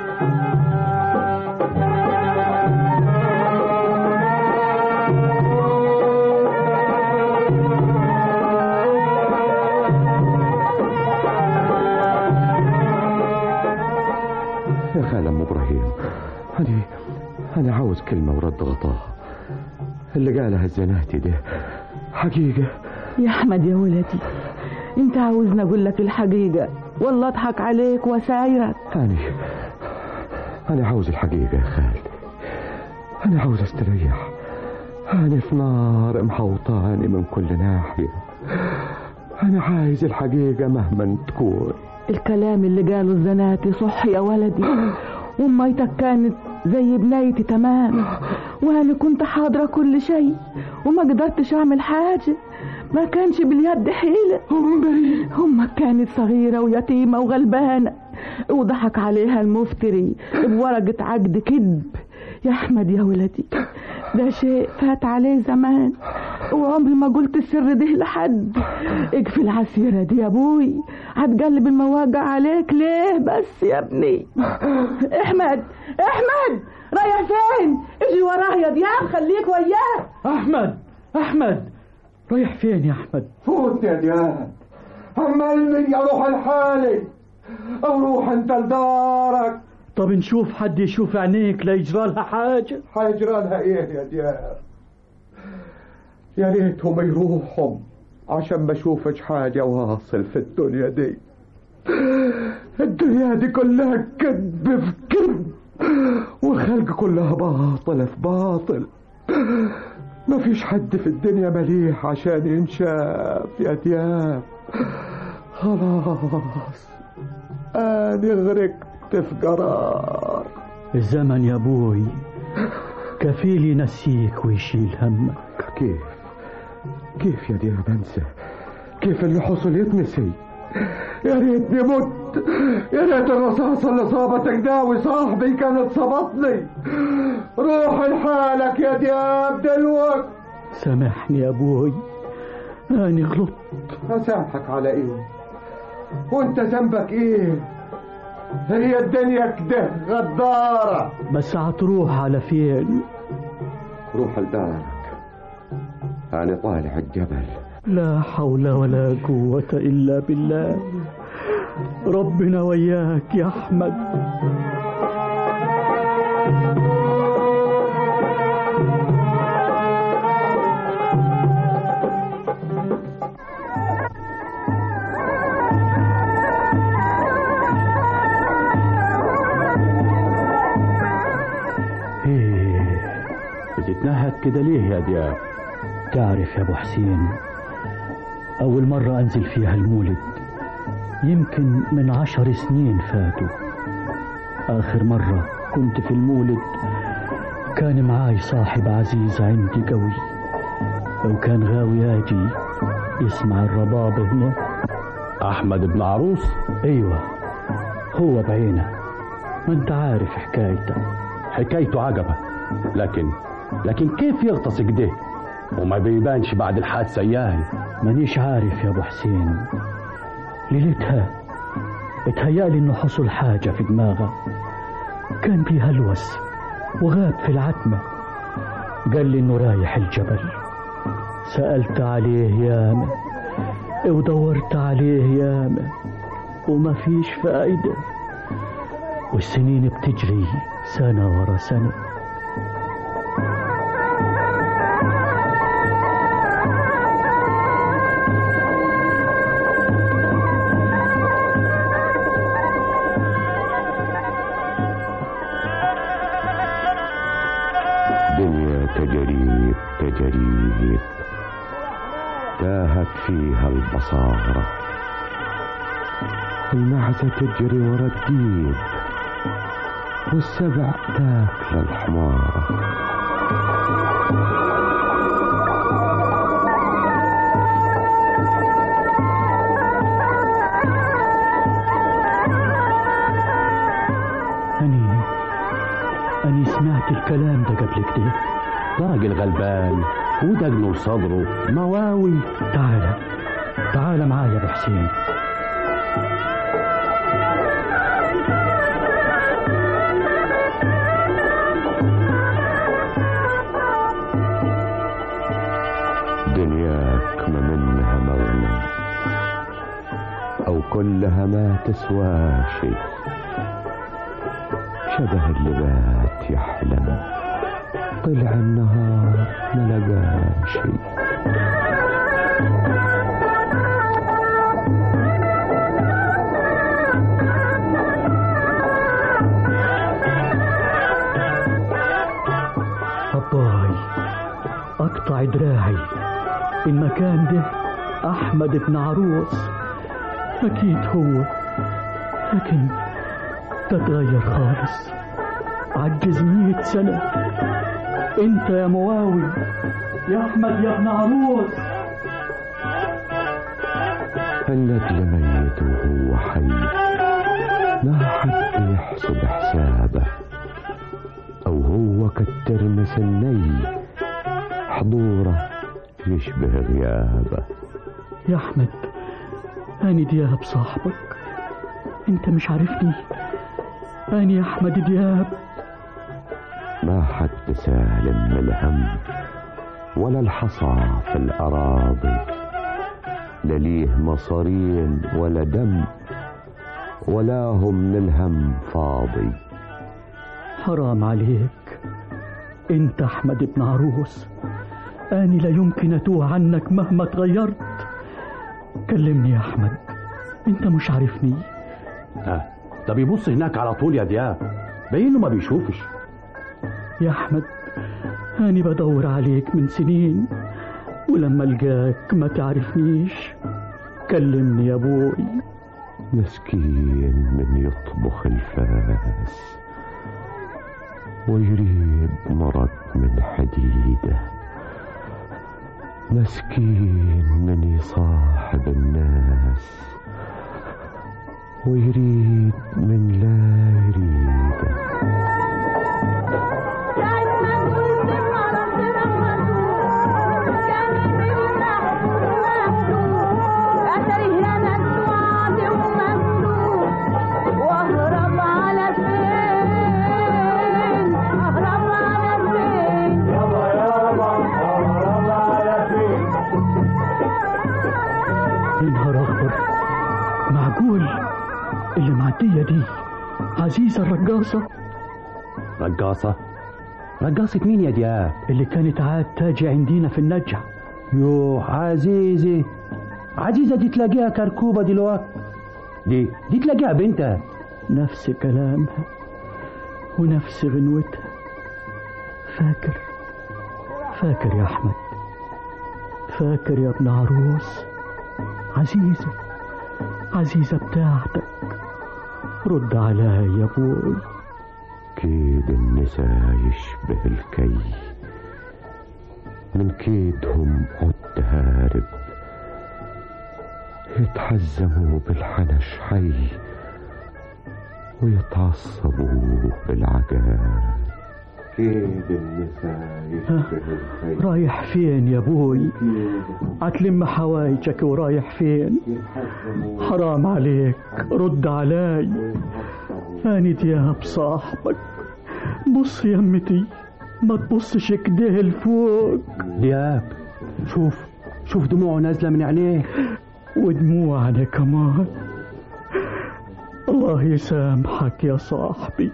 يا خال ام ابراهيم انا انا عاوز كلمه ورد غطاها اللي قالها الزناتي ده حقيقه يا أحمد يا ولدي أنت عاوزني أقول لك الحقيقة والله أضحك عليك وسايرك انا انا عاوز الحقيقه يا خال انا عاوز استريح أنا في نار محوطاني من كل ناحية أنا عايز الحقيقة مهما تكون الكلام اللي قاله الزناتي صح يا ولدي وميتك كانت زي بنايتي تمام وانا كنت حاضرة كل شيء وما قدرتش اعمل حاجة ما كانش باليد حيلة امك كانت صغيرة ويتيمة وغلبانة وضحك عليها المفتري بورقة عقد كذب يا احمد يا ولدي ده شيء فات عليه زمان وعمري ما قلت السر ده لحد اقفل العسيرة دي يا ابوي هتقلب المواجع عليك ليه بس يا ابني احمد احمد رايح فين اجي وراه يا دياب خليك وياه احمد احمد رايح فين يا احمد فوت يا دياب عملني اروح لحالي اروح انت لدارك طب نشوف حد يشوف عينيك لا يجرى لها حاجة هيجرى لها ايه يا دياب يا ريتهم يروحوا عشان ما اشوفش حاجة واصل في الدنيا دي الدنيا دي كلها كذب في كذب والخلق كلها باطل في باطل ما فيش حد في الدنيا مليح عشان ينشاف يا دياب خلاص أنا غرقت في قرار الزمن يا ابوي كفيل ينسيك ويشيل همك كيف كيف يا دياب انسى كيف اللي حصل يتنسي يا ريتني مت يا ريت الرصاصة اللي صابتك داوي صاحبي كانت صابتني روح لحالك يا دياب دلوقت سامحني يا ابوي أنا غلطت أسامحك على إيه وأنت ذنبك إيه هي الدنيا كده غدارة بس هتروح على فين روح لدارك أنا طالع الجبل لا حول ولا قوة إلا بالله ربنا وياك يا أحمد ايه بتتنهد كده ليه يا دياب تعرف يا أبو حسين أول مرة أنزل فيها المولد يمكن من عشر سنين فاتوا آخر مرة كنت في المولد كان معاي صاحب عزيز عندي قوي لو كان غاوي أجي يسمع الرباب هنا أحمد بن عروس أيوة هو بعينه ما أنت عارف حكايته حكايته عجبة لكن لكن كيف يغطس كده وما بيبانش بعد الحادثة إياهي مانيش عارف يا أبو حسين ليلتها اتهيألي إنه حصل حاجة في دماغه كان بيهلوس وغاب في العتمة قال لي إنه رايح الجبل سألت عليه ياما ودورت عليه ياما وما فيش فايدة والسنين بتجري سنة ورا سنة دنيا تجريب تجريب تاهت فيها البصارة المعزة تجري ورا الديب والسبع تاكل الحمارة أني أني سمعت الكلام ده قبل كده ده راجل غلبان ودجنه لصدره مواوي تعال تعال معايا يا أبو حسين دنياك ما منها مغنى أو كلها ما تسوى شيء شبه اللي بات يحلم طلع النهار ما لقاه شيء أباي المكان ده أحمد ابن عروس أكيد هو لكن تتغير خالص عجز مية سنة انت يا مواوي يا أحمد يا ابن عروس النجل ميت وهو حي ما حد يحسب حسابه أو هو كالترمس الني حضوره يشبه غيابه يا أحمد أنا دياب صاحبك أنت مش عارفني أنا يا أحمد دياب ما حد سالم من الهم ولا الحصى في الأراضي لا ليه مصارين ولا دم ولا هم من الهم فاضي حرام عليك أنت أحمد ابن عروس أنا لا يمكن أتوه عنك مهما تغيرت كلمني يا أحمد أنت مش عارفني ها ده بيبص هناك على طول يا دياب باينه ما بيشوفش يا أحمد أنا بدور عليك من سنين ولما ألقاك ما تعرفنيش كلمني يا أبوي مسكين من يطبخ الفاس ويريد مرض من حديده مسكين من يصاحب الناس ويريد من لا يريده يا نهار أخضر معقول اللي معدية دي عزيزة الرقاصة رقاصة رقاصة مين يا دياب اللي كانت عاد تاجي عندنا في النجع يو عزيزة عزيزة دي تلاقيها كركوبة دلوقتي دي دي تلاقيها بنتها نفس كلامها ونفس غنوتها فاكر فاكر يا أحمد فاكر يا ابن عروس عزيزة عزيزة بتاعتك رد عليا يا ابوي كيد النساء يشبه الكي من كيدهم عد هارب يتحزموا بالحنش حي ويتعصبوا بالعجاب كيد النساء يشبه الكي رايح فين يا ابوي هتلم حوايجك ورايح فين حرام عليك رد علي أنا دياب صاحبك بص يا امتي ما تبصش كده لفوق دياب شوف شوف دموعه نازلة من عينيه ودموعنا كمان الله يسامحك يا صاحبي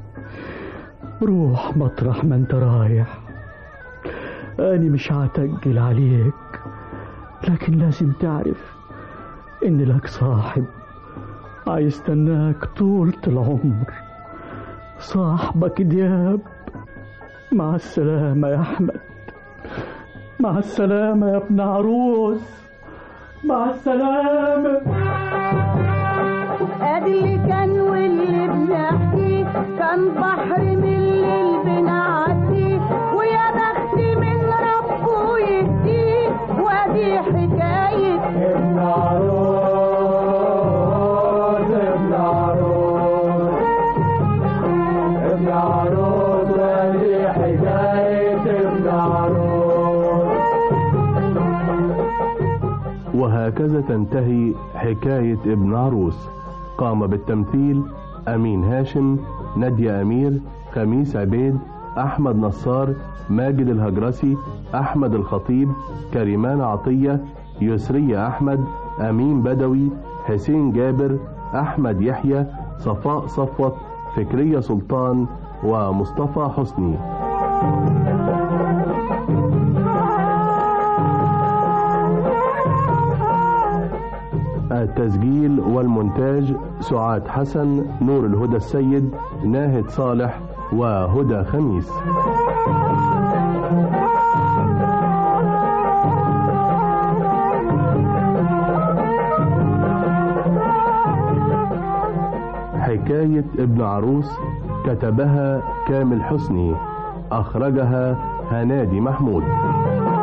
روح مطرح ما انت رايح أنا مش هتقل عليك لكن لازم تعرف إن لك صاحب هيستناك طولة العمر صاحبك دياب مع السلامة يا أحمد مع السلامة يا ابن عروس مع السلامة ادي اللي كان واللي بنحكيه كان بحر من الليل بنعديه ويا بختي من ربه يهديه وادي حكاية ابن عروس ابن عروس ابن عروس وادي حكاية ابن عروس وهكذا تنتهي حكاية ابن عروس قام بالتمثيل أمين هاشم نادية أمير خميس عبيد أحمد نصار ماجد الهجرسي أحمد الخطيب كريمان عطية يسرية أحمد أمين بدوي حسين جابر أحمد يحيى صفاء صفوت فكرية سلطان ومصطفى حسني التسجيل والمونتاج سعاد حسن نور الهدى السيد ناهد صالح وهدى خميس حكاية ابن عروس كتبها كامل حسني أخرجها هنادي محمود